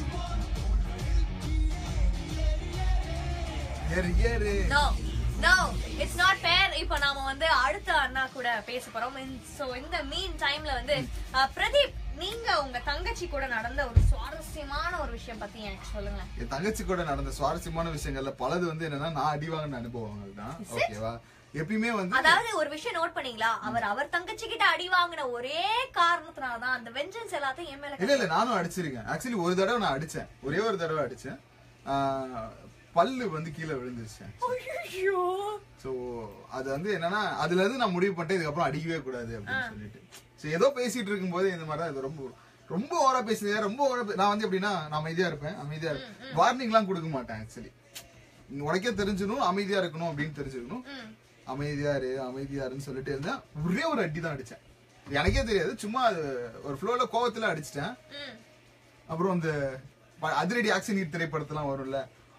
ஏறு ஏறு no no it's not fair இப்போ நாம வந்து அடுத்த அண்ணா கூட பேச போறோம் சோ இந்த மீன் டைம்ல வந்து அஹ், பிரதீப் நீங்க உங்க தங்கச்சி கூட நடந்த ஒரு சுவாரஸ்யமான ஒரு விஷயம் பத்தி எனக்கு சொல்லுங்களேன் என் தங்கச்சி கூட நடந்த சுவாரஸ்யமான விஷயங்கள்ல பலது வந்து என்னன்னா நான் அடி வாங்கின அனுபவங்கள் தான் ஓகேவா எப்பயுமே வந்து அதாவது ஒரு விஷயம் நோட் பண்ணீங்களா அவர் அவர் தங்கச்சி கிட்ட அடி வாங்கின ஒரே காரணத்தினாலதான் அந்த வெஞ்சன்ஸ் எல்லாத்தையும் என் மேல இல்ல இல்ல நானும் அடிச்சிருக்கேன் ஆக்சுவலி ஒரு தடவை நான் அடிச்சேன் ஒரே ஒரு தடவை அடிச்சேன் ஆஹ், பல்லு வந்து கீழே விழுந்துருச்சேன் ஐயோ சோ அது வந்து என்னன்னா அதுல இருந்து நான் முடிவு பண்ணிட்டேன் இதுக்கப்புறம் அடிக்கவே கூடாது அப்படின்னு சொல்லிட்டு சோ ஏதோ பேசிட்டு இருக்கும்போது இந்த மாதிரி தான் இது ரொம்ப ரொம்ப ஓவரா பேசுறேன் ரொம்ப ஓவரா பே- நான் வந்து எப்படின்னா நான் அமைதியா இருப்பேன் அமைதியா இருப்பேன் வார்னிங் எல்லாம் கொடுக்க மாட்டேன் ஆக்சுவலி உனக்கே தெரிஞ்சிடணும் அமைதியா இருக்கணும் அப்படின்னு தெரிஞ்சுக்கணும் அமைதியா இரு அமைதியா இருன்னு சொல்லிட்டு இருந்தேன் ஒரே ஒரு அடி தான் அடிச்சேன் எனக்கே தெரியாது சும்மா அது ஒரு ஃப்ளோல கோவத்துல அடிச்சிட்டேன் ம் அப்புறம் இந்த ப- அதிரடி ஆக்ஷன் திரைப்படத்தெல்லாம் வரும்ல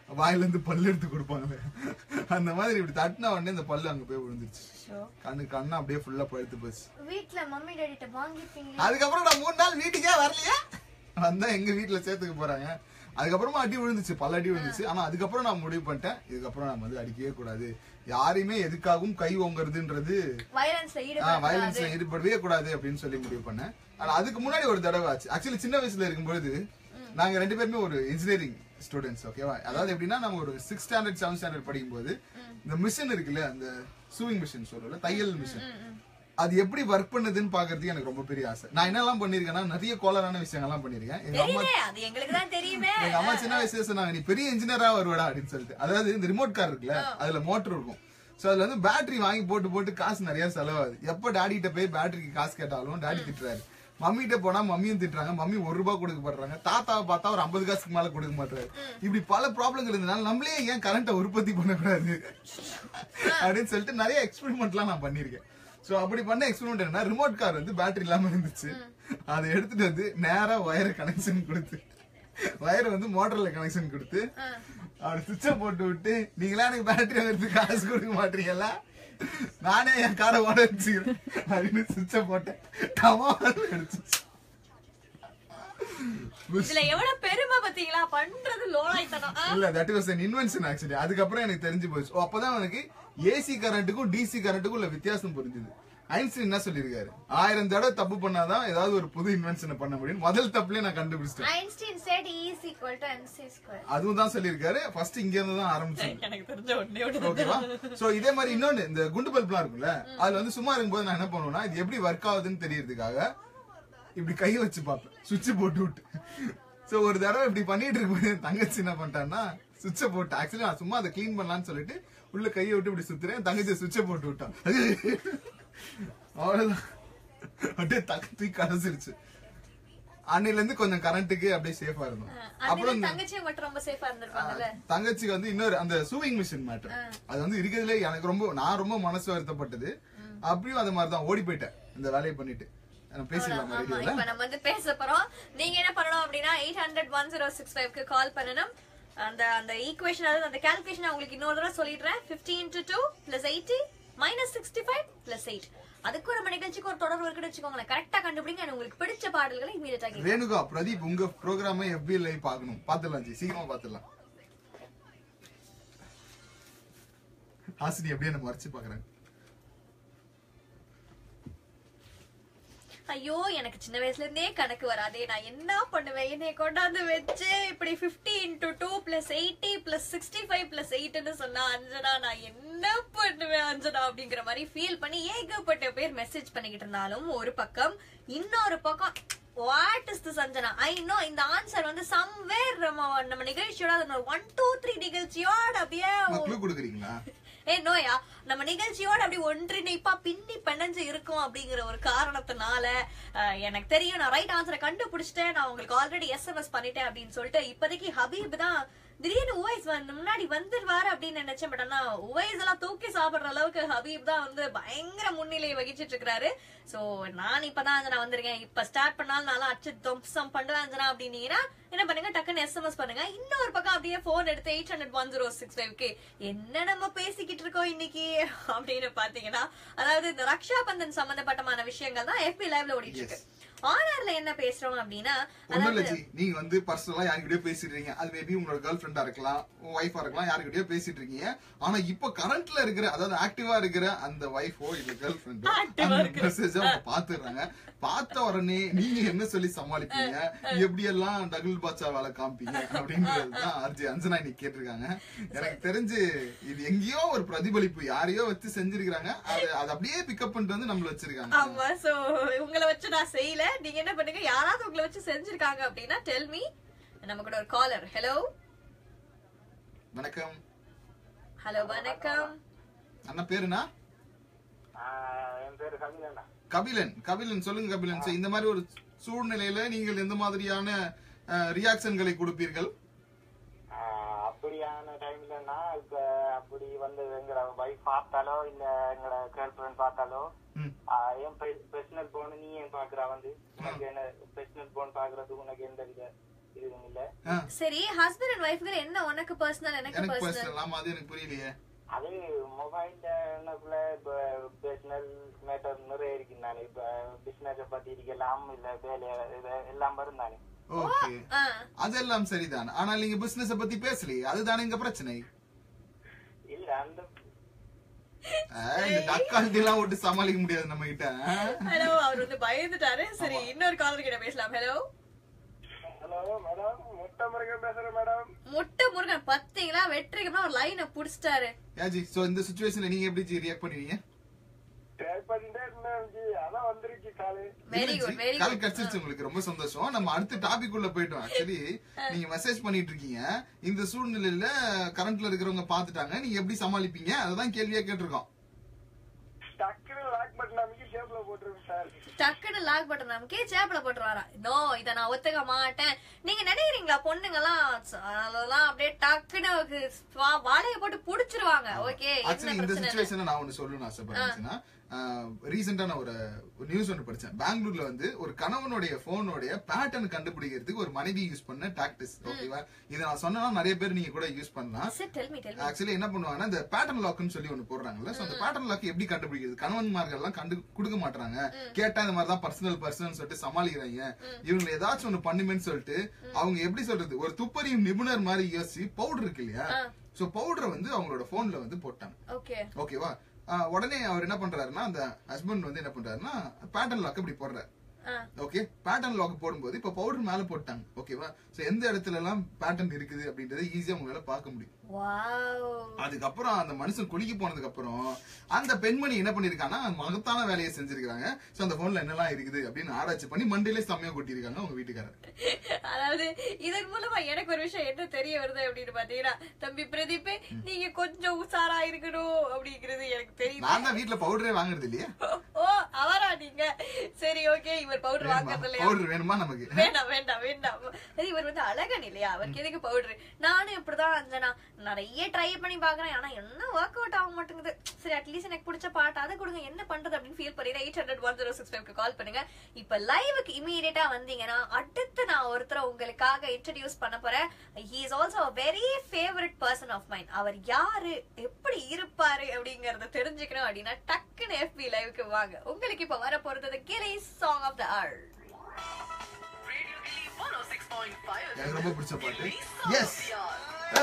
வாயில இருந்து பல்லு எடுத்து கொடுப்பாங்களே அந்த மாதிரி இப்படி தட்டின உடனே இந்த பல்லு அங்க போய் விழுந்துருச்சு கண்ணு கண்ணு அப்படியே ஃபுல்லா பழுத்து போச்சு வீட்ல மம்மி டாடிட்ட வாங்கிப்பீங்க அதுக்கப்புறம் நான் மூணு நாள் வீட்டுக்கே வரலையா வந்தா எங்க வீட்டுல சேர்த்துக்க போறாங்க அதுக்கப்புறமா அடி விழுந்துச்சு பல அடி விழுந்துச்சு ஆனா அதுக்கப்புறம் நான் முடிவு பண்ணிட்டேன் இதுக்கப்புறம் நம்ம வந்து அடிக்கவே கூடாது யாரையுமே எதுக்காகவும் கை ஓங்குறதுன்றது வயலன்ஸ்ல வயலன்ஸ்ல ஈடுபடாது ஈடுபடவே கூடாது அப்படின்னு சொல்லி முடிவு பண்ணேன் ஆனா அதுக்கு முன்னாடி ஒரு தடவை ஆச்சு ஆக்சுவலி சின்ன வயசுல இருக்கும்பொழுது நாங்க ரெண்டு பேருமே ஒரு இன்ஜினியரிங் ஸ்டூடெண்ட்ஸ் ஓகேவா அதாவது எப்படின்னா நம்ம ஒரு சிக்ஸ் ஸ்டாண்டர்ட் செவன் ஸ்டாண்டர்ட் படிக்கும்போது இந்த மிஷின் இருக்குல்ல அந்த சூவிங் மிஷின் சொல்றோம்ல தையல் மிஷின் அது எப்படி ஒர்க் பண்ணுதுன்னு பாக்குறதுக்கு எனக்கு ரொம்ப பெரிய ஆசை நான் என்னெல்லாம் பண்ணிருக்கேன்னா நிறைய கோலரான விஷயங்கள்லாம் பண்ணிருக்கேன் எங்க அம்மா தெரியல அது எங்களுக்கு தான் தெரியுமே எங்க அம்மா சின்ன வயசுல சொன்னாங்க நீ பெரிய இன்ஜினியரா வருவடா அப்படின்னு சொல்லிட்டு அதாவது இந்த ரிமோட் கார் இருக்குல்ல அதுல மோட்டர் இருக்கும் சோ அதுல வந்து பேட்டரி வாங்கி போட்டு போட்டு காசு நிறைய செலவாகுது எப்ப டாடி கிட்ட போய் பேட்டரிக்கு காசு கேட்டாலும் டாடி திட்டுறாரு மம்மி கிட்ட போனா மம்மியும் திட்டுறாங்க மம்மி ஒரு ரூபாய் கொடுக்க மாட்டாங்க தாத்தாவை பார்த்தா ஒரு ஐம்பது காசுக்கு மேல கொடுக்க மாட்டாரு இப்படி பல ப்ராப்ளங்கள் இருந்தனால நம்மளே ஏன் கரண்ட்டை உற்பத்தி பண்ணக்கூடாது அப்படின்னு சொல்லிட்டு நிறைய எக்ஸ்பெரிமெண்ட்லாம் நான் பண்ணிருக்கேன் சோ அப்படி பண்ண எக்ஸ்பெரிமெண்ட் என்ன ரிமோட் கார் வந்து பேட்டரி இல்லாம இருந்துச்சு அதை எடுத்துட்டு வந்து நேரா வயர் கனெக்ஷன் கொடுத்து வயர் வந்து மோட்டர்ல கனெக்ஷன் கொடுத்து அப்படி சுவிட்ச போட்டு விட்டு நீங்களா எனக்கு பேட்டரி வாங்குறதுக்கு காசு கொடுக்க மாட்டீங்களா நானே என் காரை ஓட வச்சுக்கிறேன் அப்படின்னு சுவிட்ச போட்டேன் டமால் அடிச்சிச்சு இதுல எவ்வளவு பெருமை பாத்தீங்களா பண்றது லோலாய்த்தனம் ஆ? இல்ல that was an invention actually அதுக்கப்புறம் எனக்கு தெரிஞ்சு போச்சு ஓ, அப்பதான் எனக்கு ஏசி கரண்ட்டுக்கும் டிசி கரண்ட்டுக்கும் உள்ள வித்தியாசம் புரிஞ்சுது ஐன்ஸ்டீன் என்ன சொல்லியிருக்காரு ஆயிரம் தடவை தப்பு பண்ணாதான் ஏதாவது ஒரு புது இன்வென்ஷனை பண்ண முடியும் முதல் தப்புலயே நான் கண்டுபிடிச்சிட்டேன் Einstein said E is equal to mc square அதுவும் தான் சொல்லியிருக்காரு ஃபர்ஸ்ட் இங்க இருந்து தான் ஆரம்பிச்சேன் எனக்கு தெரிஞ்ச ஒண்ணே ஒண்ணு ஓகேவா சோ இதே மாதிரி இன்னொன்னு இந்த குண்டு பல்ப்லாம் இருக்கும்ல அதுல வந்து சும்மா இருக்கும்போது நான் என்ன பண்ணுவேன்னா இது எப்படி ஒர்க் ஆகுதுன்னு தெரியறதுக்காக இப்படி கை வச்சு பார்ப்பேன் சுவிட்ச் போட்டு விட்டு சோ ஒரு தடவை இப்படி பண்ணிட்டு இருக்கும்போது என் தங்கச்சி என்ன பண்ணிட்டான்னா சுவிட்ச போட்டு ஆக்சுவலி நான் சும்மா அதை க்ளீன் பண்ணலாம்னு சொல்லிட்டு உள்ள கையை விட்டு இப்படி சுத்துறேன் என் தங்கச்சி சுவிட்ச போட்டு விட்டான் அவ்வளவுதான் அப்படியே தக்க தூக்கி கரைச்சிருச்சு அன்னையில இருந்து கொஞ்சம் கரண்ட்டுக்கு அப்படியே சேஃபா இருந்தோம் அப்புறம் அப்புறம் இந்த- தங்கச்சியும் மட்டும் ரொம்ப சேஃபா இருந்திருப்பாங்கல்ல தங்கச்சிக்கு வந்து இன்னொரு அந்த சூவிங் மிஷின் மேட்டர் அது வந்து இருக்கிறதுல எனக்கு ரொம்ப நான் ரொம்ப மனசு வருத்தப்பட்டது அப்படியும் அது மாதிரி தான் ஓடி போயிட்டேன் இந்த வேலையை பண்ணிட்டு நம்ம பேசிடலாம் ஆமா ரேடியோல இப்ப நம்ம வந்து பேச போறோம் நீங்க என்ன பண்ணணும் அப்படின்னா eight hundred one zero six ஃபைவ்க்கு கால் பண்ணணும் அந்த அந்த ஈக்குவேஷன் அதாவது அந்த கால்குலேஷன் உங்களுக்கு இன்னொரு தடவை சொல்லிடுறேன் fifteen to two plus eighty minus sixty five plus eight அதுக்கும் நம்ம நிகழ்ச்சிக்கு ஒரு தொடர்பு இருக்குன்னு வச்சுக்கோங்களேன் கரெக்டா கண்டுபிடிங்க and உங்களுக்கு பிடிச்ச பாடல்களை இமீடியட்டா கேட்க ரேணுகா பிரதீப் உங்க ப்ரோக்ராம எஃபி லைவ் பார்க்கணும் பாத்துடலாம் ஜி சீக்கிரமா பாத்துடலாம் ஹாசினி அப்படியே நம்ம மறைச்சு பாக்குறாங்க ஐயோ எனக்கு சின்ன வயசுல இருந்தே கணக்கு வராதே நான் என்ன பண்ணுவேன் என்னை கொண்டாந்து வச்சு இப்படி 50 into two plus eighty plus sixty five plus எயிட்னு சொன்னா அஞ்சனா நான் என்ன பண்ணுவேன் அஞ்சனா அப்படிங்கிற மாதிரி ஃபீல் பண்ணி ஏகப்பட்ட பேர் மெசேஜ் பண்ணிக்கிட்டு இருந்தாலும் ஒரு பக்கம் இன்னொரு பக்கம் what is this Anjana I know இந்த ஆன்சர் வந்து சம்வேர் நம்ம நம்ம நிகழ்ச்சியோட ஒன் டூ த்ரீ நிகழ்ச்சியோட அப்படியே க்ளூ கொடுக்குறீங்களா ஏ நோயா நம்ம நிகழ்ச்சியோட அப்படி ஒன்றிணைப்பா பின்னி பிணைஞ்சு இருக்கும் அப்படிங்கிற ஒரு காரணத்தினால அஹ், எனக்கு தெரியும் நான் ரைட் ஆன்சரை கண்டுபிடிச்சிட்டேன் நான் உங்களுக்கு ஆல்ரெடி எஸ்எம்எஸ் பண்ணிட்டேன் அப்படின்னு சொல்லிட்டு இப்போதைக்கு ஹபீப் தான் திடீர்னு உவைஸ் வந்து முன்னாடி வந்துருவாரு அப்படின்னு நினைச்சேன் பட் ஆனா உவைஸ் எல்லாம் தூக்கி சாப்பிடுற அளவுக்கு ஹபீப் தான் வந்து பயங்கர முன்னிலை வகிச்சிட்டு இருக்காரு சோ நான் இப்பதான் அஞ்சனா வந்திருக்கேன் இப்ப ஸ்டார்ட் பண்ணாலும் நான் அச்சு தொம்சம் பண்ணுவேன் அஞ்சனா அப்படின்னீங்கன்னா என்ன பண்ணுங்க டக்குன்னு எஸ்எம்எஸ் பண்ணுங்க இன்னொரு பக்கம் அப்படியே போன் எடுத்து eight hundred one zero six ஃபைவ்க்கு என்ன நம்ம பேசிக்கிட்டு இருக்கோம் இன்னைக்கு அப்படின்னு பாத்தீங்கன்னா அதாவது இந்த ரக்ஷா பந்தன் சம்பந்தப்பட்டமான விஷயங்கள் தான் எஃபி லைவ்ல ஓடிட்டு இருக்கு ஆர்ஆர்ல என்ன பேசுறோம் அப்படின்னா ஒண்ணும் இல்ல அதாவது ஜி நீங்க வந்து பர்சனலா யாருக்கிட்டயோ பேசிட்டு இருக்கீங்க அது மேபி உங்களோட கேர்ள் ஃபிரெண்டா இருக்கலாம் உங்க ஒய்ஃபா இருக்கலாம் யாருக்கிட்டயோ பேசிட்டு இருக்கீங்க ஆனா இப்போ கரண்ட்ல இருக்கிற அதாவது ஆக்டிவா இருக்கிற அந்த ஒய்ஃபோ இல்ல கேர்ள் ஃபிரெண்டோ அந்த மெசேஜ் அவங்க பாத்துறாங்க பார்த்த உடனே நீங்க என்ன சொல்லி சமாளிப்பீங்க எப்படி எல்லாம் டபுள் பாட்சா வேலை காமிப்பீங்க அப்படின்றதுதான் ஆர்ஜி அஞ்சனா இன்னைக்கு கேட்டிருக்காங்க எனக்கு தெரிஞ்சு இது எங்கேயோ ஒரு பிரதிபலிப்பு யாரையோ வச்சு செஞ்சிருக்காங்க அது அது அப்படியே பிக்கப் பண்ணிட்டு வந்து நம்மள வச்சிருக்காங்க ஆமா சோ உங்களை வச்சு நான் செய்யல நீங்க என்ன பண்ணுங்க யாராவது உங்களை வச்சு செஞ்சிருக்காங்க அப்படின்னா டெல் மீ நம்ம கூட ஒரு காலர் ஹலோ வணக்கம் ஹலோ வணக்கம் அண்ணா பேருனா என் பேரு கவிதண்ணா கபிலன் கபிலன் சொல்லுங்க கபிலன் சரி, இந்த மாதிரி ஒரு சூழ்நிலையில நீங்கள் எந்த மாதிரியான ரியாக்ஷன்களை கொடுப்பீர்கள் ஆஹ் அப்படியான டைம்லன்னா இப்ப அப்படி வந்து எங்களோட வைஃப் பார்த்தாலோ இல்ல எங்களோட கேர்ள் ஃபிரெண்ட் பார்த்தாலோ ம். ஆஹ் என் பர்சனல் போன் நீ ஏன் பாக்குறா வந்து உனக்கு என்ன பர்சனல் போன் பாக்குறது உனக்கு எந்த வித இதுவும் இல்ல ஆ, சரி ஹஸ்பண்ட் அண்ட் ஒய்ஃப்க்கு என்ன உனக்கு பர்சனல் எனக்கு எனக்கு பர்சனல் பர்சனல் ஆமா அது எனக்கு புரியலையே அது மொபைல்ல என்னக்குள்ள இப்ப பர்சனல் மேட்டர் நிறைய இருக்கு நானே இப்ப பிசினஸ் பத்தி இருக்கலாம் இல்ல வேலைய இது எல்லாம் வரும் தானே ஓகே அதெல்லாம் சரிதான் ஆனால் நீங்க பிசினஸ் பத்தி பேசலையே அதுதானே இங்க பிரச்சனை இல்ல அந்த ஆ, இந்த தக்காளி எல்லாம் விட்டு சமாளிக்க முடியாது நம்ம கிட்ட ஆ? ஹலோ அவர் வந்து பயந்துட்டாரு சரி இன்னொரு காலர் கிட்ட பேசலாம் ஹலோ ஹலோ மேடம் முட்டை முருகன் பேசுறேன் மேடம் முட்டை முருகன் பத்தீங்களா வெற்றிக்கமா ஒரு லைனை புடிச்சிட்டாரு யாஜி சோ இந்த சுச்சுவேஷன்ல நீங்க எப்படி ரியாக்ட் பண்ணுவீங்க ட்ரை பண்ணிட்டே இருந்தேன் ஜி அதான் வந்துருச்சு call very good very call good கிடைச்சிருச்சு உங்களுக்கு ரொம்ப சந்தோஷம் நம்ம அடுத்த டாபிக் உள்ள போயிட்டோம் ஆக்சுவலி நீங்க மெசேஜ் பண்ணிட்டு இருக்கீங்க இந்த சூழ்நிலையில கரண்ட்ல இருக்கிறவங்க பாத்துட்டாங்க நீங்க எப்படி சமாளிப்பீங்க அததான் கேள்வியா கேட்டிருக்கோம் டக்குனு லாக் பட்டன் அமைக்கி ஷேப்ல போட்டுருங்க சார் டக்குன்னு லாக் பட்டன் நமக்கே சேப்பல போட்டு வரா நோ இத நான் ஒத்துக்க மாட்டேன் நீங்க நினைக்கிறீங்களா பொண்ணுங்கலாம் அதெல்லாம் அப்படியே டக்குன்னு வா- வாழைய போட்டு புடிச்சிருவாங்க ஓகே ஆக்சுவலி என்ன இந்த பிரச்சனை சுச்சுவேஷன்ல நான் ஒண்ணு சொல்லணும்னு ஆசைப்படுறேன்னா ரீசெண்டா நான் ஒரு நியூஸ் ஒன்று படிச்சேன் பெங்களூர்ல வந்து ஒரு கணவனுடைய போனோடைய பேட்டர்ன் கண்டுபிடிக்கிறதுக்கு ஒரு மனைவி யூஸ் பண்ண டாக்டிஸ் ஓகேவா இதை நான் சொன்னா நிறைய பேர் நீங்க கூட யூஸ் பண்ணலாம் சரி tell me tell me actually என்ன பண்ணுவாங்கன்னா இந்த பேட்டர்ன் லாக்னு சொல்லி ஒண்ணு போடுறாங்கல்ல சோ அந்த பேட்டர்ன் லாக் எப்படி கண்டுபிடிக்கிறது கணவன்மார்கள் எல்லாம் கண்டு கொடுக்க மாட்டாங்க கேட்டா இந்த மாதிரி தான் பர்சனல் பர்சனல் சொல்லிட்டு சமாளிக்கிறாங்க இவங்க ஏதாச்சும் ஒண்ணு பண்ணுமேன்னு சொல்லிட்டு அவங்க எப்படி சொல்றது ஒரு துப்பறியும் நிபுணர் மாதிரி யோசிச்சு பவுடர் இருக்கு இல்லையா சோ பவுடரை வந்து அவங்களோட போன்ல வந்து போட்டாங்க ஓகே ஓகேவா ஆஹ் உடனே அவர் என்ன பண்றாருன்னா அந்த ஹஸ்பண்ட் வந்து என்ன பண்றாருன்னா பேட்டர்ன் லாக் இப்படி போடுறாரு ஓகே பேட்டர்ன் லாக் போடும்போது இப்ப பவுடர் மேல போட்டாங்க ஓகேவா சோ எந்த இடத்துல எல்லாம் பேட்டர்ன் இருக்குது அப்படின்றத ஈஸியா உங்களால பார்க்க முடியும் வாவ் அதுக்கப்புறம் அந்த மனுஷன் குளிக்க போனதுக்கு அப்புறம் அந்த பெண்மணி என்ன பண்ணிருக்காங்கன்னா மகத்தான வேலையை செஞ்சிருக்காங்க சோ அந்த போன்ல என்னெல்லாம் இருக்குது அப்படின்னு ஆராய்ச்சி பண்ணி மண்டியிலே செம்மையா கொட்டியிருக்காங்க உங்க வீட்டுக்காரர் அதாவது இதன் மூலமா எனக்கு ஒரு விஷயம் என்ன தெரிய வருது அப்படின்னு பாத்தீங்கன்னா தம்பி பிரதீப் நீங்க கொஞ்சம் உஷாரா இருக்கணும் அப்படிங்கிறது எனக்கு தெரியுது நான் தான் வீட்டுல பவுடரே வாங்குறது இல்லையா ஓ அவரா நீங்க சரி ஓகே இவர் பவுடர் வாங்குறது இல்லையா பவுடர் வேணுமா நமக்கு வேண்டாம் வேண்டாம் வேண்டாம் சரி, இவர் வந்து அழகன் இல்லையா அவருக்கு எதுக்கு பவுடர் நானும் இப்படிதான் அஞ்சனா நிறைய ட்ரை பண்ணி பாக்குறேன் ஆனா என்ன ஒர்க் அவுட் ஆக மாட்டேங்குது சரி அட்லீஸ்ட் எனக்கு பிடிச்ச பாட்டு அதை கொடுங்க என்ன பண்றது அப்படின்னு ஃபீல் பண்ணி eight hundred one zero six call பண்ணுங்க இப்ப லைவுக்கு இமீடியட்டா வந்தீங்கன்னா அடுத்து நான் ஒருத்தரை உங்களுக்காக இன்ட்ரடியூஸ் பண்ண போறேன் he is also very favourite person of mind அவர் யாரு எப்படி இருப்பாரு அப்படிங்கறத தெரிஞ்சுக்கணும் அப்படின்னா டக்குன்னு எஃபி லைவுக்கு வாங்க உங்களுக்கு இப்ப வர போறது Gilly song of the hour Radio Gilly 106.5 எனக்கு ரொம்ப பிடிச்ச பாட்டு Gilly Song எஸ் of the Hour.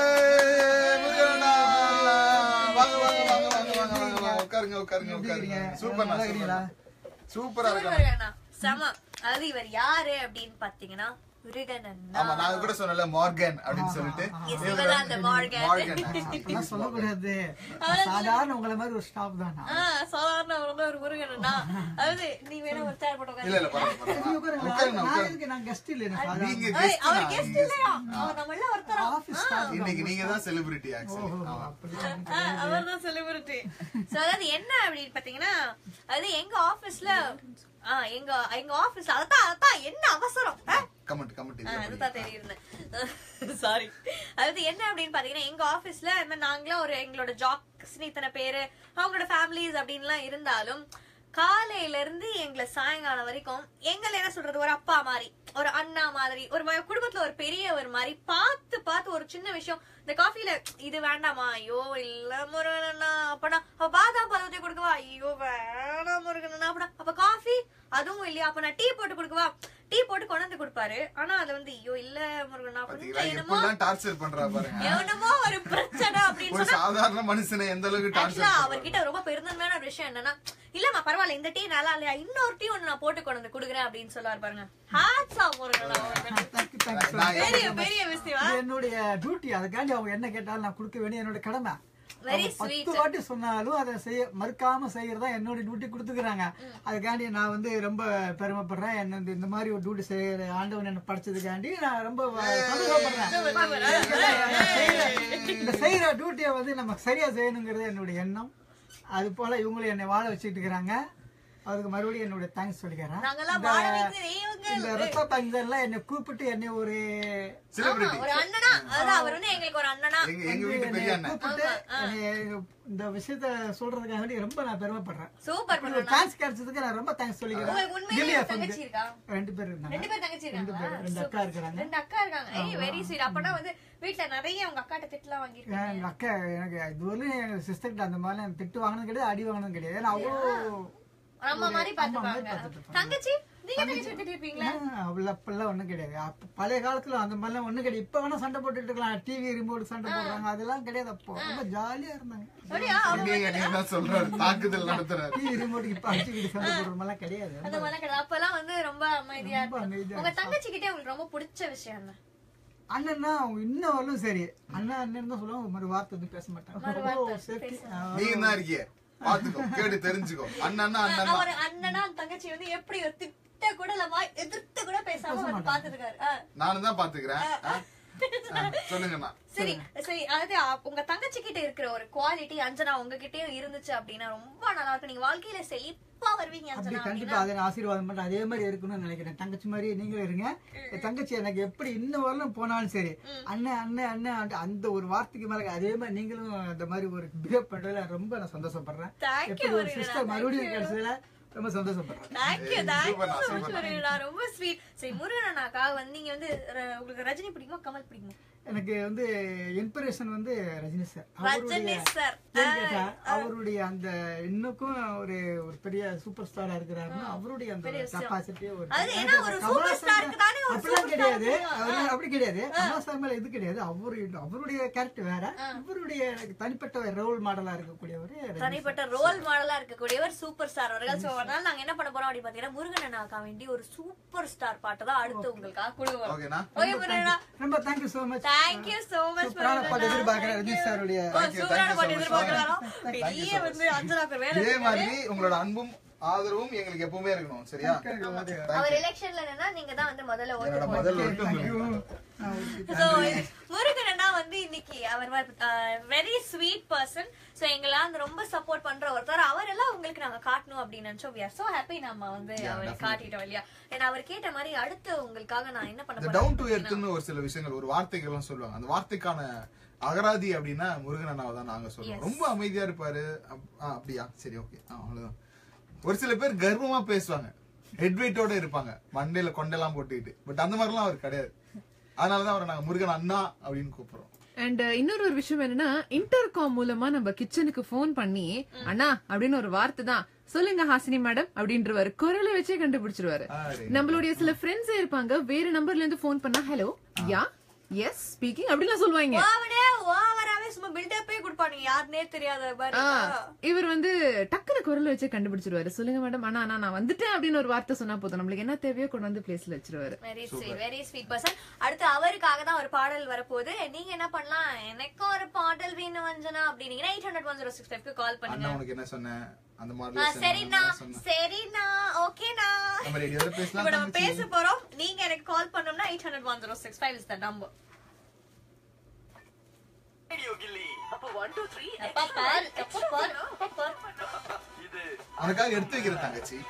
வாங்க வாங்க வாங்க வாங்க வாங்க வாங்க வாங்க உட்காருங்க உட்காருங்க உட்காருங்க சூப்பர் சூப்பரா இருக்கா முருகனா செம அதாவது இவர் யாரு அப்படின்னு பாத்தீங்கன்னா முருகன் அண்ணா. ஆமா நான் கூட சொன்னல மார்கன் அப்படின்னு சொல்லிட்டு Yes, இவர்தான் அந்த மார்கன். மார்கன் அதெல்லாம் சொல்லக்கூடாது சாதாரண உங்களை மாதிரி ஒரு ஸ்டாப் தானா ஆ, சாதாரண அவர் வந்து ஒரு முருகன் அண்ணா. அதாவது நீ வேணா ஒரு சேர் போட்டு இல்ல இல்ல உட்காரு. பரவாயில்ல உட்காருங்க. உட்காருங்க நான் உட்காருங்க எதுக்கு நான் கெஸ்ட் இல்லை நான் சாதாரண நீங்க ஏய், guest அவர் தான், கெஸ்ட் நீங்க இல்லையா guest. அவர் நம்மள ஒருத்தரா ஆபீஸ் ஸ்டாஃப் இன்னைக்கு நீங்க தான் செலிபிரிட்டி ஆக்சுவலி அவர் தான் செலிபிரிட்டி சோ அதாவது என்ன அப்படின்னு பாத்தீங்கன்னா அது எங்க ஆபீஸ்ல ஆ எங்க எங்க ஆபீஸ்ல அதான் அதான் என்ன அவசரம் ஆ? கமெண்ட் கமெண்ட் ஆ, அதுதான் தெரியுது சாரி அதாவது என்ன அப்படின்னு பாத்தீங்கன்னா எங்க ஆபீஸ்ல இந்த மாதிரி நாங்களாம் ஒரு எங்களோட ஜாக்ஸ்னு இத்தனை பேரு அவங்களோட ஃபேமிலிஸ் அப்படின்லாம் இருந்தாலும் காலையில இருந்து எங்களை சாயங்காலம் வரைக்கும் எங்களை என்ன சொல்றது ஒரு அப்பா மாதிரி ஒரு அண்ணா மாதிரி ஒரு வ- குடும்பத்துல ஒரு பெரியவர் மாதிரி பார்த்து பார்த்து ஒரு சின்ன விஷயம் இந்த காஃபில இது வேண்டாமா ஐயோ இல்ல முருகனா அப்படா அப்ப பாதாம் பழத்தை கொடுக்கவா ஐயோ வேணாம் முருகனா அப்படா அப்ப காஃபி அதுவும் இல்லையா அப்ப நான் டீ போட்டு கொடுக்கவா டீ போட்டு கொண்டு வந்து கொடுப்பாரு ஆனா அது வந்து ஐயோ இல்ல முருகனா பாத்தீங்களா கொஞ்சம் என்னமோ எப்படிலாம் டார்ச்சர் பண்றா பாருங்க எவனமோ ஒரு பிரச்சனை அப்படின்னு ஒரு சொன்னா சாதாரண மனுஷனை எந்த அளவுக்கு ஆக்சுவலா டார்ச்சர் அவர்கிட்ட ரொம்ப பெருந்தன்மையான ஒரு விஷயம் என்னன்னா இல்லம்மா பரவாயில்ல இந்த டீ நல்லா இல்லையா இன்னொரு டீ ஒண்ணு நான் போட்டு கொண்டு வந்து குடுக்குறேன் அப்படின்னு சொல்லுவாரு பாருங்க ஹாட்ஸ் ஆஃப் முருகனா தேங்க்யூ தேங்க்யூ நான் பெரிய பெரிய விஷயம் இது என்னுடைய டியூட்டி அதுக்காண்டி அவங்க என்ன கேட்டாலும் நான் கொடுக்க வேண்டிய என்னோட கடமை Very அவங்க sweet. பத்து வாட்டி சொன்னாலும் அதை செய்ய மறுக்காம செய்யறதா என்னோட டியூட்டி கொடுத்துக்கிறாங்க அதுக்காண்டி நான் வந்து ரொம்ப பெருமைப்படுறேன் என்ன இந்த- இந்த மாதிரி ஒரு டியூட்டி செய்யற ஆண்டவன் என்ன படிச்சதுக்காண்டி நான் ரொம்ப சந்தோஷப்படுறேன் இந்த செய்யற டியூட்டியை வந்து நம்ம சரியா செய்யணுங்கிறது என்னுடைய எண்ணம் அது போல இவங்களும் என்னை வாழ வச்சுட்டு இருக்கிறாங்க அதுக்கு மறுபடியும் என்னுடைய தேங்க்ஸ் சொல்லிக்கிறேன் நாங்கெல்லாம் வாழ வைக்கிறது இவங்க இந்த ரத்த பங்கன்ல என்னை கூப்பிட்டு என்னை ஒரு ஆமா, செலிபிரிட்டி ஒரு அண்ணனா அதான் அவர் வந்து எங்களுக்கு ஒரு அண்ணனா எங்க எங்க வீட்டு பெரிய அண்ணன் கூப்பிட்டு என்னை இந்த விஷயத்த சொல்றதுக்காக வேண்டி ரொம்ப நான் பெருமைப்படுறேன் சூப்பர் இப்படி ஒரு சான்ஸ் கிடைச்சதுக்கு நான் ரொம்ப தேங்க்ஸ் சொல்லிக்கிறேன் உங்களுக்கு உண்மையிலேயே கில்லியா ஒரு தங்கச்சி இருக்கா ரெண்டு பேர் இருந்தாங்க ரெண்டு பேர் தங்கச்சி ரெண்டு இருக்காங்களா பேர் ரெண்டு அக்கா இருக்கிறாங்க ரெண்டு அக்கா இருக்காங்க ஏய் வெரி ஸ்வீட் அப்பனா வந்து வீட்ல நிறைய உங்க அக்காட்ட திட்டலாம் வாங்கிருக்கீங்க எங்க அக்கா எனக்கு இதுவரையும் எங்க சிஸ்டர்கிட்ட அந்த மாதிரி எனக்கு திட்டு வாங்கினது கிடையாது அடி வாங்கினது கிடையாது ஏன்னா அவ்வளோ அம்மா மாதிரி அம்மா மாதிரி பாத்துப்பாங்க பார்த்துட்டு தங்கச்சி நீங்க தங்கச்சி திட்டி இருப்பீங்களா அவ்வளோ அப்பெல்லாம் ஒண்ணும் கிடையாது அப்ப பழைய காலத்துல அந்த மாதிரிலாம் ஒண்ணும் கிடையாது இப்ப வேணா சண்டை போட்டுட்டு இருக்கலாம் டிவி ரிமோட் சண்டை போடுறாங்க அதெல்லாம் கிடையாது அப்போ ரொம்ப ஜாலியா இருந்தாங்க அப்படியா நீங்க நீங்க தான் சொல்றாரு தாக்குதல் நடத்துறாரு டிவி ரிமோட் இப்ப அடிச்சுக்கிட்டு சண்டை போடுற மாதிரிலாம் கிடையாது அந்த மாதிரிலாம் கிடையாது அப்பெல்லாம் வந்து ரொம்ப அமைதியா ரொம்ப இருக்கும் அமைதியா உங்க தங்கச்சி கிட்டே உங்களுக்கு ரொம்ப பிடிச்ச விஷயம் என்ன அண்ணன்னா அவங்க இன்னும் வரலும் சரி அண்ணன் அண்ணன் தான் சொல்லுவாங்க ஒரு மாதிரி வார்த்தை வந்து பேச மாட்டாங்க ரொம்ப சேஃப்டி நீங்க தான் இருக்கீங்க பாத்துக்கோ கேட்டு தெரிஞ்சுக்கோ அண்ணன்னா அண்ணன் அவர் அண்ணனா அந்த தங்கச்சி வந்து எப்படி ஒரு திட்ட கூட இல்லாம எதிர்த்து கூட பேசாம வந்து பாத்துருக்காரு ஆ. நானும் தான் பாத்துக்கிறேன் ஆ? ஆ, சொல்லுங்கண்ணா சரி சரி அதாவது அ- உங்க தங்கச்சி கிட்ட இருக்கிற ஒரு குவாலிட்டி அஞ்சனா உங்ககிட்டயும் இருந்துச்சு அப்படின்னா ரொம்ப நல்லா இருக்கும் நீங்க வாழ்க்கையில செழிப்பா வருவீங்க அப்படி அஞ்சனா கண்டிப்பா அப்படின்னா அதை நான் ஆசீர்வாதம் பண்றேன் அதே மாதிரி இருக்கணும்னு நினைக்கிறேன் தங்கச்சி மாதிரி நீங்களும் இருங்க என் தங்கச்சி எனக்கு எப்படி இன்னும் வரலும் போனாலும் சரி அண்ணன் அண்ணன் அண்ணன் அந்த- அந்த ஒரு வார்த்தைக்கு மேல அதே மாதிரி நீங்களும் அந்த மாதிரி ஒரு பிஹேவ் பண்றதுல ரொம்ப நான் சந்தோஷப்படுறேன் Thank you, எப்படி ஒரு முருகனா, சிஸ்டர் thank மறுபடியும் you. கிடைச்சதுல ரொம்ப சந்தோஷப்படுறேன் தேங்க்யூ தேங்க்யூ சூப்பர்ண்ணா, so much சூப்பர்ண்ணா. முருகனா ரொம்ப ஸ்வீட் சரி முருகனாக்கா வந்து நீங்க வந்து ர- உங்களுக்கு ரஜினி பிடிக்குமா கமல் பிடிக்குமா எனக்கு வந்து இன்ஸ்பிரேஷன் வந்து ரஜினி சார் ரஜினி சார் ஏன்னு கேட்டா, அவருடைய அந்த இன்னுக்கும் ஒரு ஒரு பெரிய சூப்பர் ஸ்டாரா இருக்கிறாருன்னா அவருடைய அந்த கெப்பாசிட்டி ஒரு அது ஏன்னா ஒரு super star க்கு தானே ஒரு அப்படிலாம் super கிடையாது star அவரு அப்படி கிடையாது கமலஹாசன் மேல இது கிடையாது அவரு அவருடைய கேரக்டர் வேற இவருடைய எனக்கு தனிப்பட்ட ரோல் மாடலா இருக்கக்கூடியவர் ரஜினி தனிப்பட்ட ரோல் மாடலா இருக்கக்கூடியவர் சூப்பர் ஸ்டார் அவர்கள் சோ அதனால நாங்க என்ன பண்ண போறோம் அப்படின்னு பாத்தீங்கன்னா முருகன் அண்ணாக்கா வேண்டி ஒரு சூப்பர் ஸ்டார் பாட்டு தான் அடுத்து உங்களுக்காக கொடுக்க ஓகேண்ணா ஓகே முருகனா ரொம்ப thank you so much thank you so much சூப்பரான பாட்டு எதிர்பார்க்கிறேன் ரஜினி சாருடைய சூப்பரான பாட்டு எதிர்பார்க்கிறாரோ பெரிய வந்து அஞ்சனாக்கு வேலை இதே மாதிரி உங்களோட அன்பும் ஆதரவும் எங்களுக்கு எப்பவுமே இருக்கணும் சரியா அவர் எலெக்ஷன்ல நின்னா நீங்க தான் வந்து முதல்ல ஓட்டு என்னோட போடணும். முதல் ஓட்டு உங்களுக்கு So, இது முருகன் அண்ணா வந்து இன்னைக்கு அவர் வெரி ஸ்வீட் பர்சன் சோ எங்களா வந்து ரொம்ப சப்போர்ட் பண்ற ஒருத்தர் அவர் எல்லாம் உங்களுக்கு நாங்க காட்டணும் அப்படின்னு நினைச்சோம் we are so happy நம்ம வந்து அவரை காட்டிட்டோம் இல்லையா ஏன்னா அவர் கேட்ட மாதிரி அடுத்து உங்களுக்காக நான் என்ன பண்ண இந்த போறேன் டவுன் டு எர்த்னு ஒரு சில விஷயங்கள் ஒரு வார்த்தைகள் எல்லாம் சொல்லுவாங்க அந்த வார்த்தைக்கான அகராதி அப்படின்னா முருகன் அண்ணாவை தான் நாங்க சொல்லுவோம் ரொம்ப அமைதியா இருப்பாரு அப்- ஆ, அப்படியா சரி ஓகே அவ்வளவுதான் ஒரு சில பேர் கர்வமா பேசுவாங்க ஹெட் வெயிட்டோட இருப்பாங்க மண்டையில கொண்டெல்லாம் போட்டுக்கிட்டு பட் அந்த மாதிரிலாம் அவர் கிடையாது அதனாலதான் அவரை நாங்க முருகன் அண்ணா அப்படின்னு கூப்பிடுறோம் அண்ட் இன்னொரு ஒரு விஷயம் என்னன்னா இன்டர்காம் மூலமா நம்ம கிச்சனுக்கு ஃபோன் பண்ணி அண்ணா அப்படின்னு ஒரு வார்த்தை தான் சொல்லுங்க ஹாசினி மேடம் அப்படின்றவாரு குரலை வச்சே கண்டுபிடிச்சிருவாரு ஆரே. நம்மளுடைய சில ஃப்ரெண்ட்ஸே இருப்பாங்க வேற நம்பர்ல இருந்து ஃபோன் பண்ணா ஹலோ யா எஸ் ஸ்பீக்கிங் அப்படிலாம் சொல்லுவாங்க ஓவரே ஓவராவே சும்மா பில்டப்பே கொடுப்பானுங்க யாருனே தெரியாத மாதிரி ஆ, இவர் வந்து டக்குனு குரல் வச்சே கண்டுபிடிச்சிருவாரு சொல்லுங்க மேடம் அண்ணா அண்ணா நான் வந்துட்டேன் அப்படின்னு ஒரு வார்த்தை சொன்னா போதும் நம்மளுக்கு என்ன தேவையோ கொண்டு வந்து பிளேஸ்ல வச்சிருவாரு very sweet very sweet person அடுத்து அவருக்காக தான் ஒரு பாடல் வரப்போகுது நீங்க என்ன பண்ணலாம் எனக்கும் ஒரு பாடல் வேணும் வஞ்சனா அப்படின்னீங்கன்னா eight hundred one zero six ஃபைவ்க்கு கால் பண்ணுங்க அண்ணா உனக்கு என்ன சொன்னேன் அந்த ஆ, மாதிரி சரிண்ணா சரிண்ணா ஓகேண்ணா நம்ம ரேடியோல பேசலாம் இப்ப நம்ம தங்கச்சி. பேச போறோம் நீங்க எனக்கு கால் பண்ணோம்னா eight hundred one zero six five is the number radio Gilly எப்பா பாரு எப்பா பாரு எப்பா பாரு இது உனக்காக எடுத்து வைக்கிற தங்கச்சி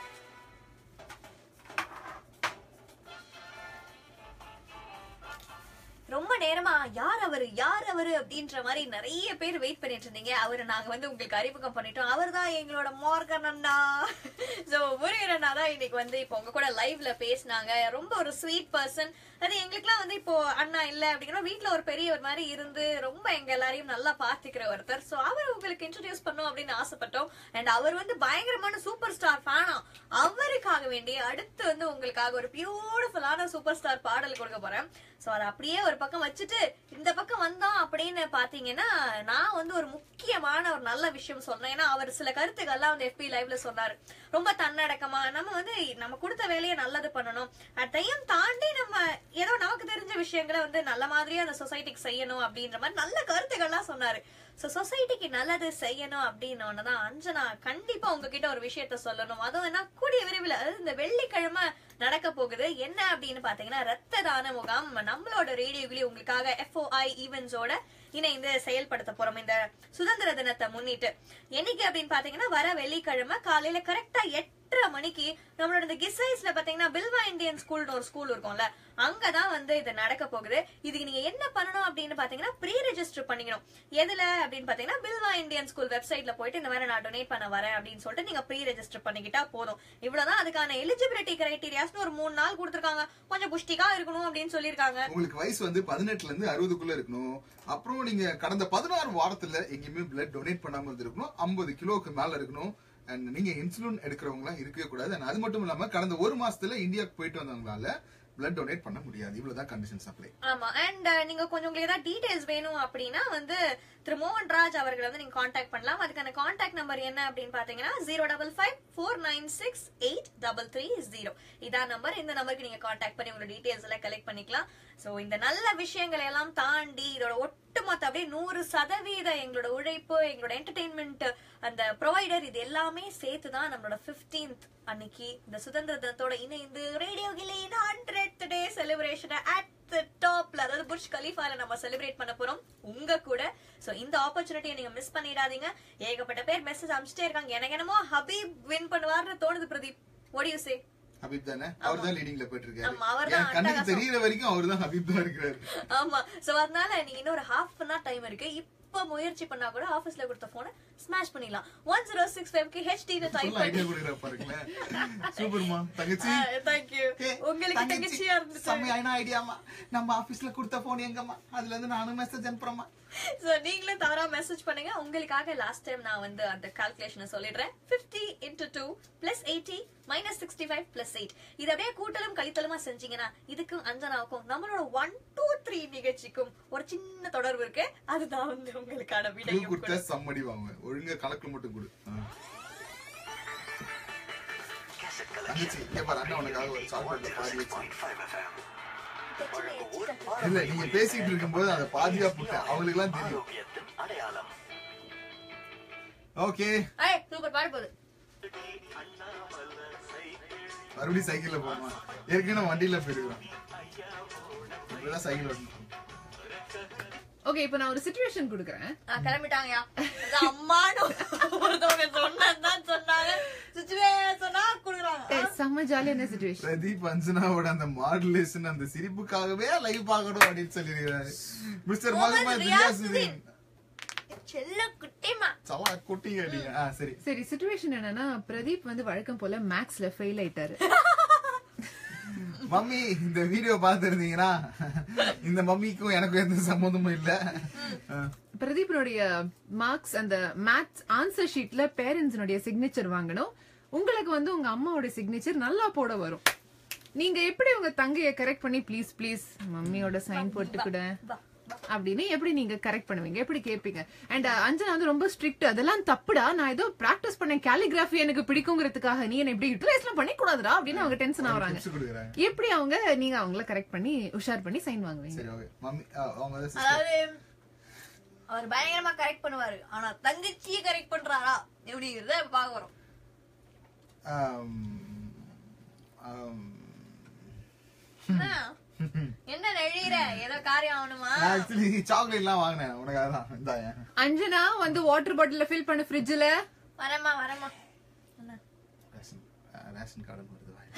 ரொம்ப நேரமா யார் அவரு யார் அவரு அப்படின்ற மாதிரி நிறைய பேர் வெயிட் பண்ணிட்டு இருந்தீங்க அவரை நாங்க வந்து உங்களுக்கு அறிமுகம் பண்ணிட்டோம் அவர் தான் எங்களோட மார்கன் அண்ணா சோ முருகன் அண்ணா தான் இன்னைக்கு வந்து இப்போ உங்க கூட லைவ்ல பேசினாங்க ரொம்ப ஒரு ஸ்வீட் பர்சன் அது எங்களுக்குலாம் வந்து இப்போ அண்ணா இல்ல அப்படிங்கிற வீட்ல ஒரு பெரியவர் மாதிரி இருந்து ரொம்ப எங்க எல்லாரையும் நல்லா பாத்துக்கிற ஒருத்தர் சோ அவர் உங்களுக்கு இன்ட்ரடியூஸ் பண்ணும் அப்படின்னு ஆசைப்பட்டோம் அண்ட் அவர் வந்து பயங்கரமான சூப்பர் ஸ்டார் ஃபேனா அவருக்காக வேண்டி அடுத்து வந்து உங்களுக்காக ஒரு பியூட்டிஃபுல்லான சூப்பர் ஸ்டார் பாடல் கொடுக்க போறேன் சோ அதை அப்படியே ஒரு பக்கம் வச்சுட்டு இந்த பக்கம் வந்தோம் அப்படின்னு பாத்தீங்கன்னா நான் வந்து ஒரு முக்கியமான ஒரு நல்ல விஷயம் சொல்றேன் ஏன்னா அவர் சில கருத்துக்கள்லாம் வந்து FB லைவ்ல சொன்னாரு ரொம்ப தன்னடக்கமா நம்ம வந்து நம்ம கொடுத்த வேலையை நல்லது பண்ணணும் அதையும் தாண்டி நம்ம ஏதோ நமக்கு தெரிஞ்ச விஷயங்களை வந்து நல்ல மாதிரியா அந்த சொசைட்டிக்கு செய்யணும் அப்படின்ற மாதிரி நல்ல கருத்துக்கள்லாம் சொன்னாரு சோ சொசைட்டிக்கு நல்லது செய்யணும் அப்படின்னு தான் அஞ்சனா கண்டிப்பா உங்ககிட்ட ஒரு விஷயத்த சொல்லணும் அதுவும் என்ன கூடிய விரைவில் அதாவது இந்த வெள்ளிக்கிழமை நடக்க போகுது என்ன அப்படின்னு பாத்தீங்கன்னா ரத்த தான முகாம் நம்மளோட ரேடியோவிலே உங்களுக்காக எஃப்ஓஐ ஈவென்ட்ஸோட இணைந்து செயல்படுத்த போறோம் இந்த சுதந்திர தினத்தை முன்னிட்டு என்னைக்கு அப்படின்னு பாத்தீங்கன்னா வர வெள்ளிக்கிழமை காலையில கரெக்டா எட்டரை ஒன்றரை மணிக்கு நம்மளோட இந்த கிசைஸ்ல பாத்தீங்கன்னா பில்வா இந்தியன் ஸ்கூல்னு ஒரு ஸ்கூல் இருக்கும்ல அங்கதான் வந்து இது நடக்க போகுது இதுக்கு நீங்க என்ன பண்ணணும் அப்படின்னு பாத்தீங்கன்னா ப்ரீ ரெஜிஸ்டர் பண்ணிக்கணும் எதுல அப்படின்னு பாத்தீங்கன்னா பில்வா இந்தியன் ஸ்கூல் வெப்சைட்ல போயிட்டு இந்த மாதிரி நான் டொனேட் பண்ண வரேன் அப்படின்னு சொல்லிட்டு நீங்க ப்ரீ ரெஜிஸ்டர் பண்ணிக்கிட்டா போதும் இவ்வளவுதான் அதுக்கான எலிஜிபிலிட்டி கிரைட்டீரியாஸ்னு ஒரு மூணு நாள் கொடுத்துருக்காங்க கொஞ்சம் புஷ்டிகா இருக்கணும் அப்படின்னு சொல்லியிருக்காங்க உங்களுக்கு வயசு வந்து பதினெட்டுல இருந்து அறுபதுக்குள்ள இருக்கணும் அப்புறம் நீங்க கடந்த பதினாறு வாரத்துல எங்கேயுமே பிளட் டொனேட் பண்ணாம இருந்திருக்கணும் ஐம்பது கிலோவுக்கு மேல இருக்கணும் அண்ட் நீங்க இன்சுலின் எடுக்கிறவங்க இருக்கவே கூடாது and அது மட்டும் இல்லாம கடந்த ஒரு மாசத்துல இந்தியாவுக்கு போயிட்டு வந்தவங்களால பிளட் டொனேட் பண்ண முடியாது இவ்வளவுதான் கண்டிஷன் சப்ளை ஆமா அண்ட் நீங்க கொஞ்சம் உங்களுக்கு ஏதாவது டீடைல்ஸ் வேணும் அப்படின்னா வந்து திரு மோகன் ராஜ் அவர்களை வந்து நீங்க காண்டாக்ட் பண்ணலாம் அதுக்கான காண்டாக்ட் நம்பர் என்ன அப்படின்னு பாத்தீங்கன்னா zero double five four nine six eight double three zero இதான் நம்பர் இந்த நம்பருக்கு நீங்க காண்டாக்ட் பண்ணி உங்களோட டீடைல்ஸ் எல்லாம் கலெக்ட் பண்ணிக்கலாம் சோ இந்த நல்ல விஷயங்களை எல்லாம் தாண்டி இதோட ஒட்டுமொத்த அப்படியே நூறு சதவீத எங்களோட உழைப்பு எங்களோட என்டர்டெயின்மெண்ட் அந்த ப்ரொவைடர் இது எல்லாமே சேர்த்து தான் நம்மளோட 15th அன்னைக்கு இந்த சுதந்திர தினத்தோட இணைந்து ரேடியோ கிளியின் ஹண்ட்ரட் டே செலிப்ரேஷனை அட் த டாப்ல அதாவது புர்ஜ் கலீஃபால நம்ம செலிப்ரேட் பண்ண போறோம் உங்க கூட சோ இந்த ஆப்பர்ச்சுனிட்டியை நீங்க மிஸ் பண்ணிடாதீங்க ஏகப்பட்ட பேர் மெசேஜ் அனுப்பிச்சிட்டே இருக்காங்க எனக்கு என்னமோ ஹபீப் வின் பண்ணுவார்னு தோணுது Pradeep what do you say ஹபீப் தானே அவர் தான் லீடிங்ல போயிட்டு ஆமா, அவர்தான் இருக்காரு என் கண்ணுக்கு அட்டகாசம். தெரியற வரைக்கும் அவர் தான் ஹபீப் தான் இருக்கிறாரு ஆமா சோ அதனால நீங்க இன்னொரு ஹாஃப் அன் டைம் இருக்கு இப்ப முயற்சி பண்ணா கூட ஆபீஸ்ல கொடுத்த போனை ஸ்மாஷ் பண்ணிடலாம் one zero six five K HD type சொல்ல ஐடியா பண்ணி கொடுக்குற பாருங்களேன் சூப்பர்மா தங்கச்சி தேங்க்யூ ஏய், உங்களுக்கு தங்கச்சி, தங்கச்சியா இருந்துச்சு செம்மையான ஐடியாமா நம்ம ஆபீஸ்ல கொடுத்த போன் எங்கம்மா அதுல இருந்து நானும் மெசேஜ் அனுப்புறேம்மா சோ நீங்களும் தவறா மெசேஜ் பண்ணுங்க உங்களுக்காக லாஸ்ட் டைம் நான் வந்து அந்த கால்குலேஷனை சொல்லிடுறேன் 50 into two plus eighty minus sixty five plus eight இது அப்படியே கூட்டலும் கழித்தலுமா செஞ்சீங்கன்னா இதுக்கும் அஞ்சனாவுக்கும் நம்மளோட ஒன் டூ த்ரீ நிகழ்ச்சிக்கும் ஒரு சின்ன தொடர்பு இருக்கு அதுதான் வந்து உங்களுக்கான கிளு விடையும் கூட. கொடுத்தா சம்மடி வாங்க ஒழுங்கா கணக்கு மட்டும் கொடு ஆ. தங்கச்சி இங்க பாரு அண்ணா உனக்காக ஒரு சாக்லேட்ல பாதி வச்சு இல்ல நீங்க பேசிட்டு இருக்கும்போது அதை பாதியா போட்டேன் அவங்களுக்கு எல்லாம் தெரியும் அடையாளம் ஓகே ஏய் சூப்பர் பாடு போகுது மறுபடியும் சைக்கிள்ல போமா ஏற்கனவே வண்டியில போயிருக்கோம் இப்பதான் சைக்கிள் ஓட்டணும் ஓகே இப்போ நான் ஒரு சுச்சுவேஷன் கொடுக்குறேன் ஆ, கிளம்பிட்டாங்கயா அது அம்மானு ஒருத்தவங்க சொன்னதுதான் சொன்னாங்க சுச்சுவேஷனா குடுக்குறாங்க ஏய், செம்ம ஜாலியான சுச்சுவேஷன் பிரதீப் அஞ்சனாவோட அந்த மாடுலேஷன் அந்த சிரிப்புக்காகவே லைவ் பார்க்கணும் அப்படின்னு சொல்லிருக்காரு மிஸ்டர் முகமது ரியாசுதீன் செல்ல குட்டிமா சவா குட்டி அடிங்க ஆ சரி சரி சுச்சுவேஷன் என்னன்னா பிரதீப் வந்து வழக்கம் போல மேக்ஸ்ல ஃபெயில் ஆயிட்டாரு மம்மி இந்த வீடியோ பார்த்திருந்தீங்கன்னா இந்த மம்மிக்கும் எனக்கும் எந்த சம்மந்தமும் இல்ல ஆ. பிரதீப்னுடைய மார்க்ஸ் அந்த மேத்ஸ் ஆன்சர் ஷீட்ல பேரண்ட்ஸ்னுடைய சிக்னேச்சர் வாங்கணும் உங்களுக்கு வந்து உங்க அம்மாவோட சிக்னேச்சர் நல்லா போட வரும் நீங்க எப்படி உங்க தங்கைய கரெக்ட் பண்ணி ப்ளீஸ் ப்ளீஸ் மம்மியோட சைன் போட்டு கூட அப்படின்னு எப்படி நீங்க கரெக்ட் பண்ணுவீங்க எப்படி கேட்பீங்க அண்ட் அஞ்சனா வந்து ரொம்ப ஸ்ட்ரிக்ட் அதெல்லாம் தப்புடா நான் ஏதோ பிராக்டிஸ் பண்ண கேலிகிராஃபி எனக்கு பிடிக்குங்கிறதுக்காக நீ என்ன இப்படி யூட்டிலைஸ் எல்லாம் பண்ணி கூடாதுடா அப்படின்னு அவங்க டென்ஷன் ஆகுறாங்க tips கொடுக்குறேன் எப்படி அவங்க நீங்க அவங்கள கரெக்ட் பண்ணி உஷார் பண்ணி சைன் வாங்குவீங்க சரி ஓகே மம்மி ஆ, அவங்க வந்து sister. அதாவது அவர் பயங்கரமா கரெக்ட் பண்ணுவாரு ஆனா தங்கச்சியை கரெக்ட் பண்றாரா எப்படிங்கிறத இப்ப பார்க்க வரோம் ஆம், ஆம். என்ன? என்ன நெழிற ஏதோ காரியம் ஆகணுமா நான் ஆக்சுவலி சாக்லேட் எல்லாம் வாங்கினேன் உனக்காக தான் இந்தாயா அஞ்சனா வந்து வாட்டர் பாட்டில ஃபில் பண்ண ஃப்ரிட்ஜ்ல வரமா வரமா என்ன? ரேஷன் ஆ, ரேஷன் கார்டு வருது வாய்.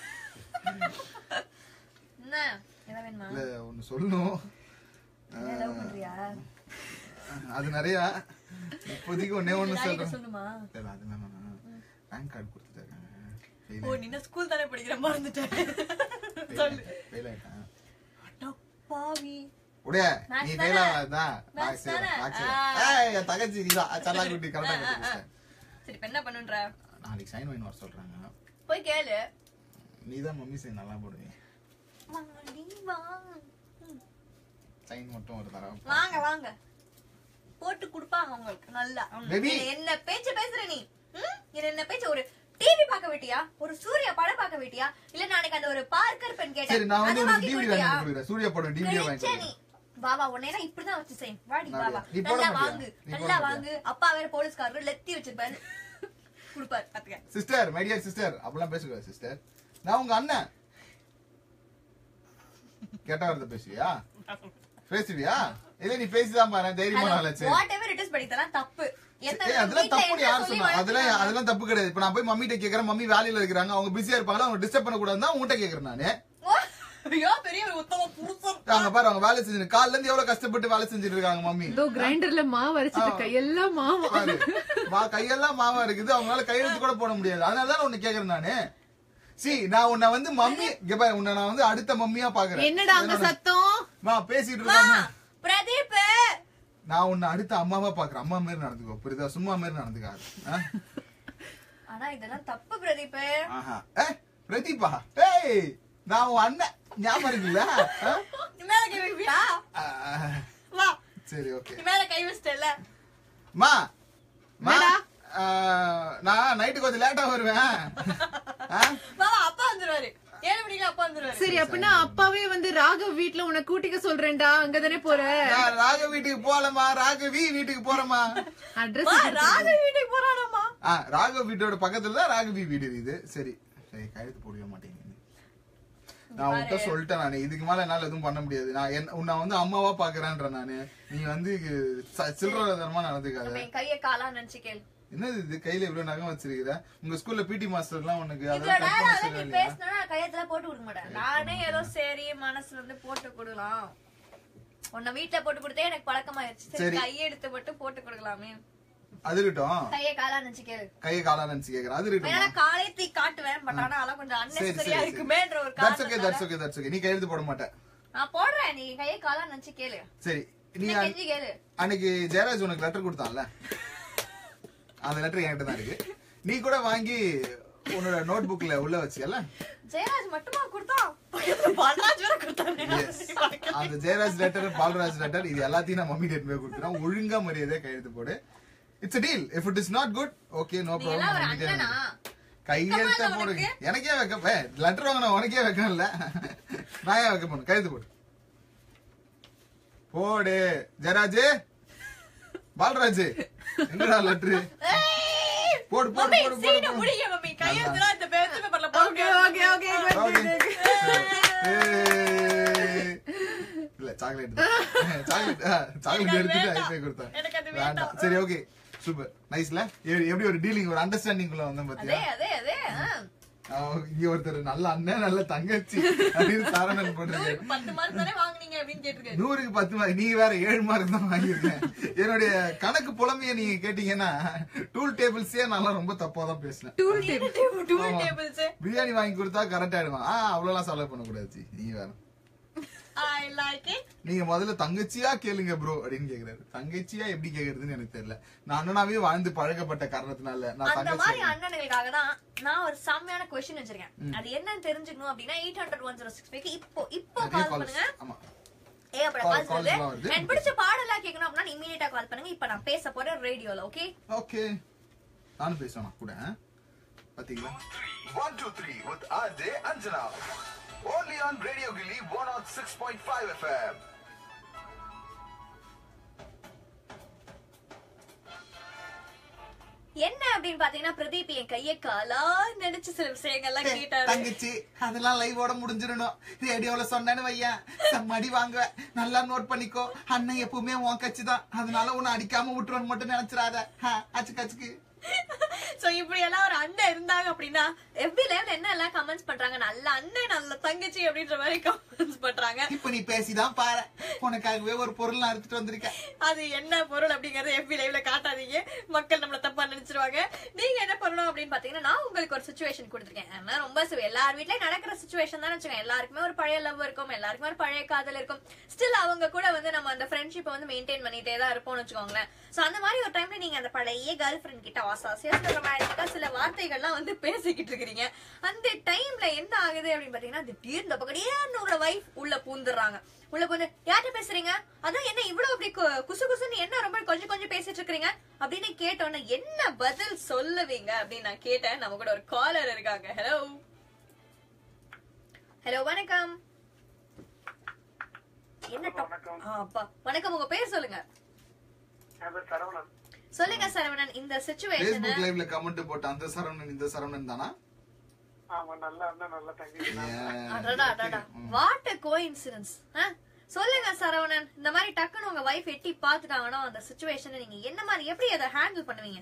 என்ன என்ன வேணுமா இல்ல ஒண்ணு சொல்லணும் என்ன love பண்றியா அது நிறைய இப்போதைக்கு ஒன்னே ஒண்ணு நாளைக்கு சொல்றேன் சொல்லுமா இல்ல அது வேணாம் பேன் கார்டு கொடுத்துட்டாங்க ஓ நீ ஸ்கூல் தானே படிக்கிற மறந்துட்டேன் சொல்லு ஃபெயில் ஆயிட்டேன் அட பாவி உடைய Maths நீ தானே? ஃபெயில் ஆகாதா Maths மேக்ஸ் தானே? மேக்ஸ் ஆ. ஏய் என் தங்கச்சி நீ தான் சல்லா குட்டி கரெக்டா ஆ, ஆ, ஆ. கண்டுபிடிச்சேன் சரி இப்ப என்ன பண்ணுன்ற நாளைக்கு சைன் வாங்கி வர சொல்றாங்க போய் கேளு நீ தான் மம்மி சைன் நல்லா போடுவீங்க வாடி, வாங்க. சைன் மட்டும் ஒரு தரம் வாங்க வாங்க போட்டு குடுப்பாங்க உங்களுக்கு நல்லா ம். Baby. என்ன- என்ன பேச்சு பேசுற நீ ம்? என்ன என்ன பேச்சு ஒரு டிவி பார்க்க விட்டியா ஒரு சூர்யா படம் பார்க்க விட்டியா இல்ல நாளைக்கு அந்த ஒரு பார்க்கர் பென் கேட்டேன் சரி நான் வந்து அதை உனக்கு வாங்கி டிவிடி கொடுத்தியா? வாங்கி கொடுக்குறேன் சூர்யா படம் டிவிடி வாங்கி கிழிச்ச நீ கொடுக்குறேன் பாபா உன்னை இப்படிதான் வச்சு செய்யும் வாடி நான் பாபா நீ போட நல்லா மாட்டியா? வாங்கு நீ போட நல்லா மாட்டியா? வாங்கு அப்பா வேற போலீஸ்காரர் லெத்தி வச்சிருப்பாரு கொடுப்பாரு பாத்துக்க சிஸ்டர் மை டியர் சிஸ்டர் அப்படிலாம் பேசக்கூடாது சிஸ்டர் நான் உங்க அண்ணன் கேட்ட வார்த்தை பேசுவியா பேசுவியா இல்ல நீ பேசிதான் பாரு தைரியமா நாளாச்சு whatever it is but இதெல்லாம் தப்பு எந்த ஏய், அதெல்லாம் வீட்ல தப்பு என்ன யார் சொல்லி சொன்னா அதெல்லாம் வளர்த்துறாங்க? அதெல்லாம் தப்பு கிடையாது இப்ப நான் போய் மம்மிட்ட கேக்குறேன் மம்மி வேலையில இருக்கிறாங்க அவங்க பிஸியா இருப்பாங்க அவங்க டிஸ்டர்ப் பண்ண கூடாதுன்னு தான் உங்ககிட்ட கேக்குறேன் நானு ஓ, ஐயோ பெரிய ஒரு உத்தம புருஷன் அங்க பாரு அவங்க வேலை செஞ்சு காலைல இருந்து எவ்வளவு கஷ்டப்பட்டு வேலை செஞ்சுட்டு இருக்காங்க மம்மி இதோ கிரைண்டர்ல மாவு அரைச்சிட்டு கையெல்லாம் மாவு பாரு மா கையெல்லாம் மாவா இருக்குது அவங்களால கையெழுத்து கூட போட முடியாது அதனால தான் உன்னை கேக்குறேன் நானு சி நான் உன்னை வந்து மம்மி இங்க பாரு உன்னை நான் வந்து அடுத்த மம்மியா பாக்குறேன் என்னடா அங்க சத்தம் மா பேசிட்டு மா, இருக்காங்க பிரதீப் நான் உன்னை அடுத்த அம்மாவா பாக்குறேன் அம்மா மாதிரி நடந்துக்கோ புரியுதா சும்மா மாதிரி நடந்துக்காது ஆ? ஆனா இதெல்லாம் தப்பு பிரதீப் ஆஹா ஏ பிரதீபா ஏய் நான் உன் அண்ணன் ஞாபகம் இருக்குல்ல ஆ? நீ மேல கை வைப்பியா ஆ, வா சரி ஓகே நீ மேல கை வச்சிட்டல மா மா என்னடா? ஆ, நான் நைட்டு கொஞ்சம் லேட்டா வருவேன் ஆ? வா வா, அப்பா வந்துருவாரு ஏழு மணிக்கு அப்பா வந்துருவாரு சரி அப்படின்னா அப்பாவே வந்து ராகவ் வீட்ல உன்னை கூட்டிக்க சொல்றேன்டா அங்கதானே போற நான் ராக வீட்டுக்கு போலமா ராகவி வீட்டுக்கு போறேமா வா அட்ரஸ் ராஜ வீட்டுக்கு போறானாமா ஆ ராகவ் வீட்டோட பக்கத்துல தான் ராகவி வீடு இருக்குது சரி சரி கையெழுத்து போடவே மாட்டேங்குது நான் உன்கிட்ட சொல்லிட்டேன் நானு இதுக்கு மேல என்னால எதுவும் பண்ண முடியாது நான் என்ன உன்னை வந்து அம்மாவா பாக்குறேன்ற நானு நீ வந்து ச- சில்லறை தரமா நடந்துக்காத நம்ம என் கைய காலா நினைச்சு கேளு என்னது இது கையில இவ்வளவு நகம் வச்சிருக்கிற உங்க ஸ்கூல்ல பிடி மாஸ்டர் எல்லாம் உனக்கு இதுல அதெல்லாம் cut பண்ண நேரம் சொல்லலையா? நீ பேசினா கையத்துல போட்டு கொடுக்க மாட்டேன் நானே ஏதோ சரி மனசுல இருந்து போட்டு கொடுக்கலாம் உன்னை வீட்டுல போட்டு கொடுத்தே எனக்கு பழக்கமாயிருச்சு சரி சரி. கையெடுத்து மட்டும் போட்டு கொடுக்கலாமே அது இருக்கட்டும் கைய காலா நினைச்சு கேளு கையை காலா நினைச்சு கேக்குறேன் அது வேணா இருக்கட்டும் காலே தீ காட்டுவேன் பட் ஆனா அதெல்லாம் கொஞ்சம் சரி அன்னெசரியா சரி இருக்குமேன்ற ஒரு தட்ஸ் ஓகே காரணத்தால தட்ஸ் ஓகே தட்ஸ் ஓகே நீ கையெழுத்து போட மாட்டேன் நான் போடுறேன் நீ கைய காலா நினைச்சு கேளு சரி நீ நீ அன்- கெஞ்சி கேளு அன்னைக்கு ஜெயராஜ் உனக்கு லெட்டர் கொடுத்தான்ல அந்த லெட்டர் என்கிட்ட தான் இருக்கு நீ கூட வாங்கி உன்னோட நோட் புக்ல உள்ள வச்சியல்ல ஜெயராஜ் மட்டுமா கொடுத்தான் பக்கத்துல பாலராஜ் வேற கொடுத்தானே அந்த ஜெயராஜ் லெட்டர் பால்ராஜ் லெட்டர் இது எல்லாத்தையும் நான் மம்மி டேட் போய் கொடுத்துறோம் ஒழுங்கா மரியாதை கையெழுத்து போடு it's deal if it is not good okay no நீ எல்லாம் ஒரு ப்ராப்ளம் அண்ணனா கையெழுத்த வெக்கமா போடு இல்ல எனக்கே வைக்க லெட்டர் வாங்கின உனக்கே வைக்கணும்ல நான் ஏன் வைக்க போகணும் கையெழுத்து போடு போடு ஜெயராஜ் பால்ராஜ் எங்கடா லெட்டர் ஏய்! போடு போடு மம்மி போடு சீனை போடு முடிங்க மம்மி கையெழுத்துலாம் இந்த பேச்சு பேப்பர்ல ஓகே ஓகே ஓகே Okay. ஏய். இல்ல சாக்லேட் சாக்லேட் சாக்லேட் எடுத்துட்டு வேண்டாம். ஐஸ்கிரீம் கொடுத்தேன் எனக்கு அது வேண்டாம் வேண்டாம். சரி ஓகே சூப்பர் நைஸ்ல எப்படி ஒரு டீலிங் ஒரு அண்டர்ஸ்டாண்டிங் குள்ள வந்தேன் அதே பாத்தியா அதே அதே ஆ. ஆ, இங்க ஒருத்தர் நல்ல அண்ணன் நல்ல தங்கச்சி அப்படின்னு சாரணன் போட்டிருக்காரு நூறுக்கு பத்து மார்க் தானே வாங்குனீங்க அப்படின்னு கேட்டிருக்காரு நூறுக்கு பத்து மார்க் நீ வேற ஏழு மார்க் தான் வாங்கியிருக்கேன் என்னுடைய கணக்கு புலமைய நீங்க கேட்டீங்கன்னா டூல் டேபிள்ஸே நான் ரொம்ப தப்பா தான் பேசினேன் டூல் டேப் டூல் ஆமா. டேபிள்ஸ் பிரியாணி வாங்கி கொடுத்தா கரெக்ட் ஆயிடுவான் ஆ அவ்வளவுலாம் செலவு பண்ணக்கூடாது ஜி. நீங்க வேற ஐ லைக் இட் நீங்க முதல்ல தங்கச்சியா கேளுங்க ப்ரோ அப்படின்னு கேக்குறாரு தங்கச்சியா எப்படி கேக்குறதுன்னு எனக்கு தெரியல நான் அண்ணனாவே வாழ்ந்து பழக்கப்பட்ட காரணத்தினால நான் அந்த மாதிரி தங்கச்சி அண்ணனுங்களுக்காக தான் நான் ஒரு செம்மையான கொஸ்டின் வச்சிருக்கேன் அது என்னன்னு தெரிஞ்சுக்கணும் அப்படின்னா eight hundred one zero six இப்போ இப்போ நிறைய கால் calls. பண்ணுங்க ஆமா ஏ அப்புறம் Call- கால்ஸ் calls வருது எல்லாம் வருது. எனக்கு பிடிச்ச பாடலாம் கேட்கணும் அப்படின்னா இமீடியட்டா கால் பண்ணுங்க இப்போ நான் பேச போறேன் ரேடியோல ஓகே ஓகே நானும் பேசுவேன் கூட பாத்தீங்களா One, two, three with RJ Anjana. Only on Radio Gilly 106.5 FM. என்ன அப்படின்னு பாத்தீங்கன்னா பிரதீப் என் கைய காலா நினைச்சு சில விஷயங்கள்லாம் ஏய், கேட்டாரு தங்கச்சி அதெல்லாம் லைவோட முடிஞ்சிடணும் ரேடியோல சொன்னேன்னு வையன் செம்மடி வாங்குவ நல்லா நோட் பண்ணிக்கோ அண்ணன் எப்பவுமே உன் கட்சி தான் அதனால உன்னை அடிக்காம விட்டுருவன்னு மட்டும் நினைச்சிடாத ஆ, அச்சுக்கு அச்சுக்கு சோ இப்படி எல்லாம் ஒரு அண்ணன் இருந்தாங்க அப்படின்னா எஃபி லைவ்ல என்ன எல்லாம் கமெண்ட்ஸ் பண்றாங்க நல்ல அண்ணன் நல்ல தங்கச்சி அப்படின்ற மாதிரி கமெண்ட்ஸ் பண்றாங்க இப்ப நீ பேசிதான் பாரு உனக்காகவே ஒரு பொருள் நான் எடுத்துட்டு வந்திருக்கேன் அது என்ன பொருள் அப்படிங்கறத எஃபி லைவ்ல காட்டாதீங்க மக்கள் நம்மள தப்பா நினைச்சிருவாங்க நீங்க என்ன பண்ணணும் அப்படின்னு பாத்தீங்கன்னா நான் உங்களுக்கு ஒரு சுச்சுவேஷன் கொடுத்துருக்கேன் ஆனா ரொம்ப சி- எல்லார் வீட்லயும் நடக்கிற சுச்சுவேஷன் தான் வச்சுக்கோங்க எல்லாருக்குமே ஒரு பழைய லவ் இருக்கும் எல்லாருக்குமே ஒரு பழைய காதல் இருக்கும் ஸ்டில் அவங்க கூட வந்து நம்ம அந்த ஃப்ரெண்ட்ஷிப்பை வந்து மெயின்டைன் பண்ணிட்டே தான் இருப்போம்னு வச்சுக்கோங்களேன் சோ அந்த மாதிரி ஒரு டைம்ல நீங்க அந்த பழைய கேர்ள் ஃப்ரெண்ட் கிட்ட ஆசாசியா சில romantic-ஆ சில வார்த்தைகள்லாம் வந்து பேசிக்கிட்டு இருக்கிறீங்க அந்த டைம்ல என்ன ஆகுது அப்படின்னு பாத்தீங்கன்னா திடீர்னு இந்த பக்கடியே உங்களோட வைஃப் உள்ள பூந்துடுறாங்க உள்ள வந்து யார்கிட்ட பேசுறீங்க அதான் என்ன இவ்வளவு அப்படி கு- குசு குசுன்னு என்ன ரொம்ப கொஞ்சம் கொஞ்சம் பேசிட்டு இருக்கீங்க அப்படின்னு கேட்டோன்னே என்ன பதில் சொல்லுவீங்க அப்படின்னு நான் கேட்டேன் நம்ம கூட ஒரு காலர் இருக்காங்க ஹலோ ஹலோ வணக்கம் என்ன top- ஆ, அப்பா வணக்கம் உங்க பேர் சொல்லுங்க சரவணன் சொல்லுங்க சரவணன் இந்த சுச்சுவேஷன் Facebook லைவ்ல கமெண்ட் போட்ட அந்த சரவணன் இந்த சரவணன் தானா ஆமா நல்ல அண்ணன் நல்ல தங்கச்சி ஏன், அடடா அடடா வாட் அ கோஇன்சிடன்ஸ் சொல்லுங்க சரவணன் இந்த மாதிரி டக்குன்னு உங்க வைஃப் எட்டி பாத்துட்டாங்கன்னா அந்த சுச்சுவேஷனை நீங்க என்ன மாதிரி எப்படி அதை ஹேண்டில் பண்ணுவீங்க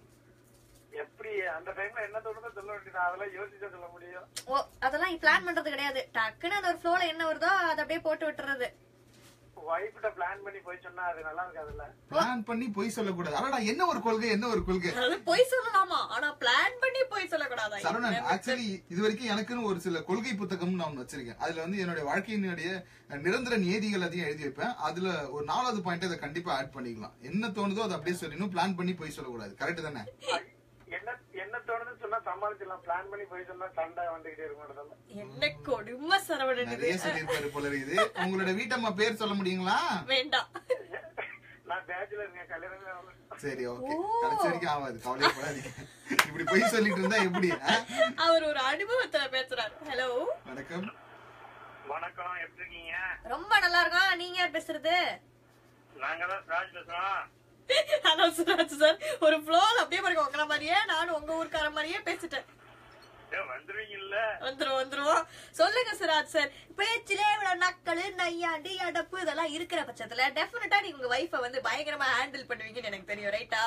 எப்படி அந்த டைம்ல என்ன தோணுதோ சொல்ல வேண்டியது அதெல்லாம் யோசிச்சா சொல்ல முடியும் ஓ அதெல்லாம் பிளான் பண்றது கிடையாது டக்குன்னு அந்த ஒரு ஃப்ளோல என்ன வருதோ அதை அப்படியே போட்டு விட்டுறது ஒய்ஃப்ட பிளான் பண்ணி போய் சொன்னா அது நல்லா இருக்காதுல்ல பிளான் பண்ணி பொய் சொல்லக்கூடாது அடடா என்ன ஒரு கொள்கை என்ன ஒரு கொள்கை அது பொய் சொல்லலாமா ஆனா பிளான் பண்ணி பொய் சொல்லக்கூடாதா சரவணன் ஆக்சுவலி இது வரைக்கும் எனக்குன்னு ஒரு சில கொள்கை புத்தகம் நான் ஒண்ணு வச்சிருக்கேன் அதுல வந்து என்னுடைய வாழ்க்கையினுடைய நிரந்தர நியதிகள் அதையும் எழுதி வைப்பேன் அதுல ஒரு நாலாவது பாயிண்ட் அதை கண்டிப்பா ஆட் பண்ணிக்கலாம் என்ன தோணுதோ அதை அப்படியே சொல்லணும் பிளான் பண்ணி போய் சொல்லக்கூடாது கரெக்ட் தானே என்ன என்ன தோணுதுன்னு சொன்னா சமாளிச்சிடலாம் பிளான் பண்ணி போய் சொன்னா சண்டை வந்துகிட்டே இருக்க மாட்டேன் என்ன கொடுமை சரவணன் இது. நிறைய சொல்லியிருப்பாரு போல இருக்குது உங்களோட வீட்டம்மா பேர் சொல்ல முடியுங்களா வேண்டாம் நான் பேச்சுலருங்க கல்யாணமே ஆகல. சரி ஓகே கடைசி வரைக்கும் ஆகாது கவலைப்படாதீங்க இப்படி பொய் சொல்லிட்டு இருந்தா எப்படி ஆ? அவர் ஒரு அனுபவத்துல பேசுறாரு ஹலோ வணக்கம் வணக்கம் எப்படி இருக்கீங்க ரொம்ப நல்லா இருக்கும் நீங்க யார் பேசுறது நாங்க தான் ராஜ் பேசுறோம் ஹலோ சுராஜ் சார் ஒரு ஃப்ளோல அப்படியே பாருங்க உங்கள மாதிரியே நானும் உங்க ஊர்க்கார மாதிரியே பேசிட்டேன் ஏ, வந்துருவீங்கல்ல வந்துரும் வந்துருவோம் சொல்லுங்க சுராஜ் சார் பேச்சிலே இவ்வளவு நக்கலு நையாண்டி அடப்பு இதெல்லாம் இருக்கிற பட்சத்துல டெஃபினட்டா நீங்க உங்க வைஃப வந்து பயங்கரமா ஹேண்டில் பண்ணுவீங்கன்னு எனக்கு தெரியும் ரைட்டா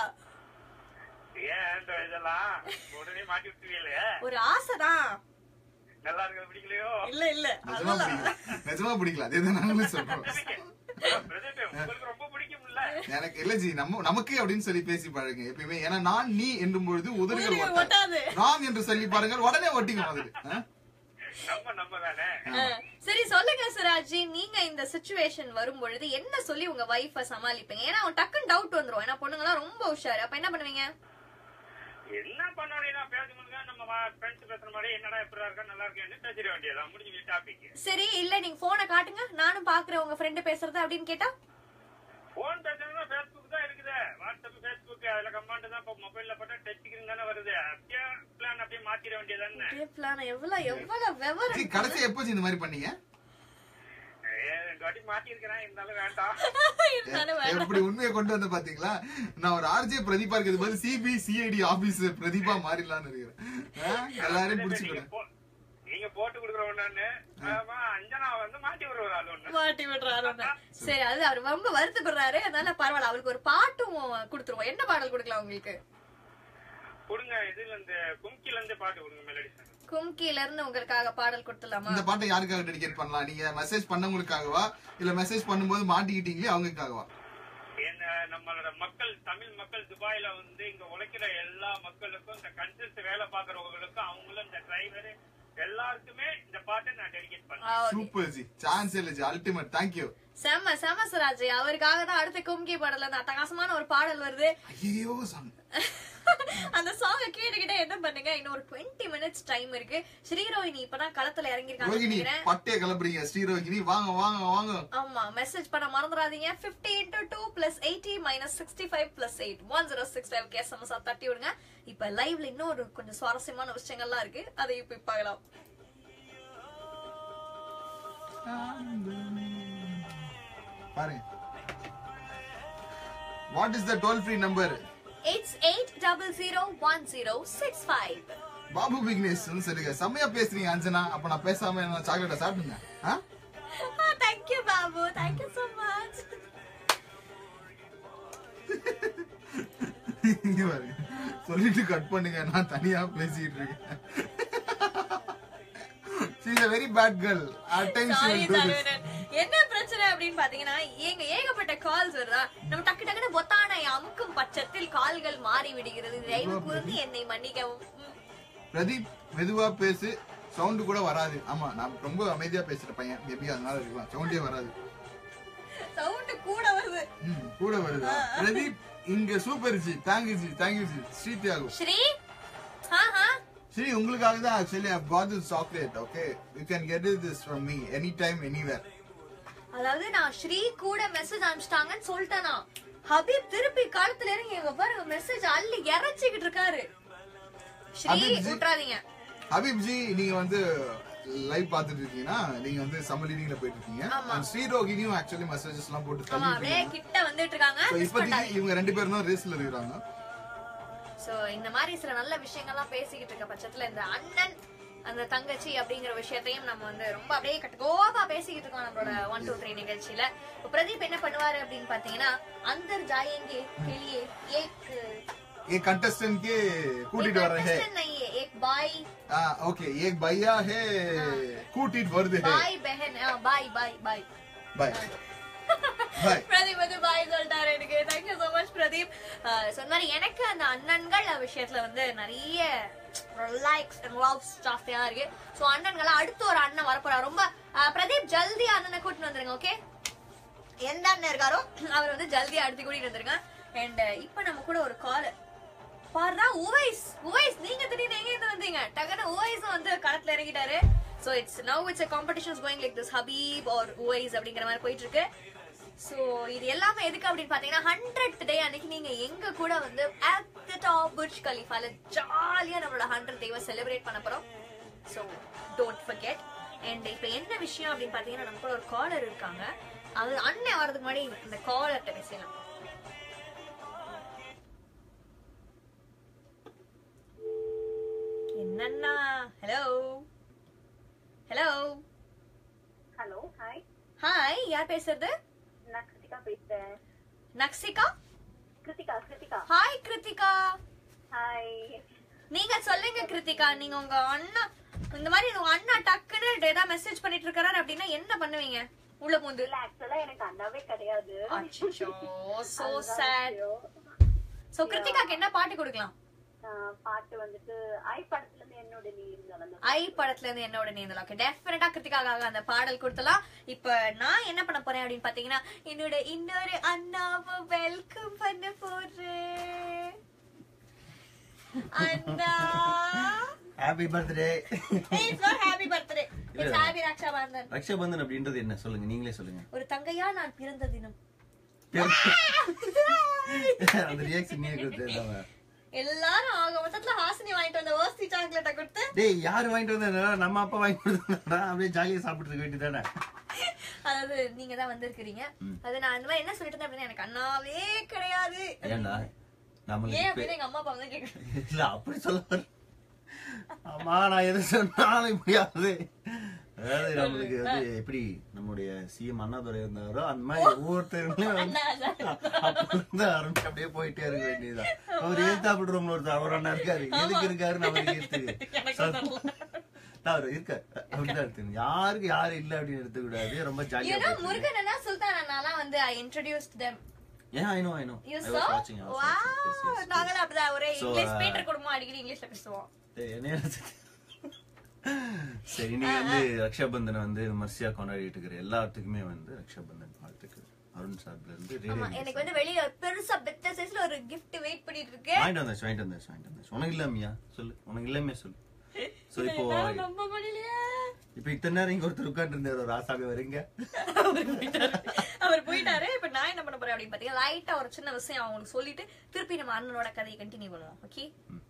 ஏன் இந்த இதெல்லாம் உடனே மாட்டி விட்டுருவீங்களே ஒரு ஆசைதான் நல்லா இருக்க பிடிக்கலையோ இல்ல இல்ல நிஜமா பிடிக்கல நிஜமா பிடிக்கல அதே தான் நாங்களும் சொல்றோம் பிரதீப், உங்களுக்கு ரொம்ப பிடிக்கும்ல எனக்கு இல்ல ஜி நம்ம நமக்கு அப்படின்னு சொல்லி பேசி பாருங்க எப்பயுமே ஏன்னா நான் நீ என்னும் பொழுது உதடுகள் உதடுகள் ஒட்டாது ஒட்டாது. நான் என்று சொல்லி பாருங்கள் உடனே ஒட்டிக்கும் அது ஆ? நம்ம நம்ம தானே அஹ், சரி சொல்லுங்க சுராஜி நீங்க இந்த சுச்சுவேஷன் வரும் பொழுது என்ன சொல்லி உங்க வைஃப சமாளிப்பீங்க ஏன்னா அவன் டக்குன்னு டவுட் வந்துரும் ஏன்னா பொண்ணுங்கலாம் ரொம்ப உஷாரு அப்ப என்ன பண்ணுவீங்க என்ன பண்ண வேண்டியதா பேசும்போது நம்ம ஃப்ரெண்ட்ஸ் பேசுற மாதிரி என்னடா எப்படி இருக்கா நல்லா இருக்கேன்னு பேசிட வேண்டியதா முடிஞ்சு டாபிக் சரி இல்ல நீங்க போனை காட்டுங்க நானும் பாக்குறேன் உங்க ஃப்ரெண்டு பேசுறது அப்படின்னு கேட்டா போன் பேசுறதுனா ஃபேஸ்புக் தான் இருக்குது வாட்ஸ்அப் ஃபேஸ்புக் அதுல கமெண்ட் தான் இப்ப மொபைல்ல போட்டா டச் ஸ்கிரீன் தானே வருது அப்படியே பிளான் அப்படியே மாத்திர வேண்டியதானே அப்படியே plan ஆ எவ்வளவு எவ்வளவு ஜி விவரம் கடைசி எப்போ ஜி இந்த மாதிரி பண்ணீங்க ரெண்டு வாட்டி மாத்தி இருக்கிறேன் இருந்தாலும் வேண்டாம் இருந்தாலும் வேண்டாம். எப்படி உண்மையை கொண்டு வந்து பாத்தீங்களா நான் ஒரு ஆர்ஜே பிரதீபா இருக்கிறது பதில் சிபி சிஐடி ஆபீஸ் பிரதீபா மாறிடலாம்னு இருக்கிறேன் ஆ? எல்லாரையும் நீங்க புடிச்சுக்கிறேன் போ- நீங்க போட்டு கொடுக்குற ஒண்ணு ஆமா, அஞ்சனா வந்து மாட்டி விடுற அது ஒண்ணு மாட்டி விடுறாரு ஒண்ணு. சரி அது அவர் ரொம்ப வருத்தப்படுறாரு அதனால பரவாயில்ல அவருக்கு ஒரு பாட்டும் கொடுத்துருவோம் என்ன பாடல் கொடுக்கலாம் உங்களுக்கு கொடுங்க இதுல இருந்து கும்கில இருந்து பாட்டு கொடுங்க மெலடி கும்கில இருந்து உங்களுக்காக பாடல் கொடுத்துலாமா இந்த பாட்டை யாருக்காக டெடிகேட் பண்ணலாம் நீங்க மெசேஜ் பண்ணவங்களுக்காகவா இல்ல மெசேஜ் பண்ணும்போது மாட்டிக்கிட்டீங்களே அவங்களுக்காகவா என்ன நம்மளோட மக்கள் தமிழ் மக்கள் துபாயில வந்து இங்க உழைக்கிற எல்லா மக்களுக்கும் இந்த கன்சல்ட் வேலை பாக்குறவங்களுக்கும் அவங்களும் இந்த டிரைவர் எல்லாருக்குமே இந்த பாட்டை நான் டெடிகேட் பண்ணேன் ஆ, okay. சூப்பர் ஜி சான்ஸ் இல்ல ஜி அல்டிமேட் தேங்க்யூ செம்ம செம்ம சுராஜ் அவருக்காக தான் அடுத்த கும்கி பாடல்ல இருந்து அட்டகாசமான ஒரு பாடல் வருது ஐயோ சாமி அந்த சாங்க கேட்டுக்கிட்டே என்ன பண்ணுங்க இன்னும் ஒரு டுவெண்ட்டி மினிட்ஸ் டைம் இருக்கு ஸ்ரீரோஹினி இப்பதான் களத்துல இறங்கிருக்காங்க ரோகிணி நினைக்கிறேன் பட்டைய கிளப்புறீங்க ஸ்ரீரோகிணி வாங்க வாங்க வாங்க ஆமா மெசேஜ் பண்ண மறந்துடாதீங்க 50 into two plus eighty minus sixty five plus eight one zero six five SMS தட்டி விடுங்க இப்ப லைவ்ல இன்னும் ஒரு கொஞ்சம் சுவாரஸ்யமான விஷயங்கள்லாம் இருக்கு அதை இப்ப பார்க்கலாம் பாருங்க what is the toll free number it's eight double zero one zero six five Babu Vignesh சொல்லுங்க செம்மையா பேசுறீங்க அஞ்சனா அப்ப நான் பேசாம என்ன சாக்லேட்டை சாப்பிடுங்க ஆ? Thank you Babu thank you so much இங்க பாருங்க சொல்லிட்டு கட் பண்ணுங்க நான் தனியா பேசிட்டு இருக்கேன் she is a very bad girl at times she sorry will do this Saravanan என்ன பிரச்சனை அப்படின்னு பாத்தீங்கன்னா ஏங்க ஏகப்பட்ட கால்ஸ் வருதா நம்ம டக்கு டக்குன்னு பொத்தானை அமுக்கும் பட்சத்தில் கால்கள் மாறி விடுகிறது தயவு கூர்ந்து என்னை மன்னிக்கவும் ம். பிரதீப் மெதுவா பேசு சவுண்ட் கூட வராது ஆமா நான் ரொம்ப அமைதியா பேசுற பையன் மேபி அதனால இருக்கலாம் சவுண்டே வராது சவுண்ட் கூட வருது ம், கூட வருதா பிரதீப் இங்க சூப்பர் ஜி தேங்க்யூ ஜி தேங்க்யூ ஜி ஸ்ரீ தியாகு ஸ்ரீ ஆஹா ஸ்ரீ உங்களுக்காக தான் actually I got this chocolate okay you can get this from me any time anywhere அதாவது நான் ஸ்ரீ கூட மெசேஜ் அனுப்பிச்சிட்டாங்கன்னு சொல்லிட்டேனா ஹபீப் திருப்பி காலத்துல இறங்கி எங்க பாருங்க மெசேஜ் அள்ளி இறச்சிக்கிட்டு இருக்காரு ஸ்ரீ ஹபீப் ஜி. விட்டுறாதீங்க ஹபீப் ஜி நீங்க வந்து லைவ் பாத்துட்டு இருக்கீங்கன்னா நீங்க வந்து சம்மர் லீடிங்ல போயிட்டு இருக்கீங்க And ஸ்ரீரோகினியும் ஆக்சுவலி மெசேஜஸ் எல்லாம் போட்டு ஆமா தள்ளிட்டு அப்படியே இருக்காங்க கிட்ட வந்துட்டு இருக்காங்க So, மிஸ் இப்போதைக்கு பண்ணாதீங்க இவங்க ரெண்டு பேரும் தான் ரேஸ்ல இருக்கிறாங்க சோ இந்த மாதிரி சில நல்ல விஷயங்கள்லாம் பேசிக்கிட்டு இருக்க பட்சத்துல இந்த அண்ணன் அந்த தங்கச்சி அப்படிங்கிற விஷயத்தையும் நம்ம வந்து ரொம்ப அப்படியே கட்டுக்கோப்பா பேசிக்கிட்டு இருக்கோம் நம்மளோட ஒன் டூ த்ரீ நிகழ்ச்சியில இப்ப பிரதீப் என்ன பண்ணுவாரு அப்படின்னு பாத்தீங்கன்னா அந்தர் ஜாயேங்கே கெளியே ஏக் ये कंटेस्टेंट के கூட்டிட்டு வர है contestant नहीं है एक भाई हाँ ओके एक भैया है கூட்டிட்டு வருது है भाई बहन हाँ, भाई भाई भाई बाय बाय பிரதீப் வந்து பாய் சொல்லிட்டாரு எனக்கு thank you so much Pradeep ah so இந்த மாதிரி எனக்கு அந்த அண்ணன்கள் விஷயத்துல வந்து நிறைய லைக்ஸ் அண்ட் லவ்ஸ் ஜாஸ்தியா இருக்கு சோ அண்ணன்கள அடுத்து ஒரு அண்ணன் வரப்போறாரு ரொம்ப அஹ், பிரதீப் ஜல்தி அண்ணனை கூட்டிட்டு வந்துருங்க ஓகே எந்த அண்ணன் இருக்காரோ அவர் வந்து ஜல்தி அடுத்து கூட்டிட்டு வந்துருங்க அண்ட் இப்ப நம்ம கூட ஒரு கால் பாருடா உவைஸ் உவைஸ் நீங்க திடீர்னு எங்க இருந்து வந்தீங்க டக்குனு உவைஸ் வந்து களத்துல இறங்கிட்டாரு so it's now it's competitions going like this Habeeb or Uvais அப்படிங்கிற மாதிரி போயிட்டு இருக்கு சோ இது எல்லாமே எதுக்கு அப்படின்னு பாத்தீங்கன்னா ஹண்ட்ரட் டே அன்னைக்கு நீங்க எங்க கூட வந்து at the top புர்ஜ் கலிஃபால ஜாலியா நம்மளோட ஹண்ட்ரட் டேவை செலிப்ரேட் பண்ண போறோம் சோ டோன்ட் forget அண்ட் இப்ப என்ன விஷயம் அப்படின்னு பாத்தீங்கன்னா நம்ம கூட ஒரு காலர் இருக்காங்க அது அண்ணன் வரதுக்கு முன்னாடி இந்த காலர்கிட்ட பேசலாம் என்னண்ணா hello hello hello hi hi யார் பேசுறது நான் கிருத்திகா பேசுறேன் நக்சிகா கிருத்திகா கிருத்திகா ஹாய் கிருத்திகா ஹாய் நீங்க சொல்லுங்க கிருத்திகா நீங்க உங்க அண்ணா இந்த மாதிரி உங்க அண்ணா டக்குன்னு ஏதாவது மெசேஜ் பண்ணிட்டு இருக்காரு அப்படின்னா என்ன பண்ணுவீங்க உள்ள பூந்து இல்ல ஆக்சுவலா எனக்கு அண்ணாவே கிடையாது அச்சோ சோ அதுதான் சேட் விஷயம். சோ கிருத்திகாக்கு என்ன பாட்டு கொடுக்கலாம் ஆஹ் பாட்டு வந்துட்டு ஐ படத்துல இருந்து என்னோட நீ இருந்தாலும் ஐ படத்துல இருந்து என்னோட நீந்தல் ஓகே டெஃபினட்டா கிருத்திகாக்காக அந்த பாடல் கொடுத்தலாம் இப்ப நான் என்ன பண்ண போறேன் அப்படின்னு பாத்தீங்கன்னா என்னோட இன்னொரு அண்ணாவை வெல்கம் பண்ண போறேன் அண்ணா happy birthday it's not happy birthday it's happy Raksha Bandhan Raksha Bandhan அப்படின்றது என்ன சொல்லுங்க நீங்களே சொல்லுங்க ஒரு தங்கையா நான் பிறந்த தினம் அந்த ரியாக்ஷன் நீங்க கொடுத்தது எல்லாரும் ஆக மொத்தத்துல ஹாசினி வாங்கிட்டு வந்த ஓஸ்தி சாக்லேட்டை கொடுத்து டேய் யார் வாங்கிட்டு வந்தா நம்ம அப்பா வாங்கி கொடுத்தா அப்படியே ஜாலியா சாப்பிட்டு இருக்க வேண்டியதானே அதாவது நீங்க தான் வந்திருக்கிறீங்க அது நான் அந்த மாதிரி என்ன சொல்லிட்டு இருந்தேன் அப்படின்னா எனக்கு அண்ணாவே கிடையாது ஏன்டா ஏன் நம்மளுக்கு அப்படின்னு எங்க அம்மா அப்பா வந்து கேக்குறாங்க இல்ல அப்படி சொல்ல வரல. ஆமா நான் எது சொன்னாலும் முடியாது அதாவது நம்மளுக்கு வந்து எப்படி நம்முடைய சிஎம் அண்ணாதுரை இருந்தாரோ அந்த மாதிரி ஒவ்வொருத்தருமே வந்து அப்ப இருந்து ஆரம்பிச்சு அப்படியே போயிட்டே இருக்க வேண்டியதுதான் அவர் ஏத்தாப்பிட்டு ரூம்ல ஒருத்தர் அவர் அண்ணா இருக்காரு எதுக்கு இருக்காருன்னு அவருக்கு எடுத்துக்கு அவர் இருக்காரு அப்படிதான் எடுத்துக்கணும் யாருக்கு யாரு இல்ல அப்படின்னு எடுத்துக்க கூடாது ரொம்ப ஜாலியா ஏன்னா முருகன் அண்ணா சுல்தான் அண்ணாலாம் வந்து ஐ introduced them and I know I know you I saw was வாட்சிங் ஐ wow வாஸ் நாங்களும் அப்படிதான் ஒரே So, இங்கிலீஷ் uh, பீட்டர் குடும்பம் அடிக்கடி இங்கிலீஷ்ல பேசுவோம் என்ன சரி நீ வந்து ரக்ஷாபந்தனை வந்து விமர்சையா கொண்டாடிட்டு இருக்கிற எல்லாத்துக்குமே வந்து ரக்ஷாபந்தன் வாழ்த்துக்கள் அருண் சார்ல இருந்து ஆமா ரேடியோ எனக்கு வந்து வெளிய ஒரு பெருசா பெத்த சைஸ்ல ஒரு gift வெயிட் பண்ணிட்டு இருக்கு வாங்கிட்டு வந்தாச்சு வாங்கிட்டு வந்தாச்சு வாங்கிட்டு வந்தாச்சு உனக்கு இல்லாமையா சொல்லு உனக்கு இல்லாமையா சொல்லு சோ இப்போ என்னால நம்ப முடியலையே இப்போ இத்தனை நேரம் இங்க ஒருத்தர் உட்கார்ந்து இருந்தாரு ஒரு ஆசாமி வரீங்க அவர் போயிட்டாரு இப்ப நான் என்ன பண்ண போறேன் அப்படின்னு பாத்தீங்கன்னா லைட்டா ஒரு சின்ன விஷயம் அவங்களுக்கு சொல்லிட்டு திருப்பி நம்ம அண்ணனோட கதையை கண்டினியூ பண்ணுவோம் ஓகே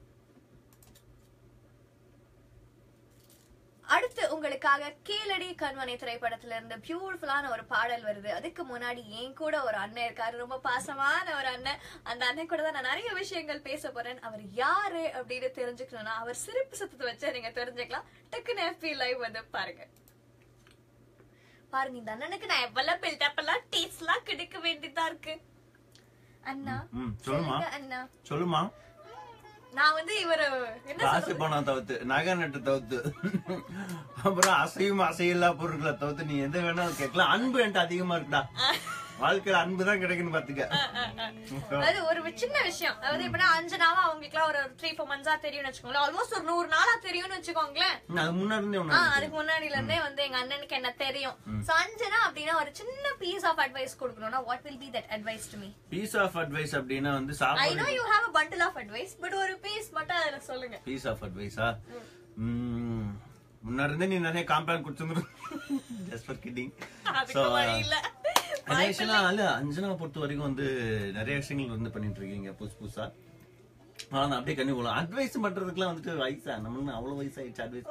அடுத்து உங்களுக்காக கீழடி கண்மனை திரைப்படத்துல இருந்து பியூட்டிஃபுல்லான ஒரு பாடல் வருது அதுக்கு முன்னாடி என் கூட ஒரு அண்ணன் இருக்காரு ரொம்ப பாசமான ஒரு அண்ணன் அந்த அண்ணன் கூட தான் நான் நிறைய விஷயங்கள் பேச போறேன் அவர் யாரு அப்படின்னு தெரிஞ்சுக்கணும்னா அவர் சிரிப்பு சத்தத்தை வச்சு நீங்க தெரிஞ்சுக்கலாம் டக்குன்னு FB லைவ் வந்து பாருங்க பாருங்க இந்த அண்ணனுக்கு நான் எவ்வளவு பில்டப் எல்லாம் டேஸ்ட் எல்லாம் கிடைக்க வேண்டியதா இருக்கு அண்ணா ம் சொல்லுமா சொல்லுங்க அண்ணா சொல்லுமா நான் வந்து இவரு என்ன காசு சொல்றது? பணம் தவிர்த்து நகை நட்டு தவிர்த்து அப்புறம் அசையும் அசையில்லா பொருட்களை தவிர்த்து நீ எந்த வேணாலும் கேட்கலாம் அன்பு என்கிட்ட அதிகமா இருக்குடா வாழ்க்கையில அன்பு தான் கிடைக்குன்னு பாத்துக்க அதாவது ஒரு சின்ன விஷயம் அதாவது இப்ப நான் அஞ்சு நாளா அவங்களுக்கு ஒரு த்ரீ ஃபோர் மந்த்ஸா தெரியும்னு வச்சுக்கோங்களேன் ஆல்மோஸ்ட் ஒரு நூறு நாளா தெரியும்னு வச்சுக்கோங்களேன் அது முன்னாடி இருந்தே ஆ, ஒண்ணு அதுக்கு முன்னாடில இருந்தே வந்து எங்க அண்ணனுக்கு என்ன தெரியும் சோ அஞ்சனா அப்படின்னா ஒரு சின்ன பீஸ் ஆஃப் அட்வைஸ் கொடுக்கணும்னா what will be that advice to me piece of advice அப்படின்னா வந்து ஐ நோ சாப்பாடு you have a bundle of advice but ஒரு பீஸ் மட்டும் அதுல சொல்லுங்க பீஸ் ஆஃப் அட்வைஸா முன்னாடி இருந்தே நீ நிறைய காம்பேன் கொடுத்துருந்துரும் ஜஸ்ட் ஃபார் கிட்டிங் அதுக்கு வழி இல்ல ஆக்சுவலா இல்ல அஞ்சனா பொறுத்த வரைக்கும் வந்து நிறைய விஷயங்கள் வந்து பண்ணிட்டு இருக்கீங்க புதுசு புதுசா ஆனா நான் அப்படியே கண்ணி போகலாம் அட்வைஸ் பண்றதுக்குலாம் வந்துட்டு வயசா நம்மளுக்கு அவ்வளவு வயசாயிடுச்சு அட்வைஸ்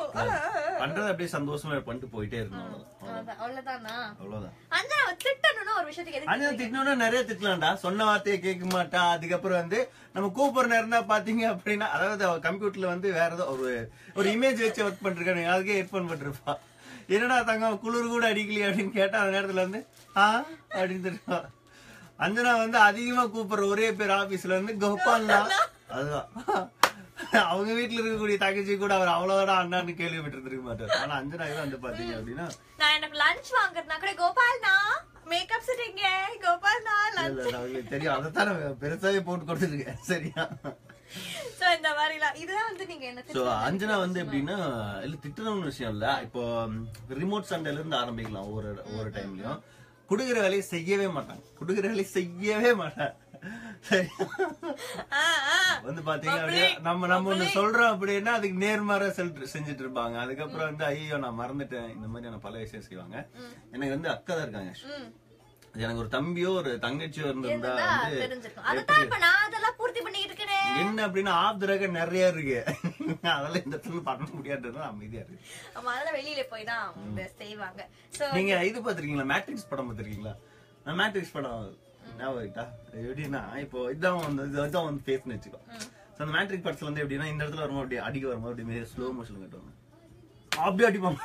பண்றது அப்படியே சந்தோஷமா பண்ணிட்டு போயிட்டே இருக்கணும் அவ்வளவுதான் அவ்வளவுதான், அவ்வளவுதானா அவ்வளவுதான் அஞ்சனா திட்டணும்னா ஒரு விஷயத்துக்கு எதுக்கு அண்ணன் திட்டணும்னா நிறைய திட்டலாம்டா சொன்ன வார்த்தையை கேட்க மாட்டா அதுக்கப்புறம் வந்து நம்ம கூப்பிடுற நேரம் தான் பாத்தீங்க அப்படின்னா அதாவது அவ கம்ப்யூட்டர்ல வந்து வேற ஏதோ ஒரு ஒரு இமேஜ் வச்சு ஒர்க் பண்ணிருக்காங்க அதுக்கே ஹெட்போன் பண்ணிருப்பா என்னடா தங்கம் குளிர் கூட அடிக்கலையே அப்படின்னு கேட்டா அந்த நேரத்துல வந்து ஆ அப்படின்னு திட்டுவா அஞ்சனா வந்து அதிகமா கூப்பிடுற ஒரே பேர் ஆபீஸ்ல வந்து கோபால் தான் அதுதான் அவங்க வீட்டுல இருக்கக்கூடிய தங்கச்சி கூட அவர் அவ்வளவுதான் அண்ணான்னு கேள்விப்பட்டு இருந்திருக்க மாட்டார் ஆனா அஞ்சனா இவன் வந்து பாத்தீங்க அப்படின்னா நான் எனக்கு லஞ்ச் வாங்குறதுனா கூட கோபால்னா மேக்கப் செட்டிங்க கோபால்னா இல்ல, லஞ்ச் இல்ல, அவங்களுக்கு தெரியும் அதைத்தான் நான் பெருசாவே போட்டு கொடுத்துருக்கேன் சரியா சோ இந்த மாதிரிலாம் இதுதான் வந்து நீங்க என்ன சோ திட்டுறது? அஞ்சனா வந்து எப்படின்னா இல்ல திட்டணும்னு விஷயம் இல்ல இப்போ ரிமோட் சண்டையில இருந்து ஆரம்பிக்கலாம் ஒவ்வொரு ஒவ்வொரு டைம்லயும் குடுக்கிற வேலையை செய்யவே மாட்டாங்க குடுக்கிற வேலையை செய்யவே மாட்டாங்க சரியா? ஆ, ஆ. வந்து பாத்தீங்க அப்படின்னா நம்ம நம்ம ஒண்ணு சொல்றோம் அப்படின்னா அதுக்கு நேர்மாறா செல்- செஞ்சுட்டு இருப்பாங்க அதுக்கப்புறம் வந்து ஐயோ நான் மறந்துட்டேன் இந்த மாதிரியான பல விஷயம் செய்வாங்க எனக்கு வந்து அக்கா தான் இருக்காங்க ம். எனக்கு ஒரு தம்பியோ ஒரு தங்கச்சியோ இருந்திருந்தா இருந்தா வந்து தெரிஞ்சிருக்கும் அதுதான் இப்ப நான் அதெல்லாம் பூர்த்தி பண்ணிட்டு இருக்கேன் என்ன அப்படின்னா ஆப் திரக நிறைய இருக்கு அதெல்லாம் இந்த இடத்துல பண்ண முடியாதுன்னு அமைதியா இருக்கு ஆமா அதெல்லாம் வெளியில போய் தான் அவங்க செய்வாங்க சோ நீங்க இது பாத்திருக்கீங்களா மேட்ரிக்ஸ் படம் பாத்திருக்கீங்களா நான் மேட்ரிக்ஸ் படம் ஞாபகம் இருக்கா? எப்படின்னா இப்போ இதான் வந்து இதுதான் வந்து பேஸ்னு வச்சுக்கோ So, அந்த மேட்ரிக் படத்துல வந்து எப்படின்னா இந்த இடத்துல வரும்போது அப்படி அடிக்க வரும்போது அப்படி ஸ்லோ மோஷன் கட்டுவாங்க அப்படியே அடிப்பாங்க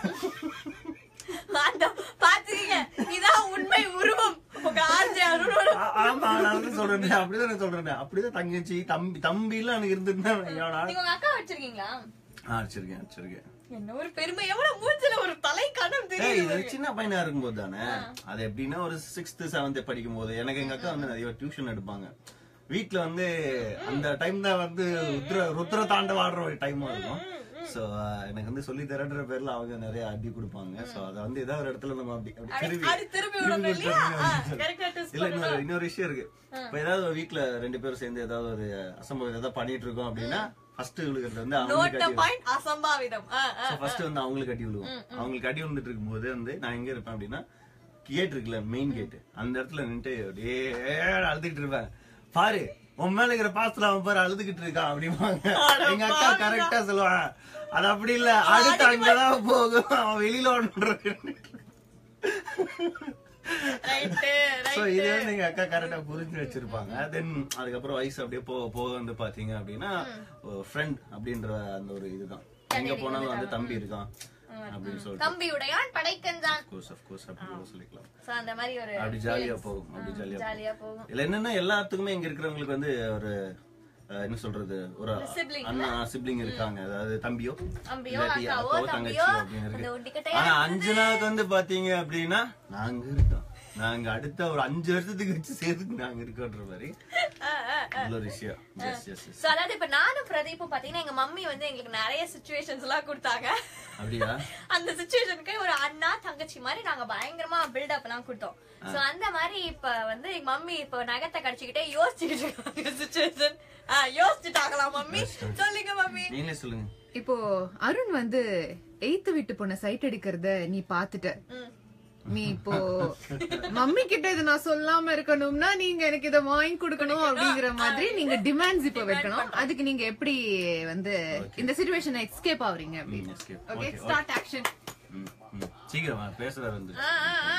அந்த பாத்துக்கீங்க இதான் உண்மை உருவம் உங்க ஆர்ஜி அருணோட ஆ- ஆமா நான் வந்து சொல்றேன் அப்படிதான் நான் சொல்றேன் அப்படிதான் தங்கச்சி தம்பி தம்பி எல்லாம் எனக்கு இருந்திருந்தா நீங்க உங்க அக்கா வச்சிருக்கீங்களா அடிச்சிருக்கேன் அடிச்சிருக்கேன் என்ன ஒரு பெருமை எவ்வளவு மூஞ்சில ஒரு தலை கணம் ஏய், தெரியுது இது சின்ன பையனா இருக்கும்போது தானே அது எப்படின்னா ஒரு சிக்ஸ்த் செவன்த் படிக்கும் போது எனக்கு எங்க அக்கா வந்து நிறைய டியூஷன் எடுப்பாங்க வீட்ல வந்து அந்த டைம் தான் வந்து ருத்ர ருத்ர தாண்டவ ஆடுற ஒரு டைமா இருக்கும் சோ எனக்கு வந்து சொல்லி தரன்ற பேர்ல அவங்க நிறைய அடி கொடுப்பாங்க சோ அத வந்து ஏதாவது ஒரு இடத்துல நம்ம அப்படி அப்படி திருப்பி அது திருப்பி விடணும் திருப்பி இல்லையா விட்டுறணும் அப்படின்னு சொல்லி. கரெக்டா டெஸ்ட் இல்ல இன்னொரு இன்னொரு விஷயம் இருக்கு இப்ப ஏதாவது ஒரு வீட்ல ரெண்டு பேரும் சேர்ந்து ஏதாவது ஒரு அசம்பவம் ஏதாவது பண்ணிட்டு இருக்கோம் அப்படின்னா ஃபர்ஸ்ட் விழுகிறது வந்து நோட் அவங்களுக்கு த அடி பாயிண்ட் அசம்பாவிதம் ஆ, ஆ. ஃபர்ஸ்ட் வந்து அவங்களுக்கு அடி விழுவும் அவங்களுக்கு அடி விழுந்துட்டு இருக்கும்போது வந்து நான் எங்க இருப்பேன் அப்படின்னா கேட் இருக்குல்ல மெயின் கேட் அந்த இடத்துல நின்னுட்டு அப்படியே அழுதுகிட்டு இருப்பேன் பாரு உன் மேல இருக்கிற பாசத்துல அவன் பாரு அழுதுகிட்டு இருக்கான் அப்படிம்பாங்க எங்க அக்கா கரெக்டா சொல்லுவான் அது அப்படி இல்ல அடுத்து அங்கதான் போகும் அவன் வெளியில ஓடுறான் ரைட்டு சோ இது வந்து எங்க அக்கா கரெக்டா புரிஞ்சு வச்சிருப்பாங்க தென் அதுக்கப்புறம் வயசு அப்படியே போக போக வந்து பாத்தீங்க அப்படின்னா ஃப்ரெண்ட் அப்படின்ற அந்த ஒரு இதுதான் எங்க போனாலும் வந்து தம்பி இருக்கான் அப்படின்னு சொல்லிட்டு தம்பியுடையான் படைக்கஞ்சான் கோர்ஸ் ஆஃப் கோர்ஸ் அப்படி கூட சொல்லிக்கலாம் சோ அந்த மாதிரி ஒரு அப்படி ஜாலியா போகும் அப்படி ஜாலியா ஜாலியா போகும் இல்ல என்னன்னா எல்லாத்துக்குமே இங்க இருக்கிறவங்களுக்கு வந்து ஒரு அஹ், என்ன சொல்றது ஒரு sibling அண்ணா சிப்ளிங் இருக்காங்க அதாவது தம்பியோ தம்பியோ, இல்லாட்டி அக்காவோ, அக்காவோ தம்பியோ, தங்கச்சியோ அப்படின்னு அந்த இருக்கு ஒண்டிக்கட்டையா ஆனா அஞ்சனாக்கு வந்து பாத்தீங்க அப்படின்னா நாங்க இருக்கோம் நாங்க அடுத்த ஒரு அஞ்சு வருஷத்துக்கு வச்சு சேர்த்துக்கு நாங்க இருக்கோன்ற மாதிரி நல்ல ஒரு விஷயம் எஸ் எஸ் எஸ் சோ அதாவது இப்ப நானும் பிரதீப்பும் பாத்தீங்கன்னா எங்க மம்மி வந்து எங்களுக்கு நிறைய சுச்சுவேஷன்ஸ் எல்லாம் கொடுத்தாங்க அப்படியா அந்த சுச்சுவேஷனுக்கு ஒரு அண்ணா தங்கச்சி மாதிரி நாங்க பயங்கரமா பில்டப் எல்லாம் கொடுத்தோம் சோ அந்த மாதிரி இப்ப வந்து எங்க மம்மி இப்ப நகத்தை கடிச்சுக்கிட்டே யோசிச்சுக்கிட்டு இருக்காங்க சுச்சுவேஷன் யோசிச்சுட்டாங்களா மம்மி சொல்லுங்க மம்மி நீங்களே சொல்லுங்க இப்போ அருண் வந்து எய்த்து வீட்டு பொண்ண சைட் அடிக்கிறத நீ பாத்துட்ட நீ இப்போ மம்மி கிட்ட இதை நான் சொல்லாம இருக்கணும்னா நீங்க எனக்கு இதை வாங்கி கொடுக்கணும் அப்படிங்கிற மாதிரி நீங்க டிமாண்ட்ஸ் இப்ப வைக்கணும் அதுக்கு நீங்க எப்படி வந்து இந்த சுச்சுவேஷனை எஸ்கேப் ஆவறீங்க ம், escape. Okay Okay, start action ம், ம். சீக்கிரமா பேசுறாரு வந்து ஆ, ஆ, ஆ.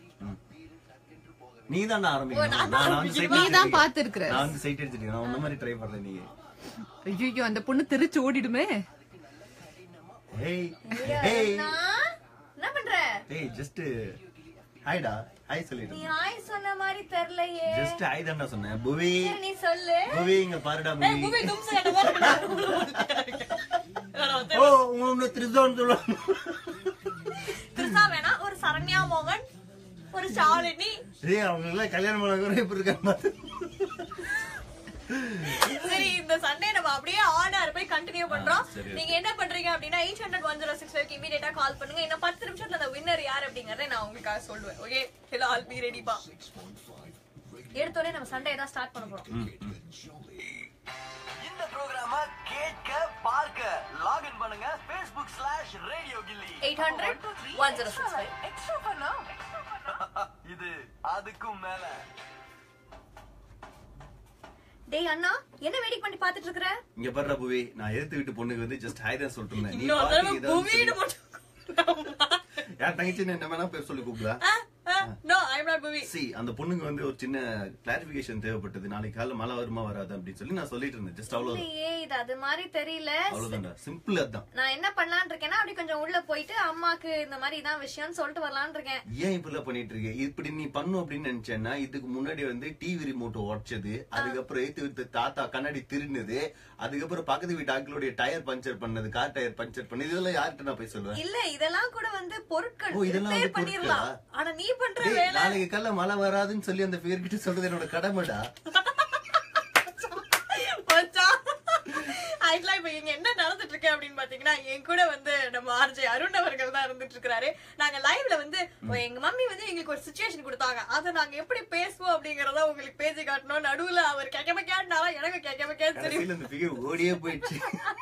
நீ தான் ஆரம்பிக்கணும் நான் வந்து சைட் நீ தான் பாத்துருக்கிற நான் வந்து சைட் அடிச்சிட்டு நான் உன்ன மாதிரி ட்ரை பண்றேன் நீங்க ஐயோ அந்த பொண்ணு தெரிச்சு ஓடிடுமே ஏய் ஏய் அண்ணா, என்ன பண்ற ஏய் ஜஸ்ட் ஹாய்டா ஹாய் நீ சொல்லிடு ஹாய் சொன்ன மாதிரி தெரியலையே ஜஸ்ட் ஹாய் தான்டா சொன்னேன் புவி சரி, நீ சொல்லு புவி இங்க பாருடா ஏய், புவி புவி தும்சு கட்ட மாதிரி ஓ உன்னை திருதோன்னு சொல்லுவாங்க திருசா வேணா ஒரு சரண்யா மோகன் ஒரு ஷாலினி ஏய் அவங்க எல்லாம் கல்யாணம் பண்ண கூட இப்படி இருக்காங்க பாத்து. சரி இந்த சண்டே நம்ம அப்படியே ஆன் ஆர் போய் கண்டினியூ பண்றோம் ஆ, சரி. நீங்க என்ன பண்றீங்க அப்படின்னா eight hundred one zero six five இமீடியட்டா கால் பண்ணுங்க இன்னும் பத்து நிமிஷத்துல அந்த வின்னர் யார் அப்படிங்கறத நான் உங்களுக்காக சொல்லுவேன் ஓகே ஹலோ ஆல் பி ரெடிப்பா எடுத்தோடனே நம்ம சண்டே தான் ஸ்டார்ட் பண்ண போறோம் ம், ம். இந்த ப்ரோக்ராம கேட்க பார்க்க லாகின் பண்ணுங்க Facebook slash radio Gilly eight hundred one zero six five extra பண்ணா இது அதுக்கும் மேல டேய் அண்ணா என்ன வெயிட் பண்ணி பாத்துட்டு இருக்கற இங்க பாருடா புவி நான் எதிர்த்து வீட்டு பொண்ணுக்கு வந்து ஜஸ்ட் ஹாய் தான் சொல்லிட்டு இருந்தேன் நீ இன்னொரு பாட்டுக்கு தடவை ஏதாவது புவின்னு சொல்லி- மட்டும் யார் தங்கச்சி என்ன வேணா பேர் சொல்லி கூப்பிடா நோ ஐம் நாட் மூவி சி அந்த பொண்ணுக்கு வந்து ஒரு சின்ன கிளாரிபிகேஷன் தேவைப்பட்டது நாளைக்கு காலைல மழை வருமா வராது அப்படின்னு சொல்லி நான் சொல்லிட்டு இருந்தேன் ஜஸ்ட் அவ்வளவு இல்லையே இது அது மாதிரி தெரியல அவ்வளவுதான்டா சிம்பிள் அதான் நான் என்ன பண்ணலாம்னு இருக்கேன்னா அப்படி கொஞ்சம் உள்ள போயிட்டு அம்மாக்கு இந்த மாதிரி இதான் விஷயம்னு சொல்லிட்டு வரலாம்னு இருக்கேன் ஏன் இப்படிலாம் பண்ணிட்டு இருக்க இப்படி நீ பண்ணும் அப்படின்னு நினைச்சேன்னா இதுக்கு முன்னாடி வந்து டிவி ரிமோட் உடைச்சது அதுக்கப்புறம் ஏத்து வித்து தாத்தா கண்ணாடி திருடுனது அதுக்கப்புறம் பக்கத்து வீட்டு ஆட்களுடைய டயர் பஞ்சர் பண்ணது கார் டயர் பஞ்சர் பண்ணது இதெல்லாம் யார்கிட்ட நான் போய் சொல்லுவேன் இல்ல இதெல்லாம் கூட வந்து பொருட்கள் ஓ, இதெல்லாம் repair வந்து பண்ணிரலாம் பொருட்களா? ஆனா நீ பண்ற டேய், வேலை நாளைக்கு காலைல மழை வராதுன்னு சொல்லி அந்த பேர் கிட்ட சொல்றது என்னோட கடமைடா ஆக்சுவலா இப்ப இங்க என்ன நடந்துட்டு இருக்கு அப்படின்னு பாத்தீங்கன்னா என் கூட வந்து நம்ம ஆர்ஜே அருண் அவர்கள் தான் இருந்துட்டு இருக்காரு நாங்க லைவ்ல வந்து ஓ, எங்க மம்மி வந்து எங்களுக்கு ஒரு சுச்சுவேஷன் கொடுத்தாங்க அதை நாங்க எப்படி பேசுவோம் அப்படிங்கறத உங்களுக்கு பேசி காட்டணும் நடுவுல அவர் கேட்காம கேட்டாலும் எனக்கு கேட்காம கேட்டு தெரியும் கடைசியில இந்த ஃபிகர் ஓடியே போயிடுச்சு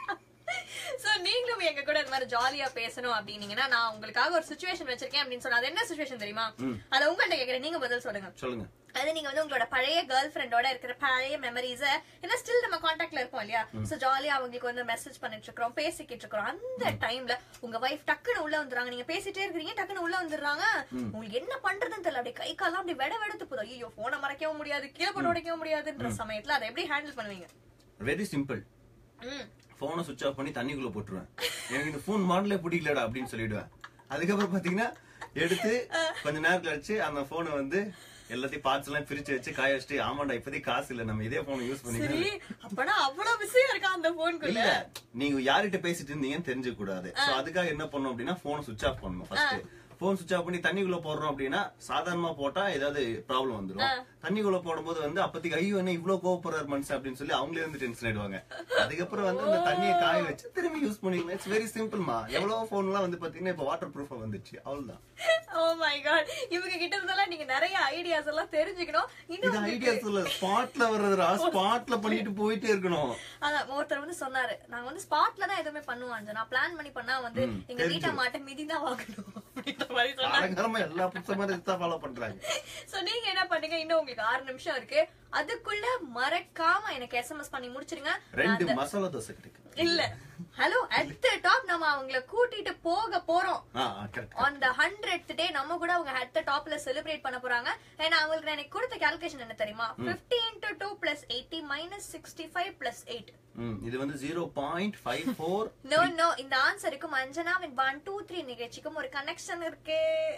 சோ நீங்களும் எங்க கூட இந்த மாதிரி ஜாலியா பேசணும் அப்படின்னீங்கன்னா நான் உங்களுக்காக ஒரு சுச்சுவேஷன் வச்சிருக்கேன் அப்படின்னு சொன்னா அது என்ன சுச்சுவேஷன் தெரியுமா அத உங்கள்ட்ட கேக்குறேன் நீங்க பதில் சொல்லுங்க சொல்லுங்க அது நீங்க வந்து உங்களோட பழைய கேர்ள் ஃப்ரெண்டோட இருக்கிற பழைய மெமரிஸ ஏன்னா ஸ்டில் நம்ம கான்டாக்ட்ல இருப்போம் இல்லையா சோ ஜாலியா அவங்களுக்கு வந்து மெசேஜ் பண்ணிட்டு இருக்கிறோம் பேசிக்கிட்டு இருக்கிறோம் அந்த டைம்ல உங்க வைஃப் டக்குன்னு உள்ள வந்துறாங்க நீங்க பேசிட்டே இருக்கீங்க டக்குன்னு உள்ள வந்துடுறாங்க உங்களுக்கு என்ன பண்றதுன்னு தெரியல அப்படியே கை காலம் அப்படி வெட வெடுத்து போதும் ஐயோ போனை மறைக்கவும் முடியாது கீழே போட்டு உடைக்கவும் முடியாதுன்ற சமயத்துல அதை எப்படி ஹேண்டில் பண்ணுவீங்க வெரி சிம்பிள் ம் போனை சுவிச் ஆஃப் பண்ணி தண்ணிக்குள்ள போட்டுருவேன் எனக்கு இந்த போன் மாடலே பிடிக்கலடா அப்படின்னு சொல்லிடுவேன் அதுக்கப்புறம் பாத்தீங்கன்னா எடுத்து கொஞ்ச நேரம் கழிச்சு அந்த போனை வந்து எல்லாத்தையும் பார்ட்ஸ் எல்லாம் பிரிச்சு வச்சு காய வச்சுட்டு ஆமாண்டா இப்போதைக்கு காசு இல்ல நம்ம இதே போனை யூஸ் சரி பண்ணிக்கலாம் அப்பனா அவ்வளவு பிஸியா இருக்கா அந்த போனுக்குள்ள இல்ல நீங்க யார்கிட்ட பேசிட்டு இருந்தீங்கன்னு தெரிஞ்சுக்க கூடாது சோ அதுக்காக என்ன பண்ணணும் அப்படின்னா போனை சுவிச் ஆஃப் பண்ணணும் ஃபர்ஸ்ட் போன் சுவிச் ஆஃப் பண்ணி தண்ணிக்குள்ள போடுறோம் அப்படின்னா சாதாரணமா போட்டா ஏதாவது ப்ராப்ளம் வந்துரும் தண்ணிக்குள்ள போடும்போது வந்து அப்பதைக்கு ஐயோ என்ன இவ்வளவு கோவப்படுறாரு மனுஷன் அப்படின்னு சொல்லி அவங்களே வந்து டென்ஷன் ஆயிடுவாங்க அதுக்கப்புறம் வந்து அந்த தண்ணியை காய வச்சு திரும்பி யூஸ் பண்ணிக்கலாம் இட்ஸ் வெரி சிம்பிள்மா எவ்வளவு போன் எல்லாம் வந்து பாத்தீங்கன்னா இப்ப வாட்டர் ப்ரூஃபா வந்துச்சு அவ்வளவுதான் ஓ மை காட் இவங்க கிட்ட இருந்தெல்லாம் நீங்க நிறைய ஐடியாஸ் எல்லாம் தெரிஞ்சுக்கணும் இது இன்னும் உங்களுக்கு- ஐடியாஸ் இல்ல ஸ்பாட்ல வர்றதுடா ஸ்பாட்ல பண்ணிட்டு போயிட்டே இருக்கணும் அதான் ஒருத்தர் வந்து சொன்னாரு நாங்க வந்து ஸ்பாட்ல தான் எதுவுமே பண்ணுவோம் நான் பிளான் பண்ணி பண்ணா வந்து ம், எங்க வீட்டை தெரிஞ்சிரும். மாட்ட மிதி தான் வாங்கணும் அப்படின்ற மாதிரி சொன்னாங்க காலங்காலமா எல்லா புத்தகமா ஃபாலோ பண்றாங்க சோ நீங்க என்ன பண்ணீங்க இன்னும் உங்களுக்கு ஆறு நிமிஷம் இருக்கு அதுக்குள்ள மறக்காம எனக்கு எஸ்எம்எஸ் பண்ணி முடிச்சிருங்க நான் ரெண்டு அந்த- மசாலா தோசை கிடைக்கும் இல்ல ஹலோ அட் த டாப் நம்ம அவங்கள கூட்டிட்டு போக போறோம் ஆ correct on the hundred day நம்ம கூட அவங்க அட் த டாப்ல செலிப்ரேட் பண்ண போறாங்க ஏன்னா அவங்களுக்கு நான் எனக்கு கொடுத்த கால்குலேஷன் என்ன தெரியுமா 50 into two plus eighty minus sixty five plus eight ம் இது வந்து zero point five four no no இந்த ஆன்சருக்கும் அஞ்சனாவின் ஒன் டூ த்ரீ நிகழ்ச்சிக்கும் ஒரு கனெக்ஷன் இருக்கு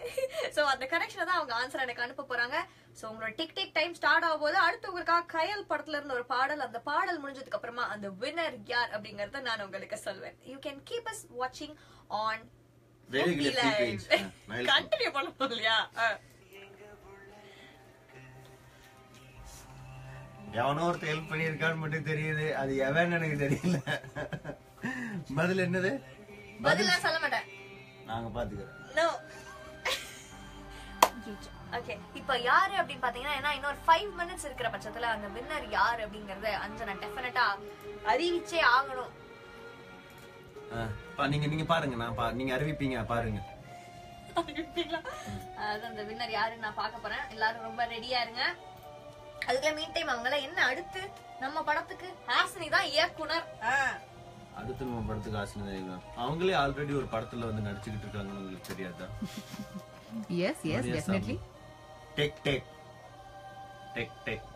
சோ அந்த கனெக்ஷனை தான் அவங்க ஆன்சர் எனக்கு அனுப்ப போறாங்க சோ உங்களோட டிக் டிக் டைம் ஸ்டார்ட் ஆகும் போது அடுத்து உங்களுக்காக கயல் படத்துல இருந்த ஒரு பாடல் அந்த பாடல் முடிஞ்சதுக்கு அப்புறமா அந்த வின்னர் யார் அப்படிங்கறத நான் உங்களுக்கு சொல்வேன் யூ கேன் கீப் அஸ் வாட்சிங் ஆன் Very good page. ஆ, nice. கண்டினியூ பண்ணணும் இல்லையா ஆ. எவனோ ஒருத்தர் ஹெல்ப் பண்ணியிருக்கான்னு மட்டும் தெரியுது அது எவன் எனக்கு தெரியல பதில் என்னது பதில் நான் சொல்ல மாட்டேன் நாங்க பாத்துக்கிறோம் நோ ஓகே இப்ப யாரு அப்படின்னு பாத்தீங்கன்னா ஏன்னா இன்னொரு ஃபைவ் மினிட்ஸ் இருக்கிற பட்சத்துல அந்த வின்னர் யார் அப்படிங்கறத அஞ்சனா டெஃபினட்டா அறிவிச்சே ஆகணும் ஆ, பா- நீங்க நீங்க பாருங்க நான் பா- நீங்க அறிவிப்பீங்க பாருங்க அது அந்த வின்னர் யாருன்னு நான் பார்க்க போறேன் எல்லாரும் ரொம்ப ரெடியா இருங்க அதுக்குள்ள மீன் டைம் அவங்கள என்ன அடுத்து நம்ம படத்துக்கு ஹாசினி தான் இயக்குனர் ஆ. அடுத்து நம்ம படத்துக்கு ஆசிரியர் அவங்களே ஆல்ரெடி ஒரு படத்துல வந்து நடிச்சுக்கிட்டு இருக்காங்கன்னு உங்களுக்கு தெரியாதா எஸ் எஸ் டெஃபினெட்லி டெக் டெக் டெக் டெக்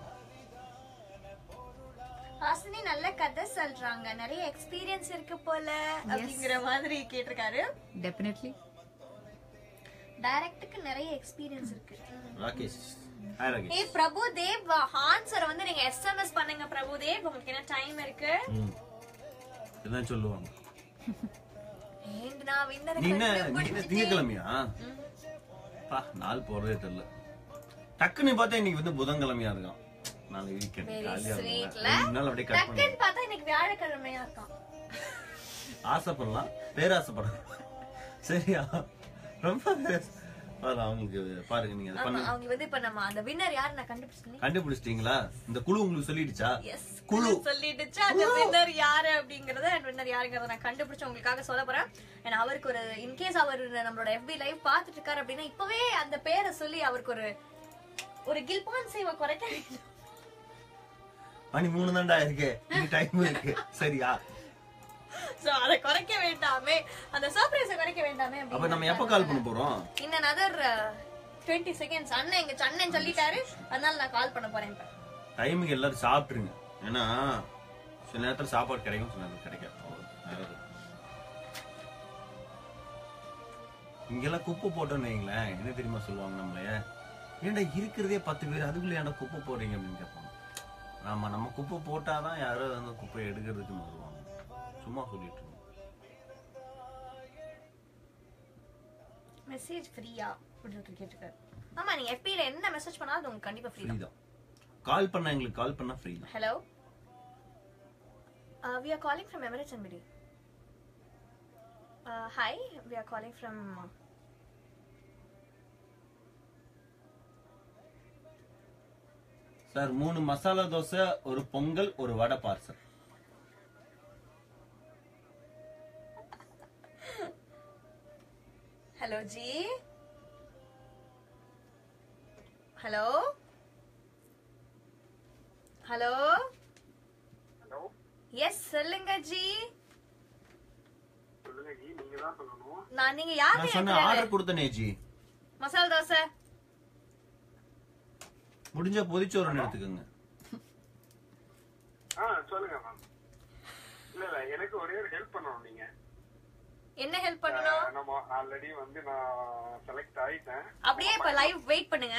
ஹாசினி நல்ல கதை சொல்றாங்க நிறைய எக்ஸ்பீரியன்ஸ் இருக்கு போல அப்படிங்கிற மாதிரி கேட்டிருக்காரு டெஃபினெட்லி டைரக்டுக்கு நிறைய எக்ஸ்பீரியன்ஸ் இருக்கு ராகேஷ் ஹாய் ராகேஷ் ஏய் பிரபு தேவ் ஆன்சர் வந்து நீங்க எஸ்எம்எஸ் பண்ணுங்க பிரபு தேவ் உங்களுக்கு என்ன டைம் இருக்கு ம் இதான் சொல்லுவாங்க ஏண்டு நான் வின்னர் நீ என்ன நீ என்ன திங்கக்கிழமையா பா நாள் போறதே தெரியல டக்குன்னு பார்த்தா இன்னைக்கு வந்து புதன்கிழமையா இருக்கான் நாளைக்கு வீக்கெண்ட் வெரி ஜாலியா ஸ்வீட்ல இருக்கும் ரெண்டு நாள் அப்படியே கட் பண்ணி டக்குன்னு பார்த்தா இன்னைக்கு வியாழக்கிழமையா இருக்கான் ஆசைப்படலாம் பேராசைப்படலாம் சரியா ரொம்ப பேராசை- பாரு, அவங்களுக்கு பாருங்க நீங்க அதை ஆமா பண்ணுங்க அவங்க வந்து இப்ப நம்ம அந்த வின்னர் யாரு நான் கண்டுபிடிச்சேன் கண்டுபிடிச்சிட்டீங்களா இந்த குழு உங்களுக்கு சொல்லிடுச்சா எஸ் குழு. சொல்லிடுச்சு அந்த வின்னர் யாரு அப்படிங்கறத அந்த வின்னர் யாருங்கறத நான் கண்டுபிடிச்சு உங்களுக்காக சொல்ல போறேன் ஏன்னா அவருக்கு ஒரு இன்கேஸ் அவர் நம்மளோட FB லைவ் பாத்துட்டு இருக்காரு அப்படின்னா இப்பவே அந்த பேரை சொல்லி அவருக்கு ஒரு ஒரு கில்பான் சேவை குறைக்க வேண்டும். மணி மூணு தான்டா இருக்கு டைம் இருக்கு சரியா சோ அத குறைக்க வேண்டாமே அந்த சர்ப்ரைஸ குறைக்க வேண்டாமே அப்ப நம்ம எப்ப கால் பண்ண போறோம் இன் another டுவெண்ட்டி செகண்ட்ஸ் அண்ணன் எங்க அண்ணன் சொல்லிட்டாரு அதனால நான் கால் பண்ண போறேன் இப்ப டைமுக்கு எல்லாரும் சாப்பிட்டுருங்க ஏன்னா சில நேரத்துல சாப்பாடு கிடைக்கும் சில நேரத்துல கிடைக்காது அவ்வளவுதான். வேற எதுவும் இல்ல. இங்கெல்லாம் குப்பை போட்டோன்னு வைங்களேன் என்ன தெரியுமா சொல்லுவாங்க நம்மளைய ஏன்டா இருக்கிறதே பத்து பேர் அதுக்குள்ள ஏன்டா குப்பை போடுறீங்க அப்படின்னு கேட்பாங்க நாம நம்ம குப்பை போட்டாதான் யாரும் வந்து குப்பை எடுக்கிறதுக்குன்னு வருவாங்க சும்மா சொல்லிட்டு இருக்கோம் மெசேஜ் ஃப்ரீயா அப்படின்னு கேட்டிருக்காரு ஆமா நீங்க FB ல என்ன மெசேஜ் பண்ணாலும் அது உங்களுக்கு கண்டிப்பா ஃப்ரீ ஃப்ரீ தான் தான் கால் பண்ண எங்களுக்கு கால் பண்ணா ஃப்ரீ தான் hello we are calling from Emirates MBT hi we are calling from sir மூணு மசாலா தோசை ஒரு பொங்கல் ஒரு வடை பார்சல் ஹலோ ஜி ஹலோ ஹலோ ஹலோ எஸ் சொல்லுங்க ஜி சொல்லுங்க ஜி நீங்க தான் சொல்லணும் நான் நீங்க யாரு நான் சொன்ன ஆர்டர் கொடுத்தனே ஜி மசால் தோசை முடிஞ்ச பொதிச்சோறுன்னு எடுத்துக்கோங்க ஆ சொல்லுங்க மேம் இல்ல இல்ல எனக்கு ஒரே ஒரு ஹெல்ப் பண்ணணும் நீங்க என்ன ஹெல்ப் பண்ணணும் அஹ், நம்ம ஆல்ரெடி வந்து நான் செலக்ட் ஆயிட்டேன் அப்படியே இப்ப லைவ் வெயிட் பண்ணுங்க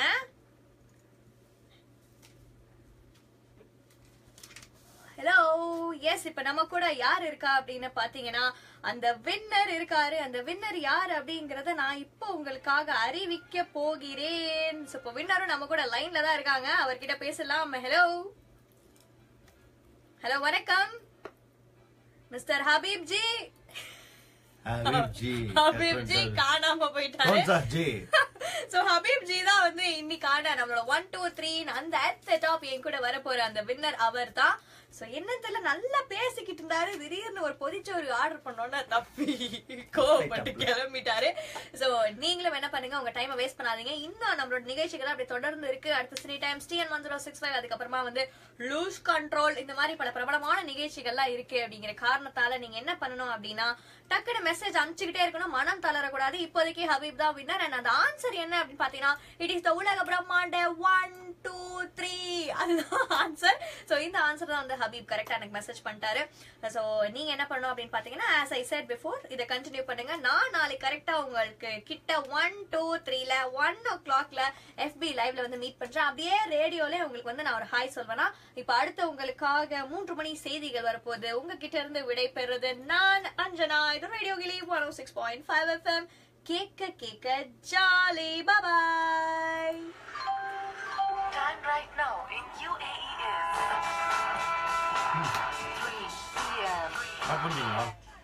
ஹலோ எஸ் இப்ப நம்ம கூட யார் இருக்கா அப்படின்னு பாத்தீங்கன்னா அந்த வின்னர் இருக்காரு அந்த வின்னர் யார் அப்படிங்கறத நான் இப்போ உங்களுக்காக அறிவிக்க போகிறேன் So, இப்போ வின்னரும் நம்ம கூட லைன்ல தான் இருக்காங்க அவர்கிட்ட பேசலாம் ஹலோ ஹலோ வணக்கம் மிஸ்டர் ஹபீப் ஜி ஹபீப் ஜி ஹபீப் ஜி காணாம போயிட்டாரு कौन सा जी சோ ஹபீப் ஜி தான் வந்து இன்னைக்கான நம்மளோட ஒன் டூ த்ரீ அந்த செட் ஆஃப் என் கூட வர போற அந்த வின்னர் அவர் தான் சோ என்னன்னு தெரியல நல்லா பேசிக்கிட்டு இருந்தாரு திடீர்னு ஒரு பொதிச்சோறு ஆர்டர் பண்ணோன்னா தப்பி கோவப்பட்டு கிளம்பிட்டாரு சோ நீங்களும் என்ன பண்ணுங்க உங்க டைமை வேஸ்ட் பண்ணாதீங்க இன்னும் நம்மளோட நிகழ்ச்சிகள் அப்படி தொடர்ந்து இருக்கு அடுத்த three times TN one zero six five அதுக்கப்புறமா வந்து லூஸ் கண்ட்ரோல் இந்த மாதிரி பல பிரபலமான நிகழ்ச்சிகள்லாம் இருக்கு அப்படிங்கிற காரணத்தால நீங்க என்ன பண்ணணும் அப்படின்னா டக்குனு மெசேஜ் அனுப்பிச்சுக்கிட்டே இருக்கணும் மனம் தளரக்கூடாது இப்போதைக்கு ஹபீப் தான் வின்னர் அண்ட் அந்த ஆன்சர் என்ன அப்படின்னு பாத்தீங்கன்னா இட் இஸ் த உலக பிரம்மாண்ட ஒன் டூ த்ரீ அதுதான் ஆன்சர் சோ இந்த ஆன்சர் தான் வந்து ஹபீப் கரெக்டா எனக்கு மெசேஜ் பண்ணிட்டாரு சோ நீங்க என்ன பண்ணணும் அப்படின்னு பாத்தீங்கன்னா ஆஸ் ஐ செட் பிஃபோர் இதை கண்டினியூ பண்ணுங்க நான் நாளைக்கு கரெக்டா உங்களுக்கு கிட்ட ஒன் டூ த்ரீல ஒன் ஓ கிளாக்ல எஃபி லைவ்ல வந்து மீட் பண்றேன் அப்படியே ரேடியோல உங்களுக்கு வந்து நான் ஒரு ஹாய் சொல்வேனா இப்ப அடுத்து உங்களுக்காக மூன்று மணி செய்திகள் வரப்போகுது உங்ககிட்ட இருந்து விடை பெறுவது நான் அஞ்சனா இது ரேடியோ கிளி one six point five FM கேட்க கேட்க jolly boy Time right now in UAE is 3 p.m. Start பண்ணிட்டீங்களா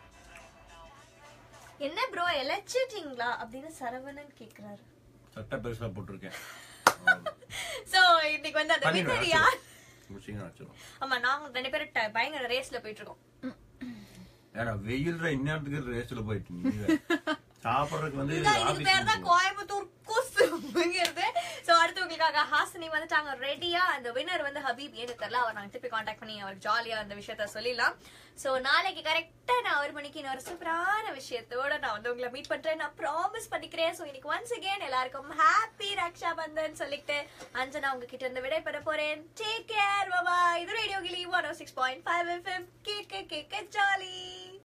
என்ன ப்ரோ எலச்சிட்டீங்களா அப்படின்னு சரவணன் கேக்குறாரு சட்டை பெருசா போட்டிருக்கேன் சோ இன்னைக்கு வந்து அந்த பண்ணிடுவேன் வின்னர் யார் முடிச்சிங்க வச்சிடும் ஆமா நாங்க ரெண்டு பேரும் ட- பயங்கர ரேஸ்ல போயிட்டு இருக்கோம் ஏடா வெயில்ற இந்நேரத்துக்கு ரேஸ்ல போயிட்டு நீ வேற. சாப்பிடுறதுக்கு வந்து இதான் இது ஆபீஸ் பேர் தான் கோயம்புத்தூர் குசுங்கிறது சோ அடுத்து உங்களுக்காக ஹாசினி வந்துட்டாங்க ரெடியா அந்த வின்னர் வந்து ஹபீப் ஏன்னு தெரியல அவர் நாங்க திருப்பி காண்டாக்ட் பண்ணி அவர் ஜாலியா அந்த விஷயத்த சொல்லிடலாம் சோ நாளைக்கு கரெக்டா நான் ஒரு மணிக்கு இன்னொரு சூப்பரான விஷயத்தோட நான் வந்து உங்களை மீட் பண்றேன் நான் ப்ராமிஸ் பண்ணிக்கிறேன் சோ இன்னைக்கு ஒன்ஸ் அகேன் எல்லாருக்கும் ஹாப்பி ரக்ஷா பந்தன் சொல்லிட்டு அஞ்சனா உங்ககிட்ட இருந்து விடை பெற போறேன் டேக் கேர் பாய் இது ரேடியோ கிளி one six point five FM கேட்க கேட்க ஜாலி